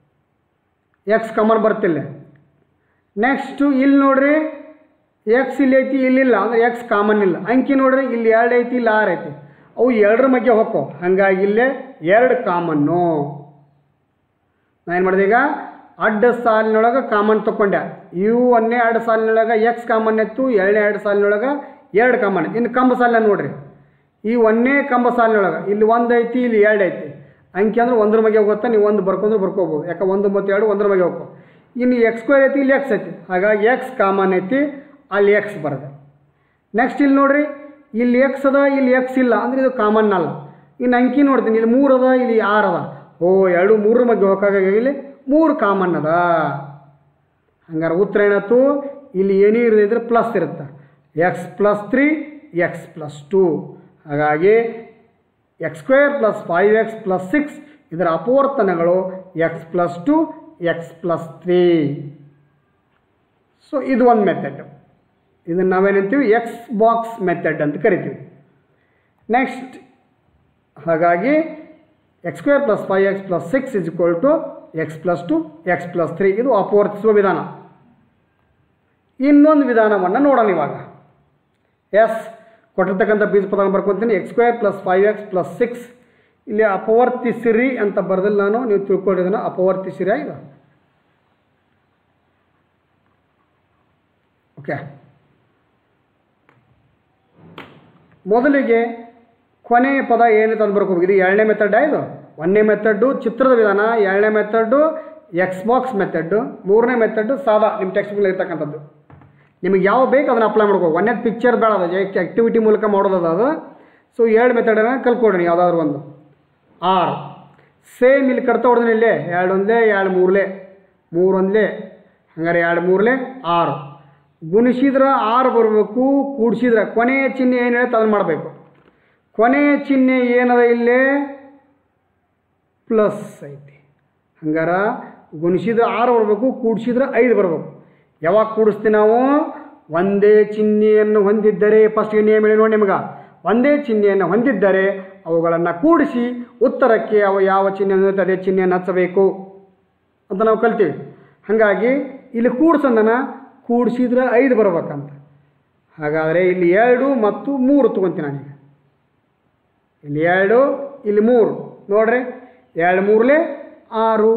ಎಕ್ಸ್ ಕಾಮನ್ ಬರ್ತಿಲ್ಲ ನೆಕ್ಸ್ಟು ಇಲ್ಲಿ ನೋಡ್ರಿ ಎಕ್ಸ್ ಇಲ್ಲಿ ಐತಿ ಇಲ್ಲಿಲ್ಲ ಅಂದ್ರೆ ಎಕ್ಸ್ ಕಾಮನ್ ಇಲ್ಲ ಅಂಕಿ ನೋಡ್ರಿ ಇಲ್ಲಿ ಎರಡು ಐತಿ ಇಲ್ಲಿ ಆರು ಐತಿ ಅವು ಎರಡರ ಮಧ್ಯೆ ಹೊಕ್ಕೋ ಹಂಗಾಗಿ ಇಲ್ಲೇ ಎರಡು ಕಾಮನ್ನು ನಾ ಏನು ಮಾಡಿದೆ ಈಗ ಅಡ್ಡ ಸಾಲಿನೊಳಗೆ ಕಾಮನ್ ತಗೊಂಡೆ ಇವು ಒಂದನೇ ಎರಡು ಸಾಲಿನೊಳಗೆ ಎಕ್ಸ್ ಕಾಮನ್ ಇತ್ತು ಎರಡನೇ ಎರಡು ಸಾಲಿನೊಳಗೆ ಎರಡು ಕಾಮನ್ ಇತ್ತು ಇನ್ನು ಕಂಬ ಸಾಲಿನ ನೋಡ್ರಿ ಈ ಒಂದನೇ ಕಂಬ ಸಾಲಿನೊಳಗೆ ಇಲ್ಲಿ ಒಂದು ಐತಿ ಇಲ್ಲಿ ಎರಡು ಐತಿ ಅಂಕಿ ಅಂದ್ರೆ ಒಂದ್ರ ಬಗ್ಗೆ ಹೋಗುತ್ತಾ ನೀವು ಒಂದು ಬರ್ಕೊಂಡ್ರೆ ಬರ್ಕೋಬೋದು ಯಾಕೆ ಒಂದು ಮತ್ತು ಎರಡು ಒಂದ್ರ ಬಗ್ಗೆ ಹೋಗ್ಕೊ ಇನ್ನು ಎಕ್ಸ್ ಸ್ಕ್ವೇರ್ ಐತಿ ಇಲ್ಲಿ ಎಕ್ಸ್ ಐತಿ ಹಾಗಾಗಿ ಎಕ್ಸ್ ಕಾಮನ್ ಐತಿ ಅಲ್ಲಿ ಎಕ್ಸ್ ಬರದೆ ನೆಕ್ಸ್ಟ್ ಇಲ್ಲಿ ನೋಡ್ರಿ ಇಲ್ಲಿ ಎಕ್ಸ್ ಅದ ಇಲ್ಲಿ ಎಕ್ಸ್ ಇಲ್ಲ ಅಂದ್ರೆ ಇದು ಕಾಮನ್ ಅಲ್ಲ ಇನ್ನು ಅಂಕಿ ನೋಡ್ತೀನಿ ಇಲ್ಲಿ ಮೂರು ಅದ ಇಲ್ಲಿ ಆರು ಅದ ಓ ಎರಡು ಮೂರು ಮಧ್ಯೆ ಹೋಗೋಕ್ಕಾಗಿ ಇಲ್ಲಿ ಮೂರು ಕಾಮನ್ ಅದ ಹಂಗಾರೆ ಉತ್ತರ ಏನಾಯ್ತು ಇಲ್ಲಿ ಏನೇ ಇರದಿದ್ರೆ ಪ್ಲಸ್ ಇರುತ್ತೆ x plus three x plus two ಹಾಗಾಗಿ x square plus five x plus six ಇದರ ಅಪವರ್ತನಗಳು x plus two x plus three so ಇದು ಒಂದು ಮೆಥಡ್ ಇದನ್ನು ನಾವೇನಂತೀವಿ ಎಕ್ಸ್ ಬಾಕ್ಸ್ ಮೆಥಡ್ ಅಂತ ಕರಿತೀವಿ ನೆಕ್ಸ್ಟ್ ಹಾಗಾಗಿ x square plus five x plus six is equal to x plus two x plus three ಇದು ಅಪವರ್ತಿಸುವ ವಿಧಾನ ಇನ್ನೊಂದು ವಿಧಾನವನ್ನು ನೋಡೋಣ ಇವಾಗ ಎಸ್ ಕೊಟ್ಟಿರ್ತಕ್ಕಂಥ ಬೀಜ ಪದ ಬರ್ಕೊತೀನಿ x square plus five x plus six ಇಲ್ಲಿ ಅಪವರ್ತಿಸಿರಿ ಅಂತ ಬರೆದಿಲ್ಲ ನಾನು ನೀವು ತಿಳ್ಕೊಂಡಿದ್ದನ್ನು ಅಪವರ್ತಿಸಿರಿ ಇದು ಓಕೆ ಮೊದಲಿಗೆ ಕೊನೆಯ ಪದ ಏನು ತಂದು ಬರ್ಕೋಬೇಕು ಇದು ಎರಡನೇ ಮೆಥಡ್ ಇದು ಒಂದನೇ ಮೆಥಡ್ಡು ಚಿತ್ರದ ವಿಧಾನ ಎರಡನೇ ಮೆಥಡ್ಡು ಎಕ್ಸ್ ಬಾಕ್ಸ್ ಮೆಥಡ್ಡು ಮೂರನೇ ಮೆಥಡ್ಡು ಸಾದಾ ನಿಮ್ಮ ಟೆಕ್ಸ್ಟ್ ಬುಕ್ ಇರ್ತಕ್ಕಂಥದ್ದು ನಿಮಗೆ ಯಾವ ಬೇಕು ಅದನ್ನು ಅಪ್ಲೈ ಮಾಡ್ಕೋ ಒಂದೇ ಪಿಕ್ಚರ್ ಬೇಡ ಅದು ಆ್ಯಕ್ಟಿವಿಟಿ ಮೂಲಕ ಮಾಡೋದು ಅದು ಸೊ ಎರಡು ಮೆಥಡನ್ನು ಕಲ್ಕೊಡ್ರಿ ಯಾವುದಾದ್ರು ಒಂದು ಆರು ಸೇಮ್ ಇಲ್ಲಿ ಕಡ್ತಾ ಹೊಡೆದ್ರೆ ಇಲ್ಲೇ ಎರಡು ಒಂದೇ ಎರಡು ಮೂರಲೇ ಮೂರು ಒಂದಲೇ ಹಂಗಾರೆ ಎರಡು ಮೂರಲೇ ಆರು ಗುಣಿಸಿದ್ರೆ ಆರು ಬರಬೇಕು ಕೂಡಿಸಿದ್ರೆ ಕೊನೆಯ ಚಿಹ್ನೆ ಏನು ಹೇಳುತ್ತೆ ಅದನ್ನು ಮಾಡಬೇಕು ಕೊನೆಯ ಚಿಹ್ನೆ ಏನದ ಇಲ್ಲೇ ಪ್ಲಸ್ ಐತಿ ಹಂಗಾರ ಗುಣಿಸಿದ್ರೆ ಆರು ಬರಬೇಕು ಕೂಡಿಸಿದ್ರೆ ಐದು ಬರಬೇಕು ಯಾವಾಗ ಕೂಡಿಸ್ತೀವಿ ನಾವು ಒಂದೇ ಚಿಹ್ನೆಯನ್ನು ಹೊಂದಿದ್ದರೆ ಫಸ್ಟ್ಗೆ ನೇಮ್ ಹೇಳಿ ನೋಡಿ ನಿಮ್ಗೆ ಒಂದೇ ಚಿಹ್ನೆಯನ್ನು ಹೊಂದಿದ್ದರೆ ಅವುಗಳನ್ನು ಕೂಡಿಸಿ ಉತ್ತರಕ್ಕೆ ಅವು ಯಾವ ಚಿಹ್ನೆ ಹೊಂದಿರುತ್ತೆ ಅದೇ ಚಿಹ್ನೆಯನ್ನು ಹಚ್ಚಬೇಕು ಅಂತ ನಾವು ಕಲ್ತೀವಿ ಹಾಗಾಗಿ ಇಲ್ಲಿ ಕೂಡ್ಸಂದನ ಕೂಡಿಸಿದ್ರೆ ಐದು ಬರ್ಬೇಕಂತ ಹಾಗಾದರೆ ಇಲ್ಲಿ ಎರಡು ಮತ್ತು ಮೂರು ತೊಗೊತೀನಿ ನಾನೀಗ ಇಲ್ಲಿ ಎರಡು ಇಲ್ಲಿ ಮೂರು ನೋಡ್ರಿ ಎರಡು ಮೂರಲೇ ಆರು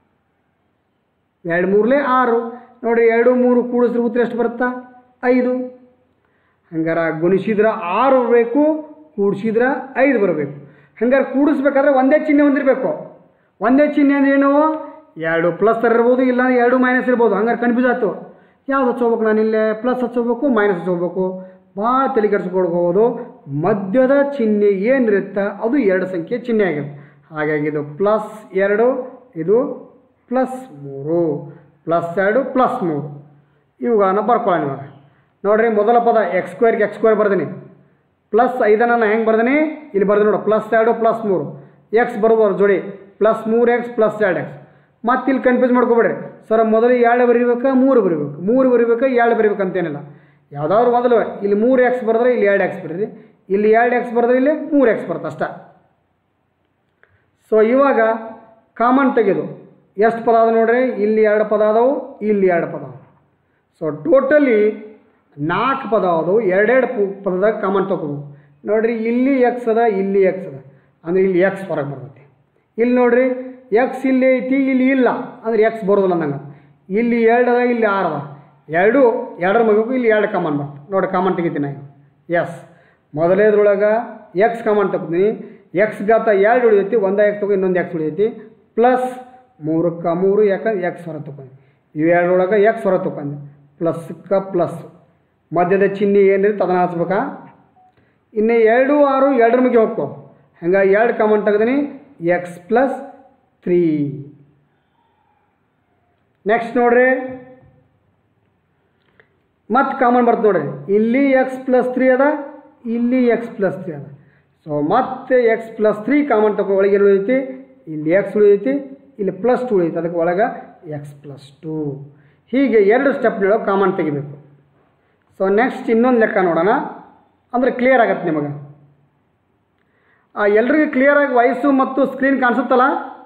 ಎರಡು ಮೂರಲೇ ಆರು ನೋಡ್ರಿ ಎರಡು ಮೂರು ಕೂಡಿಸಿದ್ರೆ ಉತ್ತರ ಎಷ್ಟು ಬರುತ್ತಾ ಐದು ಹಂಗಾರೆ ಗುಣಿಸಿದ್ರೆ ಆರು ಬರಬೇಕು ಕೂಡಿಸಿದ್ರೆ ಐದು ಬರಬೇಕು ಹಂಗಾರೆ ಕೂಡಿಸ್ಬೇಕಾದ್ರೆ ಒಂದೇ ಚಿಹ್ನೆ ಹೊಂದಿರಬೇಕು ಒಂದೇ ಚಿಹ್ನೆ ಅಂದ್ರೆ ಏನು ಎರಡು ಪ್ಲಸ್ ಇರ್ಬೋದು ಇಲ್ಲ ಎರಡು ಮೈನಸ್ ಇರ್ಬೋದು ಹಂಗಾರೆ ಕನ್ಫ್ಯೂಸ್ ಆಯ್ತು ಯಾವ್ದು ಹಚ್ಚೋಬೇಕು ನಾನು ಇಲ್ಲೇ ಪ್ಲಸ್ ಹಚ್ಚೋಬೇಕು ಮೈನಸ್ ಹಚ್ಚೋಬೇಕು ಭಾಳ ತಲೆ ಕೆಡಿಸ್ಕೊಡ್ಬೋದು ಮಧ್ಯದ ಚಿಹ್ನೆ ಏನಿರುತ್ತೆ ಅದು ಎರಡು ಸಂಖ್ಯೆ ಚಿಹ್ನೆ ಆಗಿರುತ್ತೆ ಹಾಗಾಗಿ ಇದು ಪ್ಲಸ್ ಎರಡು ಇದು ಪ್ಲಸ್ ಮೂರು ಪ್ಲಸ್ ಎರಡು ಪ್ಲಸ್ ಮೂರು ಇವುಗಳನ್ನು ಬರ್ಕೊಳ್ಳೋಣ ಇವಾಗ ನೋಡ್ರಿ ಮೊದಲ ಪದ ಎಕ್ಸ್ ಸ್ಕ್ವೇರ್ಗೆ ಎಕ್ಸ್ ಸ್ಕ್ವೇರ್ ಬರ್ದೀನಿ ಪ್ಲಸ್ ಐದನ್ನು ನಾನು ಹೆಂಗೆ ಬರ್ದೀನಿ ಇಲ್ಲಿ ಬರ್ದೆ ನೋಡು ಪ್ಲಸ್ ಎರಡು ಪ್ಲಸ್ ಮೂರು ಎಕ್ಸ್ ಬರೋದು ಜೋಡಿ ಪ್ಲಸ್ ಮೂರು ಎಕ್ಸ್ ಪ್ಲಸ್ ಎರಡು ಎಕ್ಸ್ ಮತ್ತೆ ಇಲ್ಲಿ ಕನ್ಫ್ಯೂಸ್ ಮಾಡ್ಕೊಬೇಡ್ರಿ ಸರ್ ಮೊದಲು ಎರಡು ಬರಿಬೇಕಾ ಮೂರು ಬರಿಬೇಕು ಮೂರು ಬರಿಬೇಕಾ ಎರಡು ಬರಿಬೇಕು ಅಂತೇನಿಲ್ಲ ಯಾವುದಾದ್ರು ಮೊದಲು ಇಲ್ಲಿ ಮೂರು ಎಕ್ಸ್ ಬರೆದ್ರೆ ಇಲ್ಲಿ ಎರಡು ಎಕ್ಸ್ ಬರೀರಿ ಇಲ್ಲಿ ಎರಡು ಎಕ್ಸ್ ಬರೆದ್ರೆ ಇಲ್ಲಿ ಮೂರು ಎಕ್ಸ್ ಬರುತ್ತೆ ಅಷ್ಟೇ ಸೊ ಇವಾಗ ಕಾಮನ್ ತೆಗೆದು ಎಷ್ಟು ಪದ ಅದ ನೋಡ್ರಿ ಇಲ್ಲಿ ಎರಡು ಪದ ಅದಾವು ಇಲ್ಲಿ ಎರಡು ಪದ ಅದಾವು ಸೊ ಟೋಟಲಿ ನಾಲ್ಕು ಪದ ಅದಾವು ಎರಡೆರಡು ಪು ಪದದಾಗ ಕಾಮನ್ ತೊಗೋಬೇಕು ನೋಡ್ರಿ ಇಲ್ಲಿ ಎಕ್ಸ್ ಅದ ಇಲ್ಲಿ ಎಕ್ಸ್ ಅದ ಅಂದರೆ ಇಲ್ಲಿ ಎಕ್ಸ್ ಹೊರಗೆ ಬರ್ತೈತಿ ಇಲ್ಲಿ ನೋಡ್ರಿ ಎಕ್ಸ್ ಇಲ್ಲಿ ಐತಿ ಇಲ್ಲಿ ಇಲ್ಲ ಅಂದ್ರೆ ಎಕ್ಸ್ ಬರೋದಿಲ್ಲ ಅಂದಂಗೆ ಇಲ್ಲಿ ಎರಡು ಅದ ಇಲ್ಲಿ ಆರು ಅದ ಎರಡು ಎರಡರ ಮಗಕ್ಕೂ ಇಲ್ಲಿ ಎರಡು ಕಾಮನ್ ಬರ್ತದೆ ನೋಡಿ ಕಾಮನ್ ತೆಗಿತೀನಿ ಎಸ್ ಮೊದಲೇದ್ರೊಳಗೆ ಎಕ್ಸ್ ಕಾಮನ್ ತಗೋತೀನಿ ಎಕ್ಸ್ ಗಾತ ಎರಡು ಉಳಿದೈತಿ ಒಂದು ಎಕ್ಸ್ ತಗೋ ಇನ್ನೊಂದು ಎಕ್ಸ್ ಉಳಿದೈತಿ ಪ್ಲಸ್ ಮೂರಕ್ಕೆ ಮೂರು ಯಾಕಂದ್ರೆ ಎಕ್ಸ್ ಹೊರ ತಗೊಂಡು ಇವೆರಡರೊಳಗೆ ಎಕ್ಸ್ ಹೊರ ತಗೊಂಡು ಪ್ಲಸ್ಗೆ ಪ್ಲಸ್ ಮಧ್ಯದ ಚಿಹ್ನೆ ಏನಿರುತ್ತೆ ಅದನ್ನು ಹಚ್ಬೇಕಾ ಇನ್ನು ಎರಡು ಆರು ಎರಡರ ಮುಗಿ ಹೋಗ್ಕೊ ಹಂಗಾಗಿ ಎರಡು ಕಾಮನ್ ತೆಗ್ದೀನಿ ಎಕ್ಸ್ ಪ್ಲಸ್ ತ್ರೀ ನೆಕ್ಸ್ಟ್ ನೋಡ್ರಿ ಮತ್ತೆ ಕಾಮನ್ ಬರ್ತದೆ ನೋಡ್ರಿ ಇಲ್ಲಿ ಎಕ್ಸ್ ಪ್ಲಸ್ ತ್ರೀ ಅದ ಇಲ್ಲಿ ಎಕ್ಸ್ ಪ್ಲಸ್ ತ್ರೀ ಅದ ಸೊ ಮತ್ತೆ ಎಕ್ಸ್ ಪ್ಲಸ್ ತ್ರೀ ಕಾಮನ್ ತಗೋ ಒಳಗೆ ಏನು ಉಳಿದೈತಿ ಇಲ್ಲಿ ಎಕ್ಸ್ ಉಳಿದೈತಿ ಇಲ್ಲಿ ಪ್ಲಸ್ ಟು ಉಳಿದೈತಿ ಅದಕ್ಕೆ ಒಳಗೆ ಎಕ್ಸ್ ಪ್ಲಸ್ ಟು ಹೀಗೆ ಎರಡು ಸ್ಟೆಪ್ನೊಳಗೆ ಕಾಮನ್ ತೆಗಿಬೇಕು ಸೊ ನೆಕ್ಸ್ಟ್ ಇನ್ನೊಂದು ಲೆಕ್ಕ ನೋಡೋಣ ಅಂದರೆ ಕ್ಲಿಯರ್ ಆಗತ್ತೆ ನಿಮಗೆ ಆ ಎಲ್ರಿಗೂ ಕ್ಲಿಯರಾಗಿ ವಯಸ್ಸು ಮತ್ತು ಸ್ಕ್ರೀನ್ ಕಾಣಿಸುತ್ತಲ್ಲ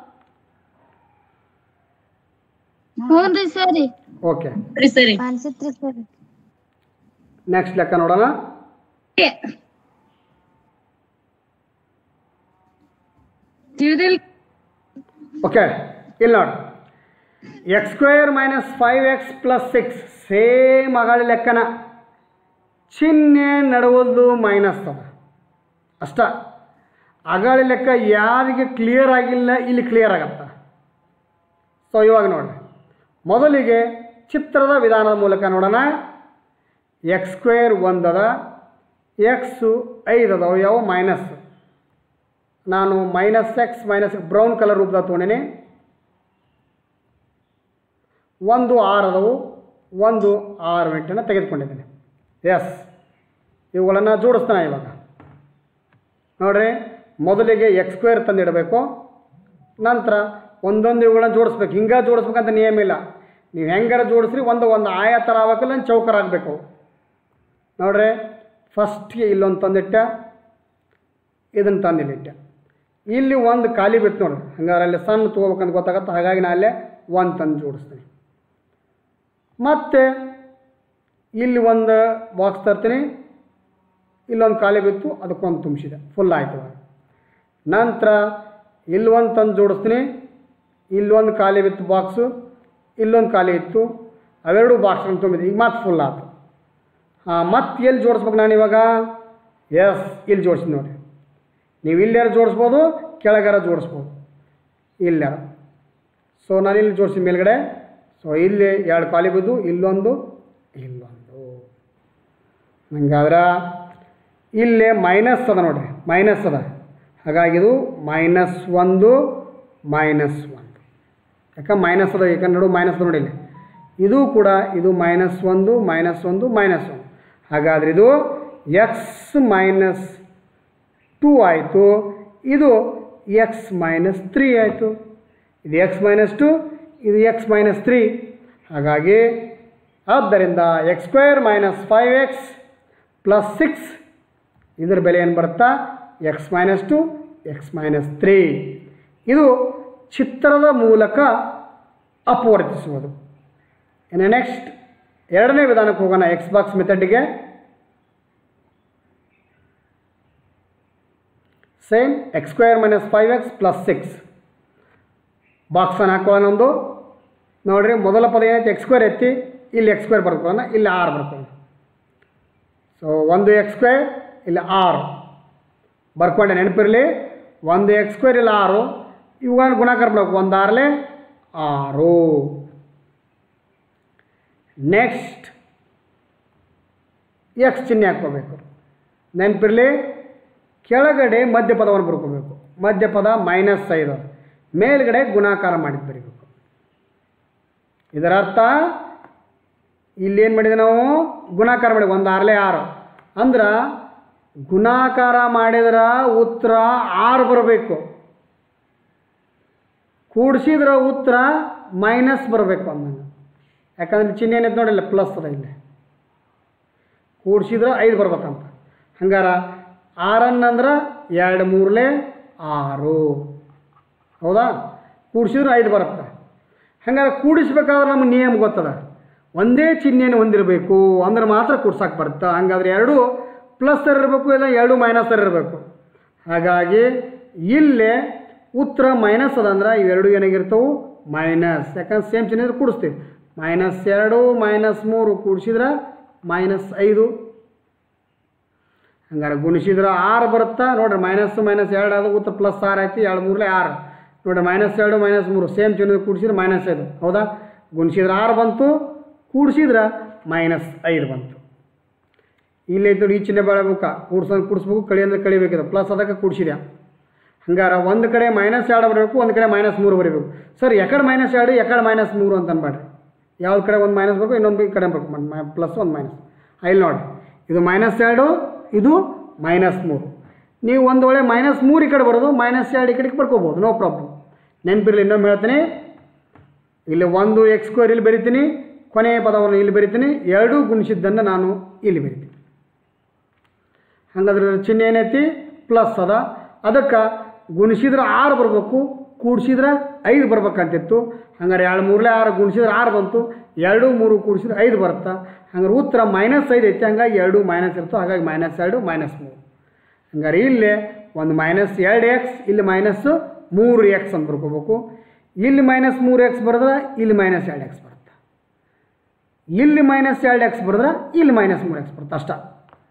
ಹ್ಞೂ ರೀ ಸರಿ ಓಕೆ ಸರಿ ಅನ್ಸತ್ರಿ ಸರಿ ನೆಕ್ಸ್ಟ್ ಲೆಕ್ಕ ನೋಡೋಣ ತಿಳಿದಿಲ್ ಓಕೆ ಇಲ್ಲಿ ನೋಡಿ x square minus five x plus six same ಅಗಾಳಿ ಲೆಕ್ಕನ ಚಿಹ್ನೆ ನಡುವುದು ಮೈನಸ್ ಅದ ಅಷ್ಟ ಅಗಾಳಿ ಲೆಕ್ಕ ಯಾರಿಗೆ ಕ್ಲಿಯರ್ ಆಗಿಲ್ಲ ಇಲ್ಲಿ ಕ್ಲಿಯರ್ ಆಗತ್ತ ಸೊ ಇವಾಗ ನೋಡ್ರಿ ಮೊದಲಿಗೆ ಚಿತ್ರದ ವಿಧಾನದ ಮೂಲಕ ನೋಡೋಣ ಎಕ್ಸ್ ಸ್ಕ್ವೇರ್ ಒಂದದ ಎಕ್ಸು ಐದು ಅದಾವ ಯಾವ ಮೈನಸ್ ನಾನು minus x minus brown colour ರೂಪದಾಗ ತೊಗೊಂಡೀನಿ ಒಂದು ಆರು ಅದವು ಒಂದು ಆರು ಮಿನಿಟನ್ನು ತೆಗೆದುಕೊಂಡಿದ್ದೀನಿ ಎಸ್ ಇವುಗಳನ್ನು ಜೋಡಿಸ್ತಾನೆ ಇವಾಗ ನೋಡ್ರಿ ಮೊದಲಿಗೆ ಎಕ್ಸ್ ಸ್ಕ್ವೇರ್ ತಂದಿಡಬೇಕು ನಂತರ ಒಂದೊಂದು ಇವುಗಳನ್ನ ಜೋಡಿಸ್ಬೇಕು ಹಿಂಗೆ ಜೋಡಿಸ್ಬೇಕಂತ ನಿಯಮ ಇಲ್ಲ ನೀವು ಹೆಂಗಾರ ಜೋಡಿಸ್ರಿ ಒಂದು ಒಂದು ಆಯಾ ಥರ ಆಗ್ಬೇಕಲ್ಲ ಚೌಕರ ಆಗಬೇಕು ನೋಡ್ರಿ ಫಸ್ಟ್ಗೆ ಇಲ್ಲೊಂದು ತಂದಿಟ್ಟ ಇದನ್ನು ತಂದಿಲ್ಲಿಟ್ಟೆ ಇಲ್ಲಿ ಒಂದು ಖಾಲಿ ಬಿತ್ತು ನೋಡಿ ಹಂಗಾರೆ ಅಲ್ಲಿ ಸಣ್ಣ ತೊಗೋಬೇಕಂತ ಗೊತ್ತಾಗತ್ತೆ ಹಾಗಾಗಿ ನಾನು ಅಲ್ಲೇ ಒಂದು ತಂದು ಜೋಡಿಸ್ತೀನಿ ಮತ್ತು ಇಲ್ಲಿ ಒಂದು ಬಾಕ್ಸ್ ತರ್ತೀನಿ ಇಲ್ಲೊಂದು ಖಾಲಿ ಬಿತ್ತು ಅದಕ್ಕೊಂದು ತುಂಬಿಸಿದೆ ಫುಲ್ ಆಯ್ತು ಇವಾಗ ನಂತರ ಇಲ್ಲಿ ಒಂದು ತಂದು ಜೋಡಿಸ್ತೀನಿ ಇಲ್ಲೊಂದು ಖಾಲಿ ಬಿತ್ತು ಬಾಕ್ಸು ಇಲ್ಲೊಂದು ಖಾಲಿ ಇತ್ತು ಅವೆರಡು ಬಾಕ್ಸ್ಗಳನ್ನು ತುಂಬಿದೆ ಈಗ ಮತ್ತೆ ಫುಲ್ ಆಯ್ತು ಹಾಂ ಮತ್ತೆ ಎಲ್ಲಿ ಜೋಡಿಸ್ಬೇಕು ನಾನು ಇವಾಗ ಎಸ್ ಇಲ್ಲಿ ಜೋಡಿಸ್ತೀನಿ ನೋಡಿ ನೀವು ಇಲ್ಲಾರ ಜೋಡಿಸ್ಬೋದು ಕೆಳಗಾರ ಜೋಡಿಸ್ಬೋದು ಇಲ್ಲಾರ ಸೊ ನಾನು ಇಲ್ಲಿ ಜೋಡಿಸಿ ಮೇಲ್ಗಡೆ ಸೊ ಇಲ್ಲಿ ಎರಡು ಖಾಲಿ ಬಿದ್ದು ಇಲ್ಲೊಂದು ಇಲ್ಲೊಂದು ಹಂಗಾದ್ರೆ ಇಲ್ಲೇ ಮೈನಸ್ ಅದ ನೋಡ್ರಿ ಮೈನಸ್ ಅದ ಹಾಗಾಗಿ ಇದು ಮೈನಸ್ ಒಂದು ಮೈನಸ್ ಒಂದು ಯಾಕೆ ಮೈನಸ್ ಅದ ಯಾಕಂದ್ರೆ ನೋಡು ಮೈನಸ್ ಅದ ನೋಡಿ ಇಲ್ಲಿ ಇದು ಕೂಡ ಇದು ಮೈನಸ್ ಒಂದು ಮೈನಸ್ ಒಂದು ಮೈನಸ್ ಒಂದು ಹಾಗಾದ್ರೆ ಇದು ಎಕ್ಸ್ ಮೈನಸ್ ಟೂ ಆಯಿತು ಇದು ಎಕ್ಸ್ ಮೈನಸ್ ತ್ರೀ ಆಯಿತು ಇದು ಎಕ್ಸ್ ಮೈನಸ್ ಟು ಇದು ಎಕ್ಸ್ ಮೈನಸ್ ತ್ರೀ ಹಾಗಾಗಿ ಆದ್ದರಿಂದ x square minus five x plus six ಇದರ ಬೆಲೆ ಏನು ಬರುತ್ತಾ x minus two x minus three ಇದು ಚಿತ್ರದ ಮೂಲಕ ಅಪವರ್ತಿಸುವುದು ಇನ್ನು ನೆಕ್ಸ್ಟ್ ಎರಡನೇ ವಿಧಾನಕ್ಕೆ ಹೋಗೋಣ ಎಕ್ಸ್ ಬಾಕ್ಸ್ ಮೆಥಡ್ಗೆ same x square minus five x plus six ಬಾಕ್ಸನ್ನು ಹಾಕೊಳ್ಳೋಣ ಒಂದು ನೋಡಿರಿ ಮೊದಲ ಪದ ಏನೈತೆ ಎಕ್ಸ್ ಸ್ಕ್ವೇರ್ ಎತ್ತಿ ಇಲ್ಲಿ ಎಕ್ಸ್ ಸ್ಕ್ವೇರ್ ಬರ್ಕೊಳ್ಳೋಣ ಇಲ್ಲಿ ಆರು ಬರ್ಕೊಳ್ಳೋಣ ಸೊ ಒಂದು ಎಕ್ಸ್ ಸ್ಕ್ವೇರ್ ಇಲ್ಲಿ ಆರು ಬರ್ಕೊಂಡೆ ನೆನಪಿರಲಿ ಒಂದು ಎಕ್ಸ್ ಸ್ಕ್ವೇರ್ ಇಲ್ಲ ಆರು ಇವುಗಳನ್ನು ಗುಣಾಕಾರ ಮಾಡಬೇಕು ಒಂದು ಆರಲೆ ಆರು ನೆಕ್ಸ್ಟ್ ಎಕ್ಸ್ ಚಿಹ್ನೆ ಹಾಕ್ಕೋಬೇಕು ನೆನಪಿರಲಿ ಕೆಳಗಡೆ ಮಧ್ಯಪದವನ್ನು ಬರ್ಕೋಬೇಕು ಮಧ್ಯಪದ ಮೈನಸ್ ಐದು ಮೇಲ್ಗಡೆ ಗುಣಾಕಾರ ಮಾಡಿದ್ದು ಬರೀಬೇಕು ಇದರ ಅರ್ಥ ಇಲ್ಲೇನು ಮಾಡಿದೆ ನಾವು ಗುಣಾಕಾರ ಮಾಡಿ ಒಂದು ಆರಲೆ ಆರು ಅಂದ್ರೆ ಗುಣಾಕಾರ ಮಾಡಿದ್ರೆ ಉತ್ತರ ಆರು ಬರಬೇಕು ಕೂಡಿಸಿದ್ರ ಉತ್ತರ ಮೈನಸ್ ಬರಬೇಕು ಅಂದಂಗೆ ಯಾಕಂದ್ರೆ ಚಿಹ್ನೆ ಏನೈತೆ ನೋಡಿಲ್ಲ ಪ್ಲಸ್ ಅದ ಇಲ್ಲಿ ಕೂಡಿಸಿದ್ರೆ ಐದು ಬರ್ಬೇಕಂತ ಹಂಗಾರ ಆರನ್ನಂದ್ರೆ ಎರಡು ಮೂರಲೆ ಆರು ಹೌದಾ ಕೂಡಿಸಿದ್ರೆ ಐದು ಬರುತ್ತೆ ಹಂಗಾರೆ ಕೂಡಿಸ್ಬೇಕಾದ್ರೆ ನಮ್ಗೆ ನಿಯಮ ಗೊತ್ತದ ಒಂದೇ ಚಿಹ್ನೆಯನ್ನು ಹೊಂದಿರಬೇಕು ಅಂದ್ರೆ ಮಾತ್ರ ಕೂಡ್ಸಕ್ಕೆ ಬರುತ್ತೆ ಹಂಗಾದ್ರೆ ಎರಡು ಪ್ಲಸ್ ಇರಬೇಕು ಇಲ್ಲ ಎರಡು ಮೈನಸ್ ಇರಬೇಕು ಹಾಗಾಗಿ ಇಲ್ಲೇ ಉತ್ತರ ಮೈನಸ್ ಅದ ಅಂದ್ರೆ ಇವೆರಡು ಏನಾಗಿರ್ತವೆ ಮೈನಸ್ ಯಾಕಂದ್ರೆ ಸೇಮ್ ಚಿಹ್ನೆ ಇದ್ರೆ ಕೂಡಿಸ್ತೀವಿ ಮೈನಸ್ ಎರಡು ಮೈನಸ್ ಮೂರು ಕೂಡಿಸಿದ್ರೆ ಮೈನಸ್ ಐದು ಹಂಗಾರೆ ಗುಣಿಸಿದ್ರೆ ಆರು ಬರುತ್ತಾ ನೋಡ್ರಿ ಮೈನಸ್ ಮೈನಸ್ ಎರಡು ಅದು ಉತ್ತರ ಪ್ಲಸ್ ಆರು ಆಯ್ತು ಎರಡು ಮೂರಲೆ ಆರು ನೋಡ್ರಿ ಮೈನಸ್ ಎರಡು ಮೈನಸ್ ಮೂರು ಸೇಮ್ ಚಿಹ್ನೆ ಕೂಡಿಸಿದ್ರೆ ಮೈನಸ್ ಐದು ಹೌದಾ ಗುಣಿಸಿದ್ರೆ ಆರು ಬಂತು ಕೂಡಿಸಿದ್ರೆ ಮೈನಸ್ ಐದು ಬಂತು ಇಲ್ಲೈತೆ ನೋಡಿ ಈ ಚಿಹ್ನೆ ಬೆಳಬೇಕ ಕೂಡ್ಸೋದು ಕೂಡಿಸ್ಬೇಕು ಕಳಿ ಅಂದ್ರೆ ಕಳಿಬೇಕಿದೆ ಪ್ಲಸ್ ಅದಕ್ಕೆ ಕೂಡಿಸಿದ್ಯಾ ಹಂಗಾರೆ ಒಂದು ಕಡೆ ಮೈನಸ್ ಎರಡು ಬರಬೇಕು ಒಂದು ಕಡೆ ಮೈನಸ್ ಮೂರು ಬರೀಬೇಕು ಸರ್ ಎಕಡೆ ಮೈನಸ್ ಎರಡು ಎಕಡೆ ಮೈನಸ್ ಮೂರು ಅಂತ ಅನ್ಬೇಡ್ರಿ ಯಾವ ಕಡೆ ಒಂದು ಮೈನಸ್ ಬರಬೇಕು ಇನ್ನೊಂದು ಈ ಕಡೆ ಬರಬೇಕು ಪ್ಲಸ್ ಒಂದು ಮೈನಸ್ ಇಲ್ಲಿ ನೋಡಿ ಇದು ಮೈನಸ್ ಎರಡು ಇದು ಮೈನಸ್ ಮೂರು ನೀವು ಒಂದು ವೇಳೆ ಮೈನಸ್ ಮೂರು ಈ ಕಡೆ ಬರೋದು ಮೈನಸ್ ಎರಡು ಈ ಕಡೆಗೆ ಬರ್ಕೋಬೋದು ನೋ ಪ್ರಾಬ್ಲಮ್ ನೆನಪಿರಲಿ ಇನ್ನೊಮ್ಮೆ ಹೇಳ್ತೀನಿ ಇಲ್ಲಿ ಒಂದು ಎಕ್ಸ್ ಸ್ಕ್ವೇರ್ ಇಲ್ಲಿ ಬರಿತೀನಿ ಕೊನೆಯ ಪದವನ್ನು ಇಲ್ಲಿ ಬರಿತೀನಿ ಎರಡೂ ಗುಣಿಸಿದ್ದನ್ನು ನಾನು ಇಲ್ಲಿ ಬರಿತೀನಿ ಹಂಗಾದ್ರೆ ಇದ್ರ ಚಿಹ್ನೆ ಏನೈತಿ ಪ್ಲಸ್ ಅದ ಅದಕ್ಕೆ ಗುಣಿಸಿದ್ರೆ ಆರು ಬರಬೇಕು ಕೂಡಿಸಿದ್ರೆ ಐದು ಬರ್ಬೇಕಂತಿತ್ತು ಹಂಗಾರೆ ಎರಡು ಮೂರಲೆ ಆರು ಗುಣಿಸಿದ್ರೆ ಆರು ಬಂತು ಎರಡು ಮೂರು ಕೂಡಿಸಿದ್ರೆ ಐದು ಬರುತ್ತಾ ಹಂಗಾರೆ ಉತ್ತರ ಮೈನಸ್ ಐದು ಐತಿ ಹಂಗಾಗಿ ಎರಡು ಮೈನಸ್ ಇರ್ತವೆ ಹಾಗಾಗಿ ಮೈನಸ್ ಎರಡು ಮೈನಸ್ ಮೂರು ಹಂಗಾರೆ ಇಲ್ಲೇ ಒಂದು ಮೈನಸ್ ಎರಡು ಎಕ್ಸ್ ಇಲ್ಲಿ ಮೈನಸ್ ಮೂರು ಎಕ್ಸ್ ಅಂತ ಬರ್ಕೋಬೇಕು ಇಲ್ಲಿ ಮೈನಸ್ ಮೂರು ಎಕ್ಸ್ ಬರೆದ್ರೆ ಇಲ್ಲಿ ಮೈನಸ್ ಎರಡು ಎಕ್ಸ್ ಬರುತ್ತೆ ಇಲ್ಲಿ ಮೈನಸ್ ಎರಡು ಎಕ್ಸ್ ಬರೆದ್ರೆ ಇಲ್ಲಿ ಮೈನಸ್ ಮೂರು ಎಕ್ಸ್ ಬರುತ್ತೆ ಅಷ್ಟ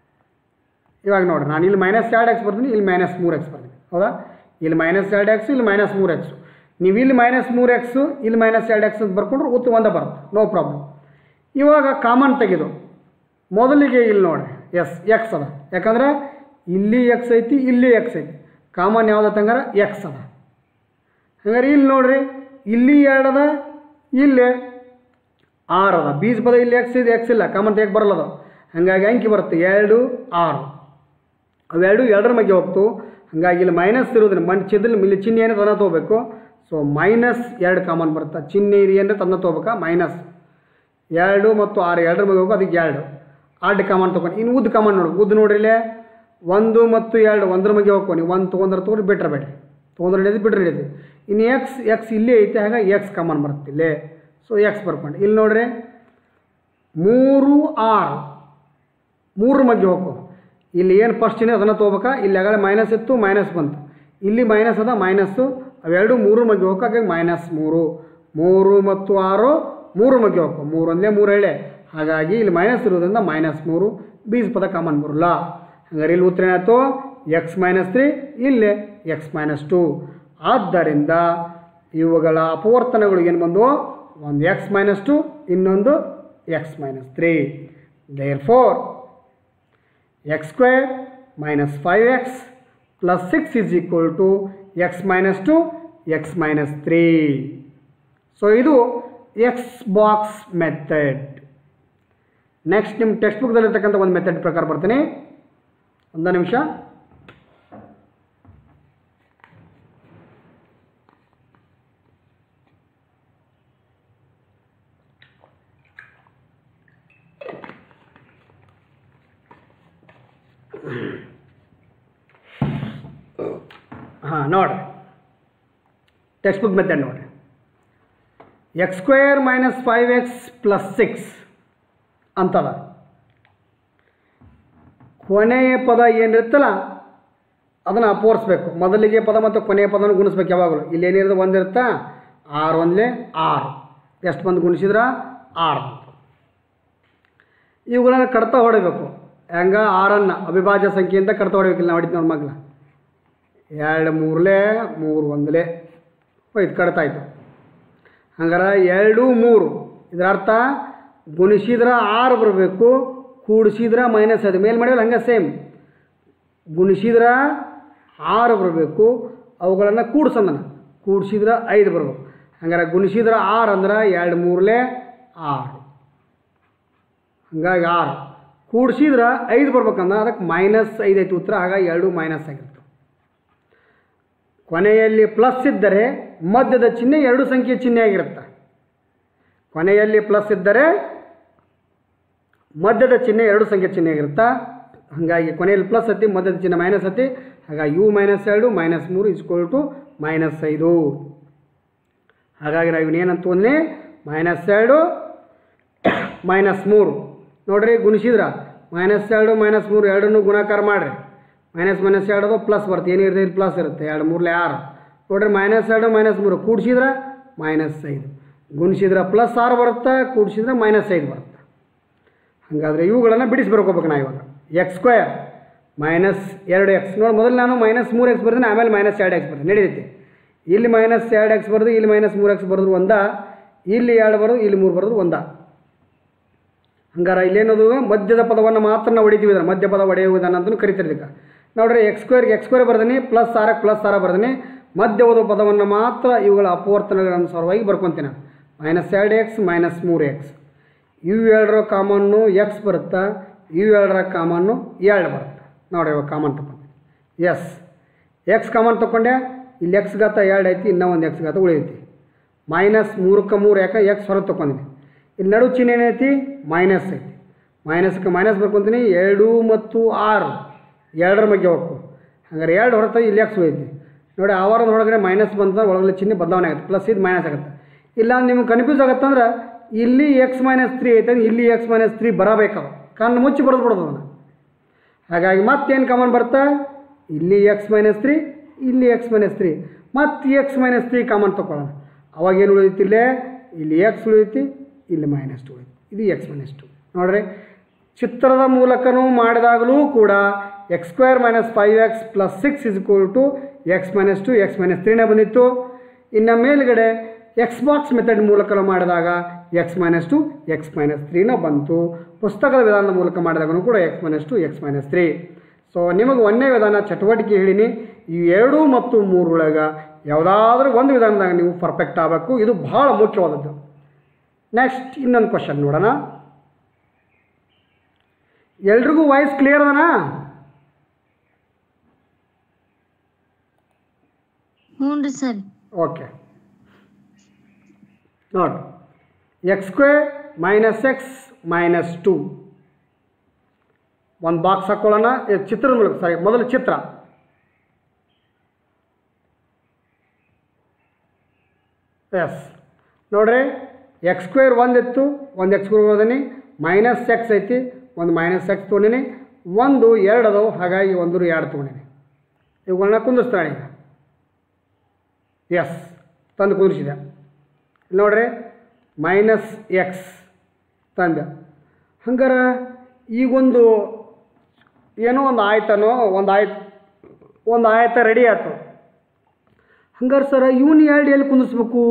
ಇವಾಗ ನೋಡ್ರಿ ನಾನು ಇಲ್ಲಿ ಮೈನಸ್ ಎರಡು ಎಕ್ಸ್ ಬರ್ತೀನಿ ಇಲ್ಲಿ ಮೈನಸ್ ಮೂರು ಎಕ್ಸ್ ಬರ್ತೀನಿ ಹೌದಾ ಇಲ್ಲಿ ಮೈನಸ್ ಎರಡು ಎಕ್ಸ್ ಇಲ್ಲಿ ಮೈನಸ್ ಮೂರು ಎಕ್ಸು ನೀವು ಇಲ್ಲಿ ಮೈನಸ್ ಮೂರು ಎಕ್ಸು ಇಲ್ಲಿ ಮೈನಸ್ ಎರಡು ಎಕ್ಸ್ ಅಂತ ಬರ್ಕೊಂಡ್ರೆ ಉತ್ತರ ಒಂದೇ ಬರುತ್ತೆ ನೋ ಪ್ರಾಬ್ಲಮ್ ಇವಾಗ ಕಾಮನ್ ತೆಗೆದು ಮೊದಲಿಗೆ ಇಲ್ಲಿ ನೋಡ್ರಿ ಎಸ್ ಎಕ್ಸ್ ಅದ ಯಾಕಂದ್ರೆ ಇಲ್ಲಿ ಎಕ್ಸ್ ಐತಿ ಇಲ್ಲಿ ಎಕ್ಸ್ ಐತಿ ಕಾಮನ್ ಯಾವ್ದು ಹಂಗಾರೆ ಎಕ್ಸ್ ಅದ ಹಂಗಾರೆ ಇಲ್ಲಿ ನೋಡ್ರಿ ಇಲ್ಲಿ ಎರಡು ಅದ ಇಲ್ಲಿ ಆರು ಅದ ಬೀಜ ಪದ ಇಲ್ಲಿ ಎಕ್ಸ್ ಇದೆ ಎಕ್ಸ್ ಇಲ್ಲ ಕಾಮನ್ ತೆಗೆ ಬರಲ್ಲ ಅದು ಹಾಗಾಗಿ ಅಂಕಿ ಬರುತ್ತೆ ಎರಡು ಆರು ಅವೆರಡು ಎರಡರ ಮಧ್ಯೆ ಹೋಗ್ತು ಹಾಗಾಗಿ ಇಲ್ಲಿ ಮೈನಸ್ ಇರೋದ್ರಿಂದ ಮನ್ ಚಿದ್ರಲ್ಲಿ ಇಲ್ಲಿ ಚಿಹ್ನೆ ಏನು ತನ್ನ ತೊಗೋಬೇಕು ಸೊ ಮೈನಸ್ ಎರಡು ಕಾಮನ್ ಬರುತ್ತೆ ಚಿಹ್ನೆ ಇದು ಏನಂದ್ರೆ ತನ್ನ ತೊಗೋಬೇಕಾ ಮೈನಸ್ ಎರಡು ಮತ್ತು ಆರು ಎರಡರ ಮಧ್ಯೆ ಹೋಗೋ ಅದಕ್ಕೆ ಎರಡು ಅಡ್ಡ ಕಾಮನ್ ತೊಗೊಂಡು ಇನ್ನು ಉದ್ದ ಕಾಮನ್ ನೋಡು ಉದ್ದ ನೋಡ್ರಿ ಇಲ್ಲೇ ಒಂದು ಮತ್ತು ಎರಡು ಒಂದರ ಮಧ್ಯೆ ಹೋಗ್ಕೊ ನೀವು ಒಂದು ತೊಗೊಂಡ್ರೆ ತೊಗೊಂಡ್ರೆ ಬಿಟ್ರೆ ಬೇಡ ತೊಗೊಂಡ್ರೆ ಹಿಡಿದು ಬಿಟ್ರೆ ಹಿಡಿದು ಇನ್ನು ಎಕ್ಸ್ ಎಕ್ಸ್ ಇಲ್ಲೇ ಐತೆ ಹಾಗಾಗಿ ಎಕ್ಸ್ ಕಾಮನ್ ಬರುತ್ತೆ ಇಲ್ಲೇ ಸೊ ಎಕ್ಸ್ ಬರ್ಕೊಂಡು ಇಲ್ಲಿ ನೋಡ್ರಿ ಮೂರು ಆರು ಮೂರರ ಮಧ್ಯೆ ಹೋಗು ಇಲ್ಲಿ ಏನು ಫಸ್ಟ್ ಇದೆ ಅದನ್ನು ತೊಗೋಬೇಕಾ ಇಲ್ಲಿ ಆಗಲೇ ಮೈನಸ್ ಇತ್ತು ಮೈನಸ್ ಬಂತು ಇಲ್ಲಿ ಮೈನಸ್ ಅದ ಮೈನಸ್ಸು ಅವೆರಡು ಮೂರು ಮಧ್ಯೆ ಹೋಗಕ್ಕೆ ಹಾಗಾಗಿ ಮೈನಸ್ ಮೂರು ಮೂರು ಮತ್ತು ಆರು ಮೂರು ಮಧ್ಯೆ ಹೋಗು ಮೂರು ಒಂದೇ ಮೂರು ಎಳೆ ಹಾಗಾಗಿ ಇಲ್ಲಿ ಮೈನಸ್ ಇರೋದ್ರಿಂದ ಮೈನಸ್ ಮೂರು ಬೀಜ ಪದ ಕಾಮನ್ ಬರಲ್ಲ ಹಾಗಾದ್ರೆ ಇಲ್ಲಿ ಉತ್ತರ ಏನಾಯ್ತು ಎಕ್ಸ್ ಮೈನಸ್ ತ್ರೀ ಇಲ್ಲೇ ಎಕ್ಸ್ ಮೈನಸ್ ಟು ಆದ್ದರಿಂದ ಇವುಗಳ ಅಪವರ್ತನಗಳು ಏನು ಬಂದವು ಒಂದು ಎಕ್ಸ್ ಮೈನಸ್ ಟು ಇನ್ನೊಂದು x minus three therefore x square minus five x plus six is equal to x minus two x minus three so ಇದು x box method next ನಿಮ್ಮ text ಬುಕ್ದಲ್ಲಿರ್ತಕ್ಕಂಥ ಒಂದು ಮೆಥಡ್ ಪ್ರಕಾರ ಬರ್ತೀನಿ ಒಂದು ನಿಮಿಷ ಹಾಂ ನೋಡ್ರಿ ಟೆಕ್ಸ್ಟ್ ಬುಕ್ ಮೆಥಡ್ ನೋಡ್ರಿ x square minus five x plus six ಅಂತದ ಕೊನೆಯ ಪದ ಏನಿರುತ್ತಲ್ಲ ಅದನ್ನು ಅಪೋರಿಸ್ಬೇಕು ಮೊದಲಿಗೆ ಪದ ಮತ್ತು ಕೊನೆಯ ಪದವನ್ನು ಗುಣಿಸ್ಬೇಕು ಯಾವಾಗಲೂ ಇಲ್ಲಿ ಏನಿರೋದು ಒಂದಿರುತ್ತಾ ಆರು ಒಂದಲೇ ಆರು ಎಷ್ಟು ಬಂದು ಗುಣಿಸಿದ್ರೆ ಆರು ಬಂತು ಇವುಗಳನ್ನು ಕಡ್ತಾ ಹೊಡಿಬೇಕು ಹೆಂಗ ಆರನ್ನು ಅವಿಭಾಜ್ಯ ಸಂಖ್ಯೆಯಿಂದ ಕಡ್ತಾ ಹೊಡಿಬೇಕಿಲ್ಲ ನಾವು ಹೊಡಿತೀವಿ ನೋಡಿ ಮಗ್ಲ ಎರಡು ಮೂರಲೇ ಮೂರು ಒಂದಲೇ ಹೋಯ್ತು ಕಡ್ತಾಯ್ತು ಹಂಗಾರೆ ಎರಡು ಮೂರು ಇದರ ಅರ್ಥ ಗುಣಿಸಿದ್ರೆ ಆರು ಬರಬೇಕು ಕೂಡಿಸಿದ್ರೆ ಮೈನಸ್ ಅದು ಮೇಲೆ ಮಾಡಿದ್ರೆ ಹಂಗೆ ಸೇಮ್ ಗುಣಿಸಿದ್ರೆ ಆರು ಬರಬೇಕು ಅವುಗಳನ್ನು ಕೂಡ್ಸಂದನ ಕೂಡಿಸಿದ್ರೆ ಐದು ಬರ್ಬೇಕು ಹಂಗಾರೆ ಗುಣಿಸಿದ್ರೆ ಆರು ಅಂದ್ರೆ ಎರಡು ಮೂರಲೇ ಆರು ಹಂಗಾಗಿ ಆರು ಕೂಡಿಸಿದ್ರೆ ಐದು ಬರ್ಬೇಕಂದ್ರೆ ಅದಕ್ಕೆ ಮೈನಸ್ ಐದು ಐತಿ ಉತ್ತರ ಹಾಗಾಗಿ ಎರಡು ಮೈನಸ್ ಆಗಿರ್ತವೆ ಕೊನೆಯಲ್ಲಿ ಪ್ಲಸ್ ಇದ್ದರೆ ಮಧ್ಯದ ಚಿಹ್ನೆ ಎರಡು ಸಂಖ್ಯೆ ಚಿಹ್ನೆ ಆಗಿರುತ್ತೆ ಕೊನೆಯಲ್ಲಿ ಪ್ಲಸ್ ಇದ್ದರೆ ಮಧ್ಯದ ಚಿಹ್ನೆ ಎರಡು ಸಂಖ್ಯೆ ಚಿಹ್ನೆ ಆಗಿರುತ್ತೆ ಹಾಗಾಗಿ ಕೊನೆಯಲ್ಲಿ ಪ್ಲಸ್ ಹತ್ತಿ ಮಧ್ಯದ ಚಿಹ್ನೆ ಮೈನಸ್ ಹತ್ತಿ ಹಾಗಾಗಿ ಯು ಮೈನಸ್ ಎರಡು ಮೈನಸ್ ಮೂರು ಇಸ್ಕೊಲ್ ಟು ಮೈನಸ್ ಐದು ಹಾಗಾಗಿ ನಾವು ಇವನೇನಂತ ಒಂದೇ ಮೈನಸ್ ಎರಡು ಮೈನಸ್ ಮೂರು ನೋಡ್ರಿ ಗುಣಿಸಿದ್ರ ಮೈನಸ್ ಎರಡು ಮೈನಸ್ ಮೂರು ಎರಡನ್ನೂ ಗುಣಾಕಾರ ಮಾಡಿರಿ ಮೈನಸ್ ಮೈನಸ್ ಎರಡು ಪ್ಲಸ್ ಬರುತ್ತೆ ಏನಿರುತ್ತೆ ಇಲ್ಲಿ ಪ್ಲಸ್ ಇರುತ್ತೆ ಎರಡು ಮೂರಲೆ ಆರು ನೋಡ್ರಿ ಮೈನಸ್ ಎರಡು ಮೈನಸ್ ಮೂರು ಕೂಡಿಸಿದ್ರೆ ಮೈನಸ್ ಐದು ಗುಣಿಸಿದ್ರೆ ಪ್ಲಸ್ ಆರು ಬರುತ್ತೆ ಕೂಡಿಸಿದ್ರೆ ಮೈನಸ್ ಐದು ಬರುತ್ತೆ ಹಾಗಾದರೆ ಇವುಗಳನ್ನು ಬಿಡಿಸಿ ಬರ್ಕೋಬೇಕು ನಾ ಇವಾಗ ಎಕ್ಸ್ ಸ್ಕ್ವೇರ್ ಮೈನಸ್ ಎರಡು ಎಕ್ಸ್ ನೋಡಿ ಮೊದಲು ನಾನು ಮೈನಸ್ ಮೂರು ಎಕ್ಸ್ ಬರ್ತೀನಿ ಆಮೇಲೆ ಮೈನಸ್ ಎರಡು ಎಕ್ಸ್ ಬರ್ತೀನಿ ನಡೀತೈತಿ ಇಲ್ಲಿ ಮೈನಸ್ ಎರಡು ಎಕ್ಸ್ ಬರೆದು ಇಲ್ಲಿ ಮೈನಸ್ ಮೂರು ಎಕ್ಸ್ ಬರೆದ್ರು ಒಂದ ಇಲ್ಲಿ ಎರಡು ಬರೋದು ಇಲ್ಲಿ ಮೂರು ಬರೆದ್ರು ಒಂದ ಹಂಗಾರ ಇಲ್ಲೇನದು ಮಧ್ಯದ ಪದವನ್ನು ಮಾತ್ರ ನಾವು ಹೊಡಿತೀವಿ ಇದನ್ನು ಮಧ್ಯ ಪದ ಹೊಡೆಯುವ ವಿಧಾನ ಅಂತಲೂ ಕರಿತಾರೆ ಇದಕ್ಕೆ ನೋಡ್ರಿ ಎಕ್ಸ್ ಸ್ಕ್ವೇರ್ಗೆ ಎಕ್ಸ್ ಸ್ಕ್ವೇರ್ ಬರ್ದೀನಿ ಪ್ಲಸ್ ಆರಕ್ಕೆ ಪ್ಲಸ್ ಆರ ಬರ್ದೀನಿ ಮಧ್ಯದ ಪದವನ್ನು ಮಾತ್ರ ಇವುಗಳ ಅಪವರ್ತನಗಳ ಅನುಸಾರವಾಗಿ ಬರ್ಕೊತೀನಿ ನಾನು ಮೈನಸ್ ಎರಡು ಎಕ್ಸ್ ಮೈನಸ್ ಮೂರು ಎಕ್ಸ್ ಇವು ಎರಡರ ಕಾಮನ್ನು ಎಕ್ಸ್ ಬರುತ್ತಾ ಇವು ಎರಡರ ಕಾಮನ್ನು ಎರಡು ಬರುತ್ತೆ ನೋಡ್ರಿ ಇವಾಗ ಕಾಮನ್ ತಗೊಂಡು ಎಸ್ ಎಕ್ಸ್ ಕಾಮನ್ ತಗೊಂಡೆ ಇಲ್ಲಿ ಎಕ್ಸ್ ಗಾತ ಎರಡು ಐತಿ ಇನ್ನೂ ಒಂದು ಎಕ್ಸ್ ಗಾತ ಉಳಿದೈತಿ ಮೈನಸ್ ಮೂರಕ್ಕೆ ಮೂರು ಯಾಕೆ ಎಕ್ಸ್ ಹೊರಗೆ ತೊಗೊಂಡಿನಿ ಇಲ್ಲಿ ನಡು ಚಿಹ್ನೆ ಏನೈತಿ ಮೈನಸ್ ಐತಿ ಮೈನಸ್ಗೆ ಮೈನಸ್ ಬರ್ಕೊತೀನಿ ಎರಡು ಮತ್ತು ಆರು ಎರಡರ ಬಗ್ಗೆ ಹೋಗ್ಕು ಹಂಗಾರೆ ಎರಡು ಹೊರತ ಇಲ್ಲಿ ಎಕ್ಸ್ ಉಳಿದೈತಿ ನೋಡಿ ಆವಾರದ ಒಳಗಡೆ ಮೈನಸ್ ಬಂತ ಒಳಗಡೆ ಚಿಹ್ನೆ ಬದಲಾವಣೆ ಆಗುತ್ತೆ ಪ್ಲಸ್ ಇದು ಮೈನಸ್ ಆಗುತ್ತೆ ಇಲ್ಲ ನಿಮ್ಗೆ ಕನ್ಫ್ಯೂಸ್ ಆಗತ್ತಂದ್ರೆ ಇಲ್ಲಿ ಎಕ್ಸ್ ಮೈನಸ್ ತ್ರೀ ಐತೆ ಇಲ್ಲಿ ಎಕ್ಸ್ ಮೈನಸ್ ತ್ರೀ ಬರಬೇಕವ ಕಣ್ಣು ಮುಚ್ಚಿ ಬರೆದು ಬಿಡೋದು ಅದನ್ನು ಹಾಗಾಗಿ ಮತ್ತೇನು ಕಾಮನ್ ಬರ್ತಾ ಇಲ್ಲಿ ಎಕ್ಸ್ ಮೈನಸ್ ತ್ರೀ ಇಲ್ಲಿ ಎಕ್ಸ್ ಮೈನಸ್ ತ್ರೀ ಮತ್ತು ಎಕ್ಸ್ ಮೈನಸ್ ತ್ರೀ ಕಾಮನ್ ತೊಗೊಳ್ಳೋಣ ಅವಾಗ ಏನು ಉಳಿದೈತಿ ಇಲ್ಲೇ ಇಲ್ಲಿ ಎಕ್ಸ್ ಉಳಿದೈತಿ ಇಲ್ಲಿ ಮೈನಸ್ ಟು ಉಳಿದೈತಿ ಇದು ಎಕ್ಸ್ ಮೈನಸ್ ಟು ನೋಡ್ರಿ ಚಿತ್ರದ ಮೂಲಕನೂ ಮಾಡಿದಾಗಲೂ ಕೂಡ x square minus five x plus six is equal to x minus two x minus ತ್ರೀನೇ ಬಂದಿತ್ತು ಇನ್ನು ಮೇಲ್ಗಡೆ ಎಕ್ಸ್ ಬಾಕ್ಸ್ ಮೆಥಡ್ ಮೂಲಕ ಮಾಡಿದಾಗ x minus two x minus ತ್ರೀನ ಬಂತು ಪುಸ್ತಕದ ವಿಧಾನದ ಮೂಲಕ ಮಾಡಿದಾಗೂ ಕೂಡ x minus two x minus three so ನಿಮಗೆ ಒಂದೇ ವಿಧಾನ ಚಟುವಟಿಕೆ ಹೇಳಿನಿ ಈ ಎರಡು ಮತ್ತು ಮೂರೊಳಗೆ ಯಾವುದಾದ್ರೂ ಒಂದು ವಿಧಾನದಾಗ ನೀವು ಪರ್ಫೆಕ್ಟ್ ಆಗಬೇಕು ಇದು ಬಹಳ ಮುಖ್ಯವಾದದ್ದು ನೆಕ್ಸ್ಟ್ ಇನ್ನೊಂದು ಕ್ವಶನ್ ನೋಡೋಣ ಎಲ್ರಿಗೂ ವಾಯ್ಸ್ ಕ್ಲಿಯರ್ ಅದನಾ ಹ್ಞೂ ರೀ ಸರ್ ಓಕೆ ನೋಡಿ x square minus x minus two ಒಂದು ಬಾಕ್ಸ್ ಹಾಕ್ಕೊಳ್ಳೋಣ ಇದು ಚಿತ್ರದ ಮೂಲಕ ಸಾರಿ ಮೊದಲು ಚಿತ್ರ ಎಸ್ ನೋಡ್ರಿ ಎಕ್ಸ್ ಸ್ಕ್ವೇರ್ ಒಂದು ಇತ್ತು ಒಂದು ಎಕ್ಸ್ ಸ್ಕ್ವೇರ್ ಹೋದೀನಿ ಮೈನಸ್ ಎಕ್ಸ್ ಐತಿ ಒಂದು ಮೈನಸ್ ಎಕ್ಸ್ ತೊಗೊಂಡಿನಿ ಒಂದು ಎರಡು ಅದಾವು ಹಾಗಾಗಿ ಒಂದು ಎರಡು ತೊಗೊಂಡಿನಿ ಇವುಗಳನ್ನ ಕುಂದಿಸ್ತಾಳೆ ಈಗ ಎಸ್ ತಂದು ಕುದಿಸಿದೆ ನೋಡ್ರಿ ಮೈನಸ್ ಎಕ್ಸ್ ತಂದೆ ಹಂಗಾರೆ ಈಗೊಂದು ಏನೋ ಒಂದು ಆಯ್ತನೋ ಒಂದು ಆಯ್ತು ಒಂದು ಆಯತ ರೆಡಿ ಆಯ್ತು ಹಂಗಾರೆ ಸರ ಇವನು ಎರಡು ಎಲ್ಲಿ ಕುಂದಿಸ್ಬೇಕು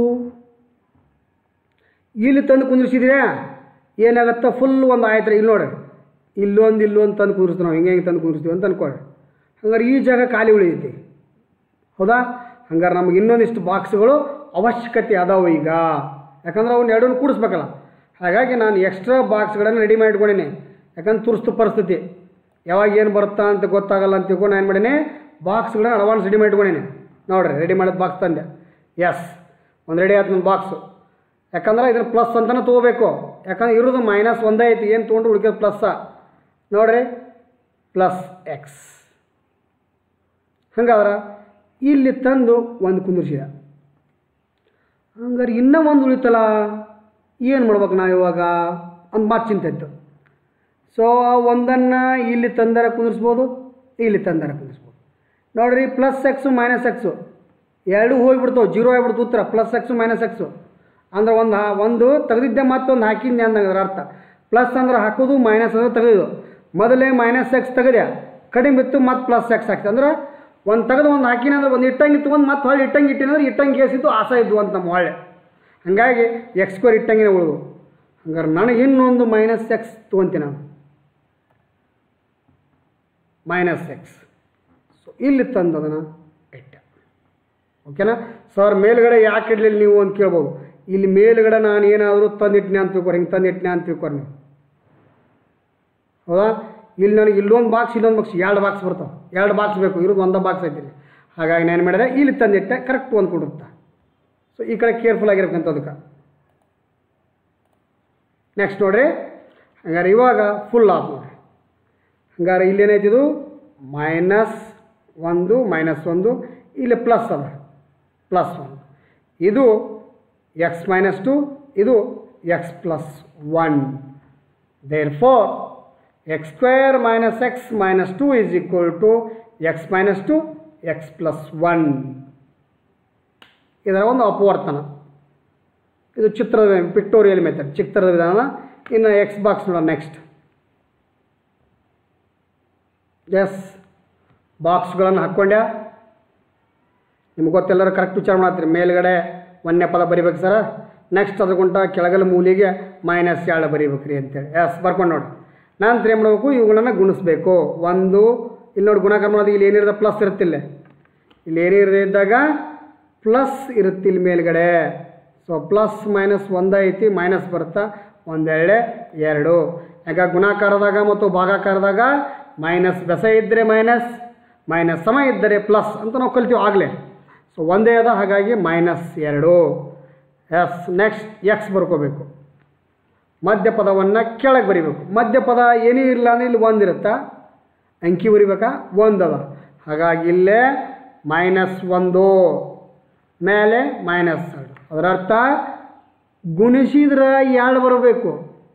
ಇಲ್ಲಿ ತಂದು ಕುಂದಿಸಿದ್ರೆ ಏನಾಗತ್ತೆ ಫುಲ್ ಒಂದು ಆಯ್ತು ಇಲ್ಲಿ ನೋಡ್ರಿ ಇಲ್ಲೊಂದು ಇಲ್ಲೊಂದು ತಂದು ಕುಂದಿರ್ತೀವಿ ನಾವು ಹಿಂಗೆ ಹಿಂಗೆ ತಂದು ಕುಂದಿರ್ತೀವಿ ಅಂತ ಅನ್ಕೊಳ್ಳಿ ಹಂಗಾರೆ ಈ ಜಾಗ ಖಾಲಿ ಉಳಿದೈತಿ ಹೌದಾ ಹಂಗಾರೆ ನಮಗೆ ಇನ್ನೊಂದಿಷ್ಟು ಬಾಕ್ಸ್ಗಳು ಅವಶ್ಯಕತೆ ಅದಾವೆ ಈಗ ಯಾಕಂದ್ರೆ ಅವ್ನು ಎರಡನ್ನು ಕೂಡಿಸ್ಬೇಕಲ್ಲ ಹಾಗಾಗಿ ನಾನು ಎಕ್ಸ್ಟ್ರಾ ಬಾಕ್ಸ್ಗಳನ್ನು ರೆಡಿ ಮಾಡಿ ಇಟ್ಕೊಂಡೀನಿ ಯಾಕಂದ್ರೆ ತುರ್ಸ್ತು ಪರಿಸ್ಥಿತಿ ಯಾವಾಗ ಏನು ಬರುತ್ತಾ ಅಂತ ಗೊತ್ತಾಗಲ್ಲ ಅಂತ ತಿಳ್ಕೊಂಡು ಏನು ಮಾಡೀನಿ ಬಾಕ್ಸ್ಗಳನ್ನ ಅಡ್ವಾನ್ಸ್ ರೆಡಿ ಮಾಡಿ ಇಟ್ಕೊಂಡೀನಿ ನೋಡ್ರಿ ರೆಡಿ ಮಾಡಿದ ಬಾಕ್ಸ್ ತಂದೆ ಎಸ್ ಒಂದು ರೆಡಿ ಆಯ್ತು ನನ್ನ ಬಾಕ್ಸು ಯಾಕಂದ್ರೆ ಇದನ್ನು ಪ್ಲಸ್ ಅಂತಲೇ ತೊಗೋಬೇಕು ಯಾಕಂದ್ರೆ ಇರೋದು ಮೈನಸ್ ಒಂದೇ ಐತಿ ಏನು ತೊಗೊಂಡ್ರು ಉಳಿಯೋದು ಪ್ಲಸ್ಸ ನೋಡ್ರಿ ಪ್ಲಸ್ ಎಕ್ಸ್ ಹಂಗಾದ್ರೆ ಇಲ್ಲಿ ತಂದು ಒಂದು ಕುಂದಿರ್ಸಿದ ಹಂಗಾರೆ ಇನ್ನೂ ಒಂದು ಉಳಿತಲ್ಲ ಏನು ಮಾಡ್ಬೇಕು ನಾವು ಇವಾಗ ಒಂದು ಮಾತು ಚಿಂತೆ ಇತ್ತು ಸೊ ಒಂದನ್ನು ಇಲ್ಲಿ ತಂದರ ಕುಂದಿರ್ಸ್ಬೋದು ಇಲ್ಲಿ ತಂದರ ಕುಂದಿರ್ಸ್ಬೋದು ನೋಡ್ರಿ ಪ್ಲಸ್ ಎಕ್ಸು ಮೈನಸ್ ಎಕ್ಸು ಎರಡೂ ಹೋಗ್ಬಿಡ್ತಾವೆ ಜೀರೋ ಆಗಿಬಿಡ್ತು ಉತ್ತರ ಪ್ಲಸ್ ಎಕ್ಸು ಮೈನಸ್ ಎಕ್ಸು ಅಂದ್ರೆ ಒಂದು ಹಾ- ಒಂದು ತೆಗೆದಿದ್ದೆ ಮತ್ತೊಂದು ಹಾಕಿದ್ದೆ ಅಂದಂಗೆ ಅದರ ಅರ್ಥ ಪ್ಲಸ್ ಅಂದ್ರೆ ಹಾಕೋದು ಮೈನಸ್ ಅಂದ್ರೆ ತೆಗೆದು ಮೊದಲೇ ಮೈನಸ್ ಎಕ್ಸ್ ತೆಗೆದೆ ಕಡಿಮೆ ಇತ್ತು ಮತ್ತೆ ಪ್ಲಸ್ ಎಕ್ಸ್ ಹಾಕ್ತು ಅಂದ್ರೆ ಒಂದು ತೆಗೆದು ಒಂದು ಹಾಕಿನ ಅಂದ್ರೆ ಒಂದು ಇಟ್ಟಂಗೆ ಇತ್ತು ಒಂದು ಮತ್ತೆ ಹೊಳ್ಳಿ ಇಟ್ಟಂಗೆ ಇಟ್ಟಿನಂದ್ರೆ ಇಟ್ಟಂಗೆ ಕೇಸಿತ್ತು ಆಸೆ ಇದ್ವು ಅಂತ ನಮ್ಮ ಹೊಳ್ಳೆ ಹಾಗಾಗಿ ಎಕ್ಸ್ ಸ್ಕ್ವೇರ್ ಇಟ್ಟಂಗೆ ಉಳಿದು ಹಂಗಾರೆ ನನಗೆ ಇನ್ನೊಂದು ಮೈನಸ್ ಎಕ್ಸ್ ತೊಗೊಂತೀನಿ ನಾನು ಮೈನಸ್ ಎಕ್ಸ್ ಸೊ ಇಲ್ಲಿ ತಂದು ಅದನ್ನು ಇಟ್ಟೆ ಓಕೆನಾ ಸರ್ ಮೇಲ್ಗಡೆ ಯಾಕೆ ಇಡಲಿಲ್ಲ ನೀವು ಅಂತ ಕೇಳ್ಬೋದು ಇಲ್ಲಿ ಮೇಲ್ಗಡೆ ನಾನು ಏನಾದರೂ ತಂದಿಟ್ಟಿನಿ ಅಂತ ತಿಳ್ಕೊರಿ ಹಿಂಗೆ ತಂದಿಟ್ಟಿನಿ ಅಂತ ತಿಳ್ಕೊರಿ ನೀವು ಹೌದಾ ಇಲ್ಲಿ ನನಗೆ ಇಲ್ಲೊಂದು ಬಾಕ್ಸ್ ಇಲ್ಲೊಂದು ಬಾಕ್ಸ್ ಎರಡು ಬಾಕ್ಸ್ ಬರ್ತಾವೆ ಎರಡು ಬಾಕ್ಸ್ ಬೇಕು ಇರೋದು ಒಂದೇ ಬಾಕ್ಸ್ ಐತಿ ಇಲ್ಲಿ ಹಾಗಾಗಿ ನಾನು ಏನು ಮಾಡಿದೆ ಇಲ್ಲಿ ತಂದಿಟ್ಟೆ ಕರೆಕ್ಟ್ ಒಂದು ಕೊಡುತ್ತೆ ಸೊ ಈ ಕಡೆ ಕೇರ್ಫುಲ್ ಆಗಿರ್ಬೇಕಂತ ಅದಕ್ಕೆ ನೆಕ್ಸ್ಟ್ ನೋಡ್ರಿ ಹಂಗಾರೆ ಇವಾಗ ಫುಲ್ ಆಯ್ತು ನೋಡ್ರಿ ಹಂಗಾರೆ ಇಲ್ಲೇನೈತಿದು ಮೈನಸ್ ಒಂದು ಮೈನಸ್ ಒಂದು ಇಲ್ಲಿ ಪ್ಲಸ್ ಅದ ಪ್ಲಸ್ ಒನ್ ಇದು ಎಕ್ಸ್ ಮೈನಸ್ ಟು ಇದು x plus one therefore x square minus x minus two is equal to x minus two x plus one ಇದರ ಒಂದು ಅಪವರ್ತನ ಇದು ಚಿತ್ರದ ಪಿಕ್ಟೋರಿಯಲ್ ಮೆಥಡ್ ಚಿತ್ರದ ವಿಧಾನ ಇನ್ನು ಎಕ್ಸ್ ಬಾಕ್ಸ್ ನೋಡೋಣ ನೆಕ್ಸ್ಟ್ ಎಸ್ ಬಾಕ್ಸ್ಗಳನ್ನು ಹಾಕ್ಕೊಂಡ್ಯಾ ನಿಮ್ಗೆ ಗೊತ್ತೆಲ್ಲರೂ ಕರೆಕ್ಟ್ ವಿಚಾರ ಮಾಡ್ತೀರಿ ಮೇಲ್ಗಡೆ ಒಂದನೇ ಪದ ಬರಿಬೇಕು ಸರ ನೆಕ್ಸ್ಟ್ ಅದಕ್ಕೊಂಟ ಕೆಳಗಲ ಮೂಲಿಗೆ ಮೈನಸ್ ಎರಡು ಬರಿಬೇಕು ರೀ ಅಂತೇಳಿ ಎಸ್ ಬರ್ಕೊಂಡು ನೋಡಿ ನಂತರ ಏನು ಮಾಡಬೇಕು ಇವುಗಳನ್ನು ಗುಣಿಸ್ಬೇಕು ಒಂದು ಇಲ್ಲಿ ನೋಡಿ ಗುಣಾಕಾರ ಮಾಡೋದು ಇಲ್ಲಿ ಏನಿರುತ್ತೆ ಪ್ಲಸ್ ಇರುತ್ತಿಲ್ಲ ಇಲ್ಲಿ ಏನಿರದೆ ಇದ್ದಾಗ ಪ್ಲಸ್ ಇರುತ್ತೆ ಇಲ್ಲಿ ಮೇಲ್ಗಡೆ ಸೊ ಪ್ಲಸ್ ಮೈನಸ್ ಒಂದು ಐತಿ ಮೈನಸ್ ಬರುತ್ತಾ ಒಂದೆರಡೆ ಎರಡು ಯಾಕೆ ಗುಣಾಕಾರದಾಗ ಮತ್ತು ಭಾಗಾಕಾರದಾಗ ಮೈನಸ್ ಬೆಸ ಇದ್ದರೆ ಮೈನಸ್ ಮೈನಸ್ ಸಮ ಇದ್ದರೆ ಪ್ಲಸ್ ಅಂತ ನಾವು ಕಲ್ತೀವಿ ಆಗಲೇ ಸೊ ಒಂದೇ ಅದ ಹಾಗಾಗಿ ಮೈನಸ್ ಎರಡು ಎಸ್ ನೆಕ್ಸ್ಟ್ ಎಕ್ಸ್ ಬರ್ಕೋಬೇಕು ಮಧ್ಯಪದವನ್ನು ಕೆಳಗೆ ಬರಿಬೇಕು ಮಧ್ಯಪದ ಏನೂ ಇಲ್ಲ ಅಂದರೆ ಇಲ್ಲಿ ಒಂದಿರುತ್ತಾ ಅಂಕಿ ಬರಿಬೇಕಾ ಒಂದದ ಹಾಗಾಗಿ ಇಲ್ಲೇ ಮೈನಸ್ ಒಂದು ಮೇಲೆ ಮೈನಸ್ ಎರಡು ಅದರ ಅರ್ಥ ಗುಣಿಸಿದ್ರೆ ಎರಡು ಬರಬೇಕು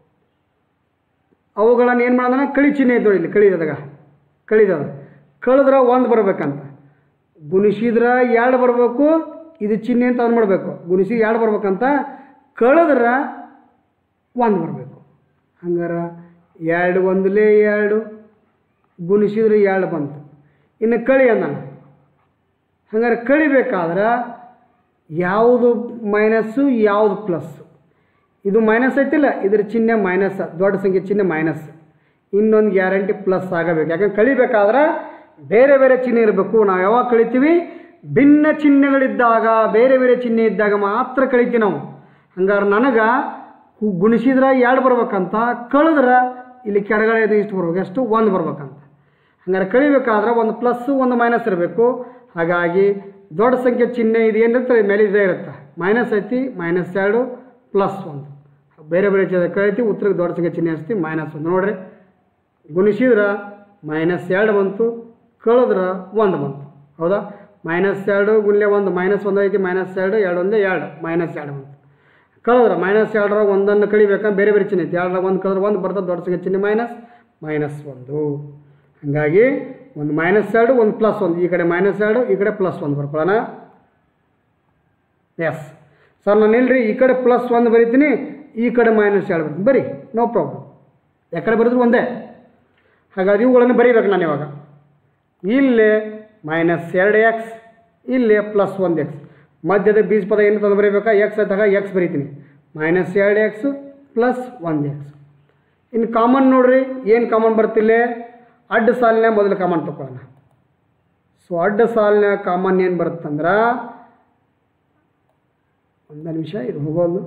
ಅವುಗಳನ್ನು ಏನು ಮಾಡೋದನ್ನ ಕಳಿ ಚಿಹ್ನೆ ಇದ್ದು ಇಲ್ಲಿ ಕಳಿದದಾಗ ಕಳಿದದ ಕಳೆದ್ರೆ ಒಂದು ಬರ್ಬೇಕಂತ ಗುಣಿಸಿದ್ರೆ ಎರಡು ಬರಬೇಕು ಇದು ಚಿಹ್ನೆ ಅಂತ ಅದು ಮಾಡಬೇಕು ಗುಣಿಸಿ ಎರಡು ಬರ್ಬೇಕಂತ ಕಳೆದ್ರೆ ಒಂದು ಬರಬೇಕು ಹಂಗಾರೆ ಎರಡು ಒಂದಲೇ ಎರಡು ಗುಣಿಸಿದ್ರೆ ಎರಡು ಬಂತು ಇನ್ನು ಕಳಿ ಅಂದ ಹಂಗಾರೆ ಕಳಿಬೇಕಾದ್ರೆ ಯಾವುದು ಮೈನಸ್ಸು ಯಾವುದು ಪ್ಲಸ್ಸು ಇದು ಮೈನಸ್ ಐತಿಲ್ಲ ಇದ್ರ ಚಿಹ್ನೆ ಮೈನಸ್ ದೊಡ್ಡ ಸಂಖ್ಯೆ ಚಿಹ್ನೆ ಮೈನಸ್ ಇನ್ನೊಂದು ಗ್ಯಾರಂಟಿ ಪ್ಲಸ್ ಆಗಬೇಕು ಯಾಕಂದ್ರೆ ಕಳಿಬೇಕಾದ್ರೆ ಬೇರೆ ಬೇರೆ ಚಿಹ್ನೆ ಇರಬೇಕು ನಾವು ಯಾವಾಗ ಕಳಿತೀವಿ ಭಿನ್ನ ಚಿಹ್ನೆಗಳಿದ್ದಾಗ ಬೇರೆ ಬೇರೆ ಚಿಹ್ನೆ ಇದ್ದಾಗ ಮಾತ್ರ ಕಳಿತೀವಿ ನಾವು ಹಂಗಾರೆ ನನಗೆ ಗುಣಿಸಿದ್ರೆ ಎರಡು ಬರ್ಬೇಕಂತ ಕಳೆದ್ರೆ ಇಲ್ಲಿ ಕೆಳಗಡೆ ಇದು ಇಷ್ಟು ಬರ್ಬೇಕು ಎಷ್ಟು ಒಂದು ಬರ್ಬೇಕಂತ ಹಂಗಾರೆ ಕಳಿಬೇಕಾದ್ರೆ ಒಂದು ಪ್ಲಸ್ಸು ಒಂದು ಮೈನಸ್ ಇರಬೇಕು ಹಾಗಾಗಿ ದೊಡ್ಡ ಸಂಖ್ಯೆ ಚಿಹ್ನೆ ಇದು ಏನಿರುತ್ತೆ ಮೇಲೆ ಇದೇ ಇರುತ್ತೆ ಮೈನಸ್ ಐತಿ ಮೈನಸ್ ಎರಡು ಪ್ಲಸ್ ಒಂದು ಬೇರೆ ಬೇರೆ ಚಿಹ್ನೆ ಕಳಿತಿ ಉತ್ತರಕ್ಕೆ ದೊಡ್ಡ ಸಂಖ್ಯೆ ಚಿಹ್ನೆ ಹಚ್ತಿ ಮೈನಸ್ ಒಂದು ನೋಡ್ರಿ ಗುಣಿಸಿದ್ರೆ ಮೈನಸ್ ಎರಡು ಬಂತು ಕಳೆದ್ರೆ ಒಂದು ಬಂತು ಹೌದಾ ಮೈನಸ್ ಎರಡು ಗುಣ್ಲೆ ಒಂದು ಮೈನಸ್ ಒಂದು ಐತಿ ಮೈನಸ್ ಎರಡು ಎರಡು ಒಂದೇ ಎರಡು ಮೈನಸ್ ಎರಡು ಬಂತು ಕಳೆದ್ರೆ ಮೈನಸ್ ಎರಡರಾಗ ಒಂದನ್ನು ಕಳಿಬೇಕಂದ್ರೆ ಬೇರೆ ಬೇರೆ ಚಿಹ್ನೆ ಐತಿ ಎರಡರಾಗ ಒಂದು ಕಳೆದ್ರೆ ಒಂದು ಬರ್ತದೆ ದೊಡ್ಡ ಸಂಖ್ಯೆ ಚಿಹ್ನೆ ಮೈನಸ್ ಮೈನಸ್ ಒಂದು ಹಾಗಾಗಿ ಒಂದು ಮೈನಸ್ ಎರಡು ಒಂದು ಪ್ಲಸ್ ಒಂದು ಈ ಕಡೆ ಮೈನಸ್ ಎರಡು ಈ ಕಡೆ ಪ್ಲಸ್ ಒಂದು ಬರ್ಕೊಳ್ಳೋಣ ಎಸ್ ಸರ್ ನಾನು ಇಲ್ರಿ ಈ ಕಡೆ ಪ್ಲಸ್ ಒಂದು ಬರಿತೀನಿ ಈ ಕಡೆ ಮೈನಸ್ ಎರಡು ಬರ್ತೀನಿ ಬರಿ ನೋ ಪ್ರಾಬ್ಲಮ್ ಯಾಕಡೆ ಬರೆದ್ರು ಒಂದೇ ಹಾಗಾಗಿ ಇವುಗಳನ್ನು ಬರೀಬೇಕು ನಾನು ಇವಾಗ ಇಲ್ಲೇ ಮೈನಸ್ ಎರಡು ಎಕ್ಸ್ ಇಲ್ಲೇ ಪ್ಲಸ್ ಒಂದು ಎಕ್ಸ್ ಮಧ್ಯದ ಬೀಜ ಪದ ಏನು ತಂದು ಬರೀಬೇಕಾ ಎಕ್ಸ್ ಆದಾಗ ಎಕ್ಸ್ ಬರೀತೀನಿ ಮೈನಸ್ ಎರಡು ಎಕ್ಸ್ ಪ್ಲಸ್ ಒಂದು ಎಕ್ಸ್ ಇನ್ನು ಕಾಮನ್ ನೋಡ್ರಿ ಏನು ಕಾಮನ್ ಬರ್ತಿಲ್ಲೇ ಅಡ್ಡ ಸಾಲಿನ ಮೊದಲು ಕಾಮನ್ ತಗೊಳ್ಳೋಣ ಸೊ ಅಡ್ಡ ಸಾಲಿನ ಕಾಮನ್ ಏನು ಬರುತ್ತಂದ್ರೆ ಒಂದು ನಿಮಿಷ ಇದು ಹೋಗೋದು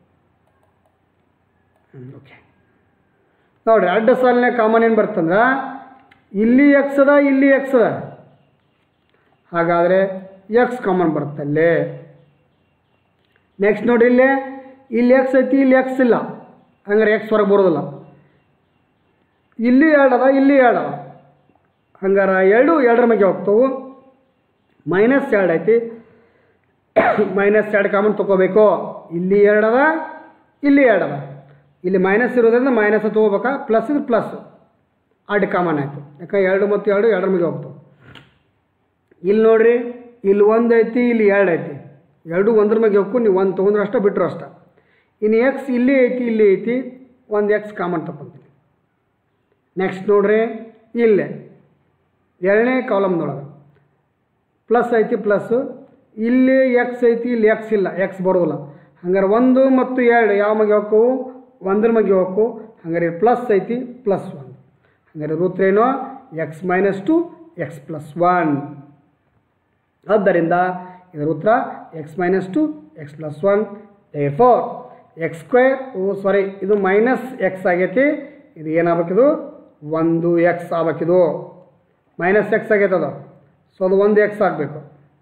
ಓಕೆ ನೋಡ್ರಿ ಅಡ್ಡ ಸಾಲಿನ ಕಾಮನ್ ಏನು ಬರ್ತಂದ್ರೆ ಇಲ್ಲಿ ಎಕ್ಸ್ ಅದ ಇಲ್ಲಿ ಎಕ್ಸ್ ಅದ ಹಾಗಾದರೆ ಎಕ್ಸ್ ಕಾಮನ್ ಬರುತ್ತಲ್ಲೇ ನೆಕ್ಸ್ಟ್ ನೋಡ್ರಿ ಇಲ್ಲೇ ಇಲ್ಲಿ ಎಕ್ಸ್ ಐತಿ ಇಲ್ಲಿ ಎಕ್ಸ್ ಇಲ್ಲ ಹಂಗಾರೆ ಎಕ್ಸ್ ಹೊರಗೆ ಬರೋದಿಲ್ಲ ಇಲ್ಲಿ ಎರಡು ಅದ ಇಲ್ಲಿ ಎರಡು ಅದ ಹಂಗಾರೆ ಎರಡು ಎರಡರ ಮಗೆ ಹೋಗ್ತವು ಮೈನಸ್ ಎರಡು ಐತಿ ಮೈನಸ್ ಎರಡು ಕಾಮನ್ ತೊಗೋಬೇಕು ಇಲ್ಲಿ ಎರಡು ಅದ ಇಲ್ಲಿ ಎರಡು ಅದ ಇಲ್ಲಿ ಮೈನಸ್ ಇರೋದ್ರಿಂದ ಮೈನಸ್ ತೊಗೋಬೇಕಾ ಪ್ಲಸ್ ಇದ್ರೆ ಪ್ಲಸ್ ಅಡ್ಡ ಕಾಮನ್ ಆಯಿತು ಯಾಕೆ ಎರಡು ಮತ್ತು ಎರಡು ಎರಡರ ಮಗೆ ಹೋಗ್ತವೆ ಇಲ್ಲಿ ನೋಡ್ರಿ ಇಲ್ಲಿ ಒಂದು ಐತಿ ಇಲ್ಲಿ ಎರಡು ಐತಿ ಎರಡು ಒಂದ್ರ ಮಗೆ ಹೋಗ್ಕು ನೀವು ಒಂದು ತೊಗೊಂಡ್ರು ಅಷ್ಟೇ ಬಿಟ್ಟರು ಅಷ್ಟೇ ಇನ್ನು ಎಕ್ಸ್ ಇಲ್ಲಿ ಐತಿ ಇಲ್ಲಿ ಐತಿ ಒಂದು ಎಕ್ಸ್ ಕಾಮನ್ ತಗೊತೀನಿ ನೆಕ್ಸ್ಟ್ ನೋಡ್ರಿ ಇಲ್ಲೇ ಎರಡನೇ ಕಾಲಮ್ದೊಳಗೆ ಪ್ಲಸ್ ಐತಿ ಪ್ಲಸ್ಸು ಇಲ್ಲಿ ಎಕ್ಸ್ ಐತಿ ಇಲ್ಲಿ ಎಕ್ಸ್ ಇಲ್ಲ ಎಕ್ಸ್ ಬರೋದಿಲ್ಲ ಹಂಗಾರೆ ಒಂದು ಮತ್ತು ಎರಡು ಯಾವ ಮಗೆ ಹೋಕ್ಕವು ಒಂದ್ರ ಮಗೆ ಹೋಕ್ಕು ಹಂಗಾರೆ ಪ್ಲಸ್ ಐತಿ ಪ್ಲಸ್ ಒನ್ ಹಂಗಾರೆ ರೂತ್ರ ಏನು x minus two x plus one ಆದ್ದರಿಂದ ಇದರ ಉತ್ತರ x minus two x plus one a four x square oh sorry ಇದು ಮೈನಸ್ ಎಕ್ಸ್ ಆಗೈತಿ ಇದು ಏನಾಗಬೇಕಿದು ಒಂದು ಎಕ್ಸ್ ಆಗ್ಬೇಕಿದು ಮೈನಸ್ ಎಕ್ಸ್ ಆಗೈತೆ ಅದು ಸೊ ಅದು ಒಂದು ಎಕ್ಸ್ ಆಗಬೇಕು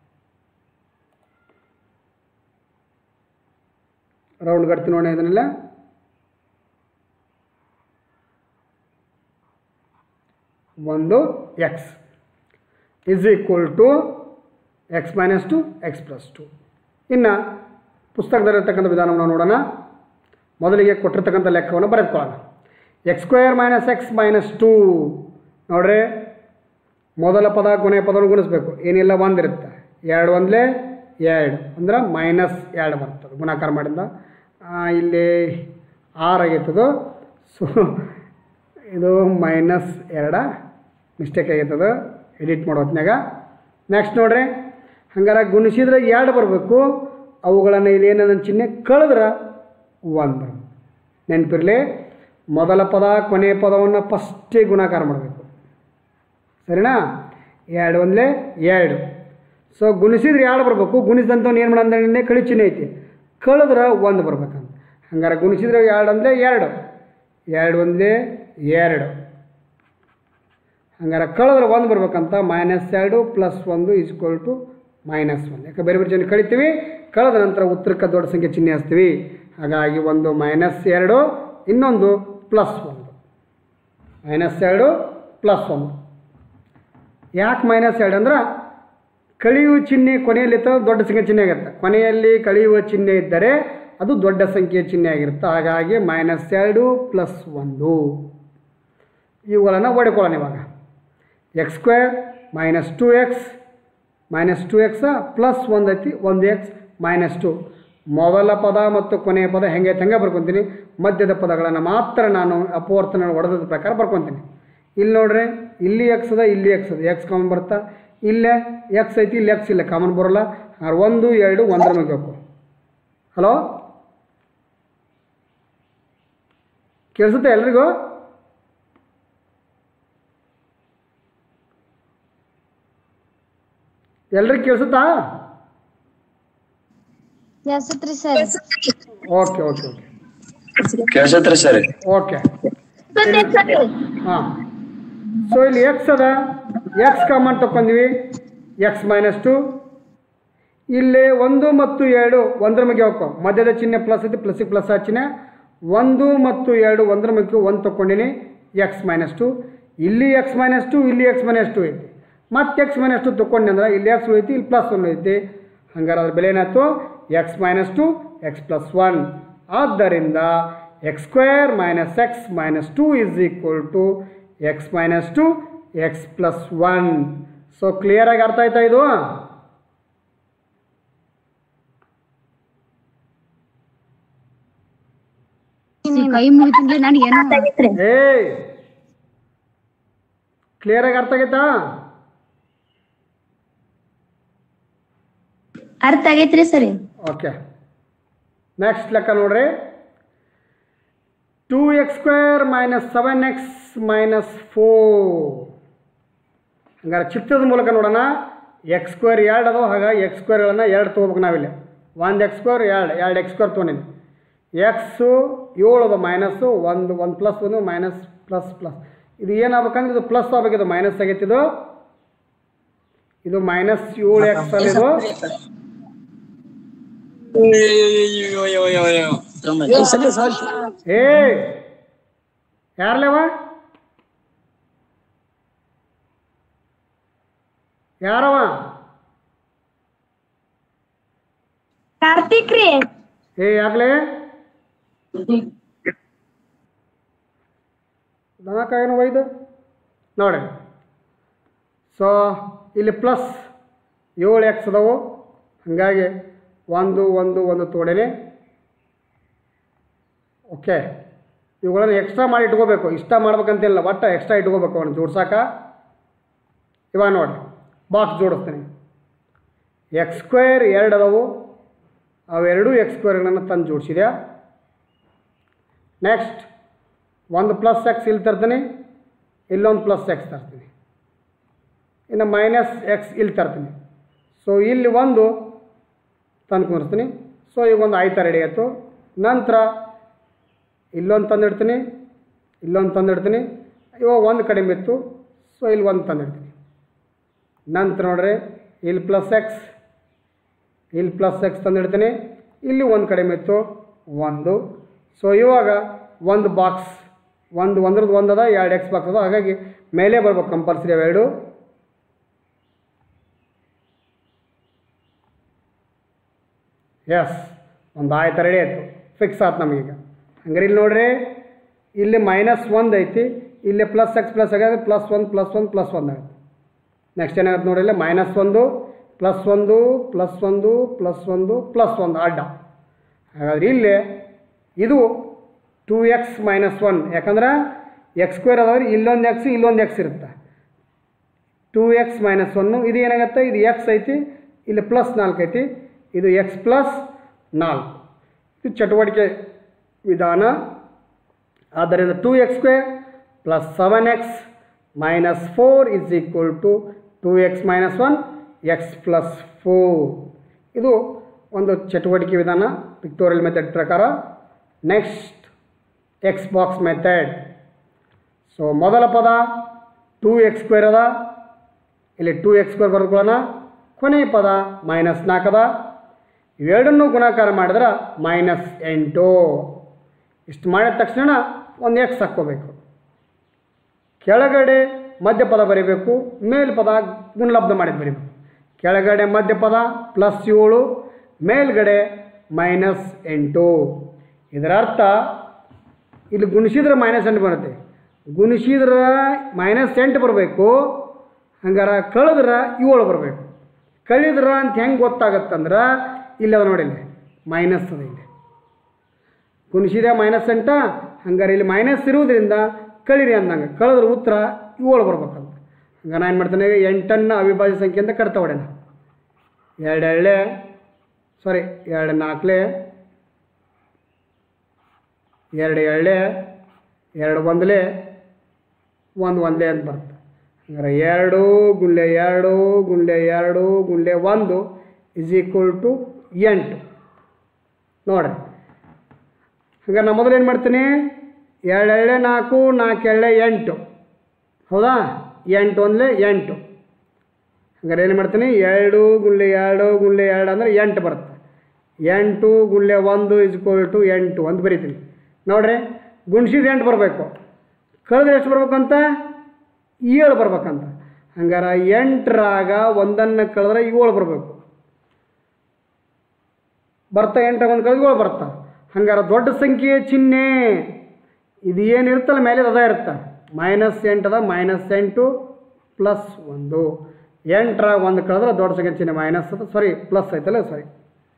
ರೌಂಡ್ ಗಡ್ತಿ ನೋಡಿ ಇದನ್ನೆಲ್ಲ ಒಂದು x is equal to x minus two x plus two ಇನ್ನು ಪುಸ್ತಕದಲ್ಲಿರ್ತಕ್ಕಂಥ ವಿಧಾನವನ್ನು ನೋಡೋಣ ಮೊದಲಿಗೆ ಕೊಟ್ಟಿರ್ತಕ್ಕಂಥ ಲೆಕ್ಕವನ್ನು ಬರೆದುಕೊಳ್ಳೋಣ x square minus x minus two ನೋಡ್ರಿ ಮೊದಲ ಪದ ಕೊನೆಯ ಪದವನ್ನು ಗುಣಿಸ್ಬೇಕು ಏನಿಲ್ಲ ಒಂದಿರುತ್ತೆ ಎರಡು ಒಂದಲೇ ಎರಡು ಅಂದ್ರೆ ಮೈನಸ್ ಎರಡು ಬರ್ತದೆ ಗುಣಾಕಾರ ಮಾಡಿದ ಆ, ಇಲ್ಲಿ ಆರು ಆಗೈತದು ಸೊ ಇದು ಮೈನಸ್ ಎರಡ ಮಿಸ್ಟೇಕ್ ಆಗೈತದು ಎಡಿಟ್ ಮಾಡೋ ಹೊತ್ನ್ಯಾಗ ನೆಕ್ಸ್ಟ್ ನೋಡ್ರಿ ಹಂಗಾರೆ ಗುಣಿಸಿದ್ರೆ ಎರಡು ಬರಬೇಕು ಅವುಗಳನ್ನು ಇಲ್ಲಿ ಏನನ್ನ ಚಿಹ್ನೆ ಕಳೆದ್ರೆ ಒಂದು ಬರಬೇಕು ನೆನಪಿರಲಿ ಮೊದಲ ಪದ ಕೊನೆಯ ಪದವನ್ನು ಫಸ್ಟೇ ಗುಣಾಕಾರ ಮಾಡಬೇಕು ಸರಿನಾ ಎರಡು ಒಂದಲೇ ಎರಡು ಸೊ ಗುಣಿಸಿದ್ರೆ ಎರಡು ಬರಬೇಕು ಗುಣಿಸಿದಂಥವ್ನು ಏನು ಮಾಡಂದ್ರೆ ಕಳಿ ಚಿಹ್ನೆ ಐತಿ ಕಳೆದ್ರೆ ಒಂದು ಬರ್ಬೇಕಂತ ಹಂಗಾರೆ ಗುಣಿಸಿದ್ರೆ ಎರಡು ಅಂದರೆ ಎರಡು ಎರಡು ಒಂದಲೇ ಎರಡು ಹಂಗಾರೆ ಕಳೆದ್ರೆ ಒಂದು ಬರ್ಬೇಕಂತ ಮೈನಸ್ ಎರಡು ಪ್ಲಸ್ ಒಂದು ಈಕ್ವಲ್ ಟು ಮೈನಸ್ ಒನ್ ಯಾಕೆ ಬೇರೆ ಬೇರೆ ಚಿಹ್ನೆ ಕಳಿತೀವಿ ಕಳೆದ ನಂತರ ಉತ್ತರಕ್ಕೆ ದೊಡ್ಡ ಸಂಖ್ಯೆ ಚಿಹ್ನೆ ಹಚ್ತೀವಿ ಹಾಗಾಗಿ ಒಂದು ಮೈನಸ್ ಎರಡು ಇನ್ನೊಂದು ಪ್ಲಸ್ ಒಂದು ಮೈನಸ್ ಎರಡು ಪ್ಲಸ್ ಒಂದು ಯಾಕೆ ಮೈನಸ್ ಎರಡು ಅಂದ್ರೆ ಕಳೆಯುವ ಚಿಹ್ನೆ ಕೊನೆಯಲ್ಲಿ ಇತ್ತು ದೊಡ್ಡ ಸಂಖ್ಯೆ ಚಿಹ್ನೆ ಆಗುತ್ತೆ ಕೊನೆಯಲ್ಲಿ ಕಳೆಯುವ ಚಿಹ್ನೆ ಇದ್ದರೆ ಅದು ದೊಡ್ಡ ಸಂಖ್ಯೆಯ ಚಿಹ್ನೆ ಆಗಿರುತ್ತೆ ಹಾಗಾಗಿ ಮೈನಸ್ ಎರಡು ಪ್ಲಸ್ ಒಂದು ಇವುಗಳನ್ನು ಹೊಡ್ಕೊಳ್ಳೋಣ ಇವಾಗ x square minus two x minus two x plus ಒಂದು ಐತಿ ಒಂದು ಎಕ್ಸ್ ಮೈನಸ್ ಟು ಮೊದಲ ಪದ ಮತ್ತು ಕೊನೆಯ ಪದ ಹೆಂಗೆ ಐತೆ ಹಂಗೆ ಬರ್ಕೊತೀನಿ ಮಧ್ಯದ ಪದಗಳನ್ನು ಮಾತ್ರ ನಾನು ಅಪವರ್ತನ ಹೊಡೆದ ಪ್ರಕಾರ ಬರ್ಕೊತೀನಿ ಇಲ್ಲಿ ನೋಡ್ರಿ ಇಲ್ಲಿ ಎಕ್ಸ್ ಅದ ಇಲ್ಲಿ ಎಕ್ಸ್ ಅದ ಎಕ್ಸ್ ಕಾಮನ್ ಬರುತ್ತಾ ಇಲ್ಲೇ ಎಕ್ಸ್ ಐತಿ ಇಲ್ಲಿ ಎಕ್ಸ್ ಇಲ್ಲ ಕಾಮನ್ ಬರೋಲ್ಲ ಹಾಗಾದ್ರೆ ಒಂದು ಎರಡು ಒಂದರ ಮುಗಿಬೇಕು ಹಲೋ ಕೇಳಿಸುತ್ತೆ ಎಲ್ರಿಗೂ ಎಲ್ರಿಗೂ ಕೇಳಿಸುತ್ತಾ ಕೇಳ್ಸತ್ರಿ ಸರ್ ಓಕೆ ಓಕೆ ಓಕೆ ಕೇಳ್ಸತ್ರಿ ಸರ್ ಓಕೆ ಹಾಂ ಸೊ ಇಲ್ಲಿ ಎಕ್ಸ್ ಅದ ಎಕ್ಸ್ ಕಾಮನ್ ತಗೊಂಡ್ವಿ ಎಕ್ಸ್ ಮೈನಸ್ ಟು ಇಲ್ಲಿ ಒಂದು ಮತ್ತು ಎರಡು ಒಂದರ ಮಗೆ ಹೋಗ್ಕೊ ಮಧ್ಯದ ಚಿಹ್ನೆ ಪ್ಲಸ್ ಐತಿ ಪ್ಲಸ್ಸಿಗೆ ಪ್ಲಸ್ ಚಿಹ್ನೆ ಒಂದು ಮತ್ತು ಎರಡು ಒಂದರ ಮಗೆ ಒಂದು ತೊಗೊಂಡಿನಿ ಎಕ್ಸ್ ಮೈನಸ್ ಟು ಇಲ್ಲಿ ಎಕ್ಸ್ ಮೈನಸ್ ಟು ಇಲ್ಲಿ ಎಕ್ಸ್ ಮೈನಸ್ ಟು ಐತಿ ಮತ್ತೆ ಎಕ್ಸ್ ಮೈನಸ್ ಟು ತೊಗೊಂಡು ಅಂದ್ರೆ ಇಲ್ಲಿ ಎಕ್ಸ್ ಉಳಿತಿ ಇಲ್ಲಿ ಪ್ಲಸ್ ಒನ್ ಐತಿ ಹಂಗಾರೆ ಅದ್ರ ಬೆಲೆ ಏನಾಯ್ತು x minus two x plus one ಆದ್ದರಿಂದ x square minus x minus two is equal to x minus two x plus one so ಕ್ಲಿಯರಾಗಿ ಅರ್ಥ ಆಯ್ತಾ ಇದು ಕೈ ಮುಗಿತೀನಿ ನನಗೇನು ಏಯ್ ಕ್ಲಿಯರಾಗಿ ಅರ್ಥ ಆಗೈತಾ ಅರ್ಥ ಆಗೈತ್ರಿ ಸರಿ ಓಕೆ ನೆಕ್ಸ್ಟ್ ಲೆಕ್ಕ ನೋಡ್ರಿ two x square minus seven x minus four ಹಂಗಾರೆ ಚಿತ್ರದ ಮೂಲಕ ನೋಡೋಣ ಎಕ್ಸ್ ಸ್ಕ್ವೇರ್ ಎರಡು ಅದಾವ ಹಾಗಾಗಿ ಎಕ್ಸ್ ಸ್ಕ್ವೇರ್ಗಳನ್ನು ಎರಡು ತೊಗೋಬೇಕು ನಾವಿಲ್ಲಿ ಒಂದು ಎಕ್ಸ್ ಸ್ಕ್ವೇರ್ ಎರಡು ಎರಡು ಎಕ್ಸ್ ಸ್ಕ್ವೇರ್ ತೊಗೊಂಡಿನಿ ಎಕ್ಸು ಏಳು ಅದ ಮೈನಸ್ಸು ಒಂದು ಒಂದು ಪ್ಲಸ್ ಒಂದು ಮೈನಸ್ ಪ್ಲಸ್ ಪ್ಲಸ್ ಇದು ಏನಾಗ್ಬೇಕಂದ್ರೆ ಇದು ಪ್ಲಸ್ ಆಗ್ಬೇಕು ಇದು ಮೈನಸ್ ಆಗೈತೆ ಇದು ಇದು ಮೈನಸ್ ಏಳು ಎಕ್ಸ್ ಅಲ್ಲಿ ಇದು ಏ ಯಾರ್ಲೇವ ಯಾರವ ಕಾರ್ತಿಕ್ ರೀ ಏ ಯಾರ್ಲೆ ದನಕಾಯನು ಒಯ್ದು ನೋಡಿ ಸೊ ಇಲ್ಲಿ ಪ್ಲಸ್ ಏಳು ಎಕ್ಸ್ ಅದಾವು ಹಾಗಾಗಿ ಒಂದು ಒಂದು ಒಂದು ತೋಡೆನೆ ಓಕೆ ಇವುಗಳನ್ನು ಎಕ್ಸ್ಟ್ರಾ ಮಾಡಿ ಇಟ್ಕೋಬೇಕು ಇಷ್ಟ ಮಾಡ್ಬೇಕಂತಿಲ್ಲ ಒಟ್ಟು ಎಕ್ಸ್ಟ್ರಾ ಇಟ್ಕೋಬೇಕು ಅವನು ಜೋಡ್ಸಾಕ ಇವಾಗ ನೋಡಿ ಬಾಕ್ಸ್ ಜೋಡಿಸ್ತೀನಿ ಎಕ್ಸ್ ಸ್ಕ್ವೇರ್ ಎರಡು ಅದಾವು ಅವೆರಡೂ ಎಕ್ಸ್ ಸ್ಕ್ವೇರ್ಗಳನ್ನು ತಂದು ಜೋಡಿಸಿದೆ ನೆಕ್ಸ್ಟ್ ಒಂದು ಪ್ಲಸ್ ಎಕ್ಸ್ ಇಲ್ಲಿ ತರ್ತೀನಿ ಇಲ್ಲೊಂದು ಪ್ಲಸ್ ಎಕ್ಸ್ ತರ್ತೀನಿ ಇನ್ನು ಮೈನಸ್ ಎಕ್ಸ್ ಇಲ್ಲಿ ತರ್ತೀನಿ ಸೊ ಇಲ್ಲಿ ಒಂದು ತಂದು ಕುಂದಿರ್ತೀನಿ ಸೊ ಈಗ ಒಂದು ಆಯ್ತಾ ರೆಡಿ ಆಯಿತು ನಂತರ ಇಲ್ಲೊಂದು ತಂದಿಡ್ತೀನಿ ಇಲ್ಲೊಂದು ತಂದಿಡ್ತೀನಿ ಇವಾಗ ಒಂದು ಕಡಿಮೆ ಇತ್ತು ಸೊ ಇಲ್ಲಿ ಒಂದು ತಂದಿಡ್ತೀನಿ ನಂತರ ನೋಡ್ರಿ ಇಲ್ಲಿ ಪ್ಲಸ್ ಎಕ್ಸ್ ಇಲ್ಲಿ ಪ್ಲಸ್ ಎಕ್ಸ್ ತಂದಿಡ್ತೀನಿ ಇಲ್ಲಿ ಒಂದು ಕಡಿಮೆ ಇತ್ತು ಒಂದು ಸೊ ಇವಾಗ ಒಂದು ಬಾಕ್ಸ್ ಒಂದು ಒಂದ್ರದ್ದು ಒಂದು ಅದ ಎರಡು ಎಕ್ಸ್ ಬಾಕ್ಸ್ ಅದ ಹಾಗಾಗಿ ಮೇಲೆ ಬರ್ಬೇಕು ಕಂಪಲ್ಸರಿ ಅವೆರಡು ಎಸ್ ಒಂದು ಆಯ್ತು ರೆಡಿ ಆಯಿತು ಫಿಕ್ಸ್ ಆಯ್ತು ನಮಗೀಗ ಹಂಗಾರೆ ಇಲ್ಲಿ ನೋಡ್ರಿ ಇಲ್ಲಿ ಮೈನಸ್ ಒಂದು ಐತಿ ಇಲ್ಲಿ ಪ್ಲಸ್ ಎಕ್ಸ್ ಪ್ಲಸ್ ಆಗಿದೆ plus one plus one plus ಒಂದು ಆಗುತ್ತೆ ನೆಕ್ಸ್ಟ್ ಏನಾಗುತ್ತೆ ನೋಡಿ ಇಲ್ಲಿ ಮೈನಸ್ ಒಂದು ಪ್ಲಸ್ ಒಂದು ಪ್ಲಸ್ ಒಂದು ಪ್ಲಸ್ ಒಂದು ಪ್ಲಸ್ ಒಂದು ಅಡ್ಡ ಹಾಗಾದ್ರೆ ಇಲ್ಲಿ ಇದು ಟೂ ಎಕ್ಸ್ ಮೈನಸ್ ಒನ್ ಯಾಕಂದ್ರೆ ಎಕ್ಸ್ ಸ್ಕ್ವೇರ್ ಅದಾದ್ರೆ ಇಲ್ಲೊಂದು ಎಕ್ಸ್ ಇಲ್ಲೊಂದು ಎಕ್ಸ್ ಇರುತ್ತೆ ಟೂ ಎಕ್ಸ್ ಮೈನಸ್ ಒನ್ನು ಇದು ಏನಾಗುತ್ತೆ ಇದು ಎಕ್ಸ್ ಐತಿ ಇಲ್ಲಿ ಪ್ಲಸ್ ನಾಲ್ಕು ಐತಿ ಇದು ಎಕ್ಸ್ ಪ್ಲಸ್ ನಾಲ್ಕು ಇದು ಚಟುವಟಿಕೆ ವಿಧಾನ ಆದ್ದರಿಂದ two x square plus seven x minus four is equal to two x minus one x plus four ಇದು ಒಂದು ಚಟುವಟಿಕೆ ವಿಧಾನ ಪಿಕ್ಟೋರಿಯಲ್ ಮೆಥಡ್ ಪ್ರಕಾರ next x box method so ಮೊದಲ ಪದ ಟೂ ಎಕ್ಸ್ ಸ್ಕ್ವೇರ್ ಅದ ಇಲ್ಲಿ ಟೂ ಎಕ್ಸ್ ಸ್ಕ್ವೇರ್ ಬರೆದುಕೊಳ್ಳೋಣ ಕೊನೆಯ ಪದ ಮೈನಸ್ ನಾಲ್ಕದ ಇವೆರಡನ್ನೂ ಗುಣಾಕಾರ ಮಾಡಿದ್ರೆ ಮೈನಸ್ ಎಂಟು ಇಷ್ಟು ಮಾಡಿದ ತಕ್ಷಣ ಒಂದು ಎಕ್ಸ್ ಹಾಕ್ಕೋಬೇಕು ಕೆಳಗಡೆ ಮಧ್ಯಪದ ಬರೀಬೇಕು ಮೇಲ್ಪದ ಗುಣಲಬ್ಧ ಮಾಡಿದ್ದು ಬರೀಬೇಕು ಕೆಳಗಡೆ ಮಧ್ಯಪದ ಪ್ಲಸ್ ಏಳು ಮೇಲ್ಗಡೆ ಮೈನಸ್ ಎಂಟು ಇದರ ಅರ್ಥ ಇಲ್ಲಿ ಗುಣಿಸಿದ್ರೆ ಮೈನಸ್ ಎಂಟು ಬರುತ್ತೆ ಗುಣಿಸಿದ್ರೆ ಮೈನಸ್ ಎಂಟು ಬರಬೇಕು ಹಂಗಾರೆ ಕಳೆದ್ರೆ ಏಳು ಬರಬೇಕು ಕಳಿದ್ರ ಅಂತ ಹೆಂಗೆ ಗೊತ್ತಾಗತ್ತಂದ್ರೆ ಇಲ್ಲಿ ಅದ ನೋಡಿ ಇಲ್ಲಿ ಮೈನಸ್ ಅದ ಇಲ್ಲಿ ಗುಣಿಸಿದೆ ಮೈನಸ್ ಎಂಟ ಹಂಗಾರೆ ಇಲ್ಲಿ ಮೈನಸ್ ಇರುವುದರಿಂದ ಕಳಿರಿ ಅಂದಂಗೆ ಕಳೆದ್ರೆ ಉತ್ತರ ಏಳು ಬರ್ಬೇಕಂತ ಹಂಗೆ ನಾನು ಏನು ಮಾಡ್ತೇನೆ ಎಂಟನ್ನು ಅವಿಭಾಜ್ಯ ಸಂಖ್ಯೆಯಿಂದ ಕಟ್ತಾ ಹೊಡೆನ ಎರಡು ಎಳ್ಳೆ ಸಾರಿ ಎರಡು ನಾಲ್ಕಲೆ ಎರಡು ಎಳ್ಳೆ ಎರಡು ಒಂದಲೆ ಒಂದು ಒಂದೇ ಅಂತ ಬರುತ್ತೆ ಹಂಗಾರೆ ಎರಡು ಗುಂಡ್ಲೆ ಎರಡು ಗುಂಡ್ಲೆ ಎರಡು ಗುಂಡ್ಲೆ ಒಂದು ಇಸ್ ಈಕ್ವಲ್ ಟು ಎಂಟು ನೋಡ್ರಿ ಹಂಗಾರೆ ನಾ ಮೊದಲು ಏನು ಮಾಡ್ತೀನಿ ಎರಡು ಎಳ್ಳೆ ನಾಲ್ಕು ನಾಲ್ಕು ಎಳ್ಳೆ ಎಂಟು ಹೌದಾ ಎಂಟು ಒಂದಲೇ ಎಂಟು ಹಂಗಾರೆ ಏನು ಮಾಡ್ತೀನಿ ಎರಡು ಗುಂಡ್ಲೆ ಎರಡು ಗುಂಡ್ಲೆ ಎರಡು ಅಂದರೆ ಎಂಟು ಬರುತ್ತೆ ಎಂಟು ಗುಂಡ್ಲೆ ಒಂದು ಇಸ್ಕೋಲ್ ಟು ಎಂಟು ಅಂತ ಬರಿತೀನಿ ನೋಡ್ರಿ ಗುಣ್ಸಿದ ಎಂಟು ಬರಬೇಕು ಕಳೆದ್ರೆ ಎಷ್ಟು ಬರ್ಬೇಕಂತ ಏಳು ಬರ್ಬೇಕಂತ ಹಂಗಾರೆ ಎಂಟರಾಗ ಒಂದನ್ನು ಕಳೆದ್ರೆ ಏಳು ಬರಬೇಕು ಬರ್ತಾ ಎಂಟಾಗ ಒಂದು ಕಳೆದು ಏಳು ಬರ್ತಾ ಹಂಗಾರೆ ದೊಡ್ಡ ಸಂಖ್ಯೆಯ ಚಿಹ್ನೆ ಇದು ಏನಿರುತ್ತಲ್ಲ ಮೇಲೆ ಅದ ಇರುತ್ತೆ ಮೈನಸ್ ಎಂಟದ ಮೈನಸ್ ಎಂಟು ಪ್ಲಸ್ ಒಂದು ಎಂಟರಾಗ ಒಂದು ಕಳೆದ್ರೆ ದೊಡ್ಡ ಸಂಖ್ಯೆ ಚಿಹ್ನೆ ಮೈನಸ್ ಅದ ಸಾರಿ ಪ್ಲಸ್ ಐತಲ್ಲ ಸಾರಿ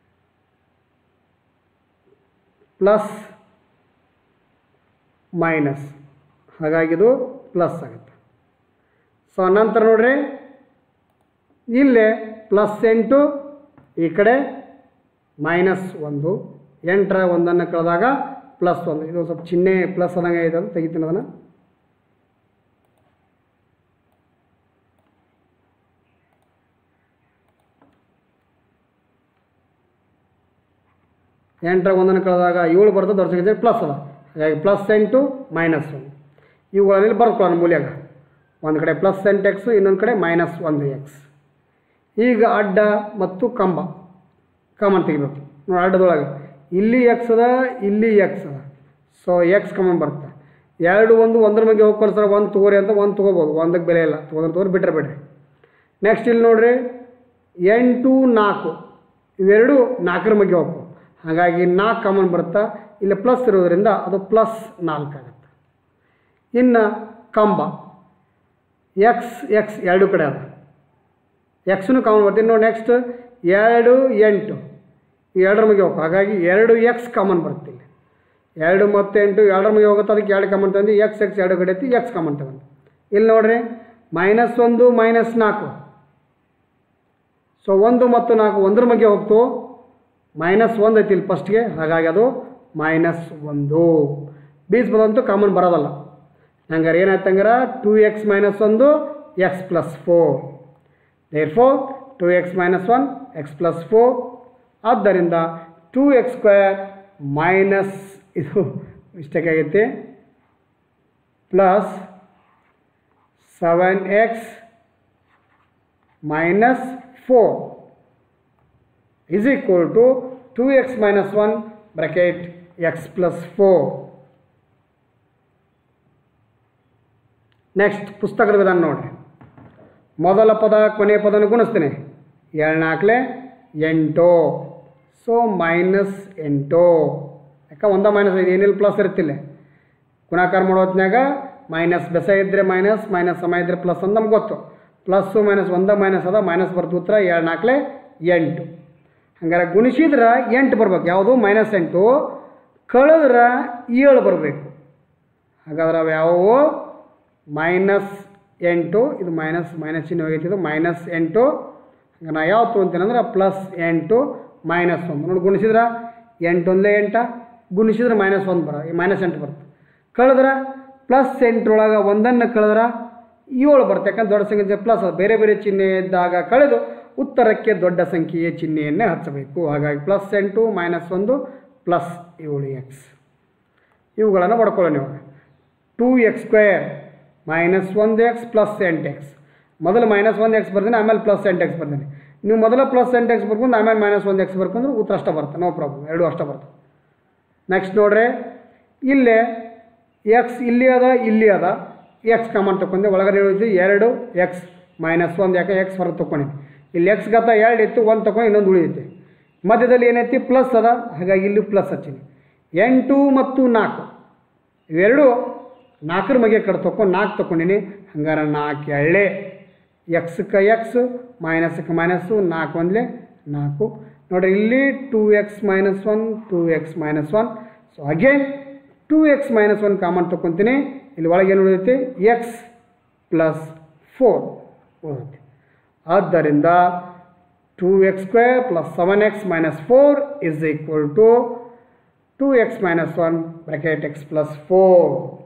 ಪ್ಲಸ್ ಮೈನಸ್ ಹಾಗಾಗಿ ಇದು ಪ್ಲಸ್ ಆಗುತ್ತೆ ಸೊ ನಂತರ ನೋಡ್ರಿ ಇಲ್ಲೇ ಪ್ಲಸ್ ಎಂಟು ಈ ಕಡೆ ಮೈನಸ್ ಒಂದು ಎಂಟರ ಒಂದನ್ನು ಕಳೆದಾಗ ಪ್ಲಸ್ ಒಂದು ಇದು ಸ್ವಲ್ಪ ಚಿಹ್ನೆ ಪ್ಲಸ್ ಆದಂಗೆ ಇದೆ ಅದು ತೆಗಿತೀನಿ ಅದನ್ನು ಎಂಟರ ಒಂದನ್ನು ಕಳೆದಾಗ ಏಳು ಬರ್ತದೆ ದೊಡ್ಡ ಸಂಖ್ಯೆ ಪ್ಲಸ್ ಅದ ಹಾಗಾಗಿ ಪ್ಲಸ್ ಎಂಟು ಮೈನಸ್ ಒಂದು ಇವುಗಳಲ್ಲಿ ಬರ್ಕೊಳ್ಳೋಣ ಮೂಲ್ಯಾಗ ಒಂದು ಕಡೆ ಪ್ಲಸ್ ಎಂಟು ಎಕ್ಸು ಇನ್ನೊಂದು ಕಡೆ ಮೈನಸ್ ಒಂದು ಎಕ್ಸ್ ಈಗ ಅಡ್ಡ ಮತ್ತು ಕಂಬ ಕಾಮನ್ ತೆಗಿಬೇಕು ನೋಡಿ ಅಡ್ಡದೊಳಗೆ ಇಲ್ಲಿ ಎಕ್ಸ್ ಅದ ಇಲ್ಲಿ ಎಕ್ಸ್ ಅದ ಸೊ ಎಕ್ಸ್ ಕಾಮನ್ ಬರುತ್ತೆ ಎರಡು ಒಂದು ಒಂದ್ರ ಬಗ್ಗೆ ಹೋಗ್ಕೊಂಡು ಸರ್ ಒಂದು ತಗೋರಿ ಅಂತ ಒಂದು ತೊಗೋಬೋದು ಒಂದಕ್ಕೆ ಬೆಲೆ ಇಲ್ಲ ತೊಗೊಂಡ್ರೆ ತೊಗೊಂಡು ಬಿಟ್ಟರೆ ಬಿಡ್ರಿ ನೆಕ್ಸ್ಟ್ ಇಲ್ಲಿ ನೋಡ್ರಿ ಎಂಟು ನಾಲ್ಕು ಇವೆರಡು ನಾಲ್ಕರ ಬಗ್ಗೆ ಹೋಗ್ಬೇಕು ಹಾಗಾಗಿ ನಾಲ್ಕು ಕಾಮನ್ ಬರುತ್ತಾ ಇಲ್ಲಿ ಪ್ಲಸ್ ಇರೋದ್ರಿಂದ ಅದು ಪ್ಲಸ್ ನಾಲ್ಕು ಆಗುತ್ತೆ ಇನ್ನು ಕಂಬ ಎಕ್ಸ್ ಎಕ್ಸ್ ಎರಡು ಕಡೆ ಅದ ಎಕ್ಸ್ನು ಕಾಮನ್ ಬರ್ತೀನಿ ನೋಡಿ ನೆಕ್ಸ್ಟ್ ಎರಡು ಎಂಟು ಈ ಎರಡರ ಬಗ್ಗೆ ಹೋಗ್ಬೇಕು ಹಾಗಾಗಿ ಎರಡು ಎಕ್ಸ್ ಕಾಮನ್ ಬರುತ್ತೆ ಇಲ್ಲಿ ಎರಡು ಮತ್ತು ಎಂಟು ಎರಡರ ಬಗ್ಗೆ ಹೋಗುತ್ತೆ ಅದಕ್ಕೆ ಎರಡು ಕಾಮನ್ ತಂದು ಎಕ್ಸ್ ಎಕ್ಸ್ ಎರಡು ಕಡೆ ಐತಿ ಎಕ್ಸ್ ಕಾಮನ್ ತಗೊಂಡು ಇಲ್ಲಿ ನೋಡ್ರಿ ಮೈನಸ್ ಒಂದು ಮೈನಸ್ ನಾಲ್ಕು ಸೊ ಒಂದು ಮತ್ತು ನಾಲ್ಕು ಒಂದರ ಬಗ್ಗೆ ಹೋಗ್ತು ಮೈನಸ್ ಒಂದು ಐತಿ ಇಲ್ಲಿ ಫಸ್ಟ್ಗೆ ಹಾಗಾಗಿ ಅದು ಮೈನಸ್ ಒಂದು ಬೀಸ್ ಬದಂತೂ ಕಾಮನ್ ಬರೋದಲ್ಲ ಹಂಗಾರೆ ಏನಾಯ್ತು ಹಂಗಾರೆ ಟೂ ಎಕ್ಸ್ ಮೈನಸ್ ಒಂದು x plus four there four to x minus one x plus four ಆದ್ದರಿಂದ ಟೂ ಎಕ್ಸ್ ಸ್ಕ್ವೇರ್ ಮೈನಸ್ ಇದು ಮಿಸ್ಟೇಕ್ ಆಗೈತಿ plus seven x minus four is equal to 2x minus 1 bracket x plus 4. Next ಪುಸ್ತಕದ ವಿಧಾನ ನೋಡ್ರಿ ಮೊದಲ ಪದ ಕೊನೆಯ ಪದನ ಗುಣಿಸ್ತೀನಿ ಎರಡು ನಾಲ್ಕಲೆ ಎಂಟು ಸೊ ಮೈನಸ್ ಎಂಟು ಯಾಕೆ ಒಂದ ಮೈನಸ್ ಐದು ಏನಿಲ್ಲ ಪ್ಲಸ್ ಇರ್ತಿಲ್ಲ ಗುಣಾಕಾರ ಮಾಡೋ ಹೊತ್ನ್ಯಾಗ ಮೈನಸ್ ಬೆಸ ಇದ್ದರೆ ಮೈನಸ್ ಮೈನಸ್ ಸಮ ಇದ್ದರೆ ಪ್ಲಸ್ ಅಂತ ನಮ್ಗೆ ಗೊತ್ತು ಪ್ಲಸ್ಸು ಮೈನಸ್ ಒಂದ ಮೈನಸ್ ಅದ ಮೈನಸ್ ಬರ್ತು ಉತ್ತರ ಎರಡು ನಾಲ್ಕಲೆ ಎಂಟು ಹಂಗಾರೆ ಗುಣಿಸಿದ್ರೆ ಎಂಟು ಬರ್ಬೇಕು ಯಾವುದು ಮೈನಸ್ ಎಂಟು ಕಳೆದ್ರೆ ಏಳು ಬರಬೇಕು ಹಾಗಾದ್ರೆ ಅವು ಯಾವುವು ಮೈನಸ್ ಎಂಟು ಇದು ಮೈನಸ್ ಮೈನಸ್ ಚಿಹ್ನೆ ಹೋಗೈತಿ ಇದು ಮೈನಸ್ ಎಂಟು ಹಂಗೆ ನಾ ಯಾವ್ದು ತೊಗೊಂತೀನಿ ಅಂದ್ರೆ ಪ್ಲಸ್ ಎಂಟು ಮೈನಸ್ ಒಂದು ನೋಡಿ ಗುಣಿಸಿದ್ರೆ ಎಂಟು ಒಂದೇ ಎಂಟ ಗುಣಿಸಿದ್ರೆ ಮೈನಸ್ ಒಂದು ಬರ ಮೈನಸ್ ಎಂಟು ಬರುತ್ತೆ ಕಳೆದ್ರೆ ಪ್ಲಸ್ ಎಂಟರೊಳಗೆ ಒಂದನ್ನು ಕಳೆದ್ರೆ ಏಳು ಬರುತ್ತೆ ಯಾಕಂದ್ರೆ ದೊಡ್ಡ ಸಂಖ್ಯೆ ಪ್ಲಸ್ ಅದು ಬೇರೆ ಬೇರೆ ಚಿಹ್ನೆ ಇದ್ದಾಗ ಕಳೆದು ಉತ್ತರಕ್ಕೆ ದೊಡ್ಡ ಸಂಖ್ಯೆಯ ಚಿಹ್ನೆಯನ್ನೇ ಹಚ್ಚಬೇಕು ಹಾಗಾಗಿ ಪ್ಲಸ್ ಎಂಟು ಮೈನಸ್ ಒಂದು ಪ್ಲಸ್ ಏಳು ಎಕ್ಸ್ ಇವುಗಳನ್ನು ಮಾಡ್ಕೊಳ್ಳೋಣ ಇವಾಗ ಟೂ ಎಕ್ಸ್ ಸ್ಕ್ವೇರ್ ಮೈನಸ್ ಒಂದು ಎಕ್ಸ್ ಪ್ಲಸ್ ಎಂಟು ಎಕ್ಸ್ ಮೊದಲು ಮೈನಸ್ ಒಂದು ಎಕ್ಸ್ ಬರ್ತೀನಿ ಆಮೇಲೆ ಪ್ಲಸ್ ಎಂಟು ಎಕ್ಸ್ ಬರ್ತೀನಿ ನೀವು ಮೊದಲು ಪ್ಲಸ್ ಎಂಟು ಎಕ್ಸ್ ಬರ್ಕೊಂಡು ಆಮೇಲೆ ಮೈನಸ್ ಒಂದು ಎಕ್ಸ್ ಬರ್ಕೊಂಡ್ರೆ ಉತ್ತರ ಅಷ್ಟ ಬರುತ್ತೆ ನೋ ಪ್ರಾಬ್ಲಮ್ ಎರಡು ಅಷ್ಟ ಬರ್ತದೆ ನೆಕ್ಸ್ಟ್ ನೋಡ್ರಿ ಇಲ್ಲೇ ಎಕ್ಸ್ ಇಲ್ಲಿ ಅದ ಇಲ್ಲಿ ಅದ ಎಕ್ಸ್ ಕಾಮನ್ ತೊಗೊಂಡೆ ಒಳಗಡೆ ಹೇಳಿದ್ವಿ ಎರಡು ಎಕ್ಸ್ ಮೈನಸ್ ಒಂದು ಯಾಕೆ ಎಕ್ಸ್ ಹೊರಗೆ ತೊಗೊಂಡಿನಿ ಇಲ್ಲಿ ಎಕ್ಸ್ ಗತ ಎರಡು ಇತ್ತು ಒಂದು ತೊಗೊಂಡು ಇನ್ನೊಂದು ಉಳಿದೈತೆ ಮಧ್ಯದಲ್ಲಿ ಏನೈತಿ ಪ್ಲಸ್ ಅದ ಹಾಗಾಗಿ ಇಲ್ಲಿ ಪ್ಲಸ್ ಹಚ್ಚೀನಿ ಎಂಟು ಮತ್ತು ನಾಲ್ಕು ಇವೆರಡು ನಾಲ್ಕರ ಮಗೆ ಕಡೆ ತೊಗೊಂಡು ನಾಲ್ಕು ತೊಗೊಂಡಿನಿ ಹಂಗಾರೆ ನಾಲ್ಕು ಎಳ್ಳೆ ಎಕ್ಸ್ಗೆ ಎಕ್ಸ್ ಮೈನಸ್ಗೆ ಮೈನಸ್ಸು ನಾಲ್ಕು ಒಂದಲೇ ನಾಲ್ಕು ನೋಡಿರಿ ಇಲ್ಲಿ two x minus one two x minus one so again two x minus one common ತೊಗೊತೀನಿ ಇಲ್ಲಿ ಒಳಗೆ ಏನು ಉಳಿದೈತಿ ಎಕ್ಸ್ ಪ್ಲಸ್ ಫೋರ್ ಉಳಿದೈತಿ ಆದ್ದರಿಂದ two x square plus seven x minus four is equal to two x minus one bracket x plus four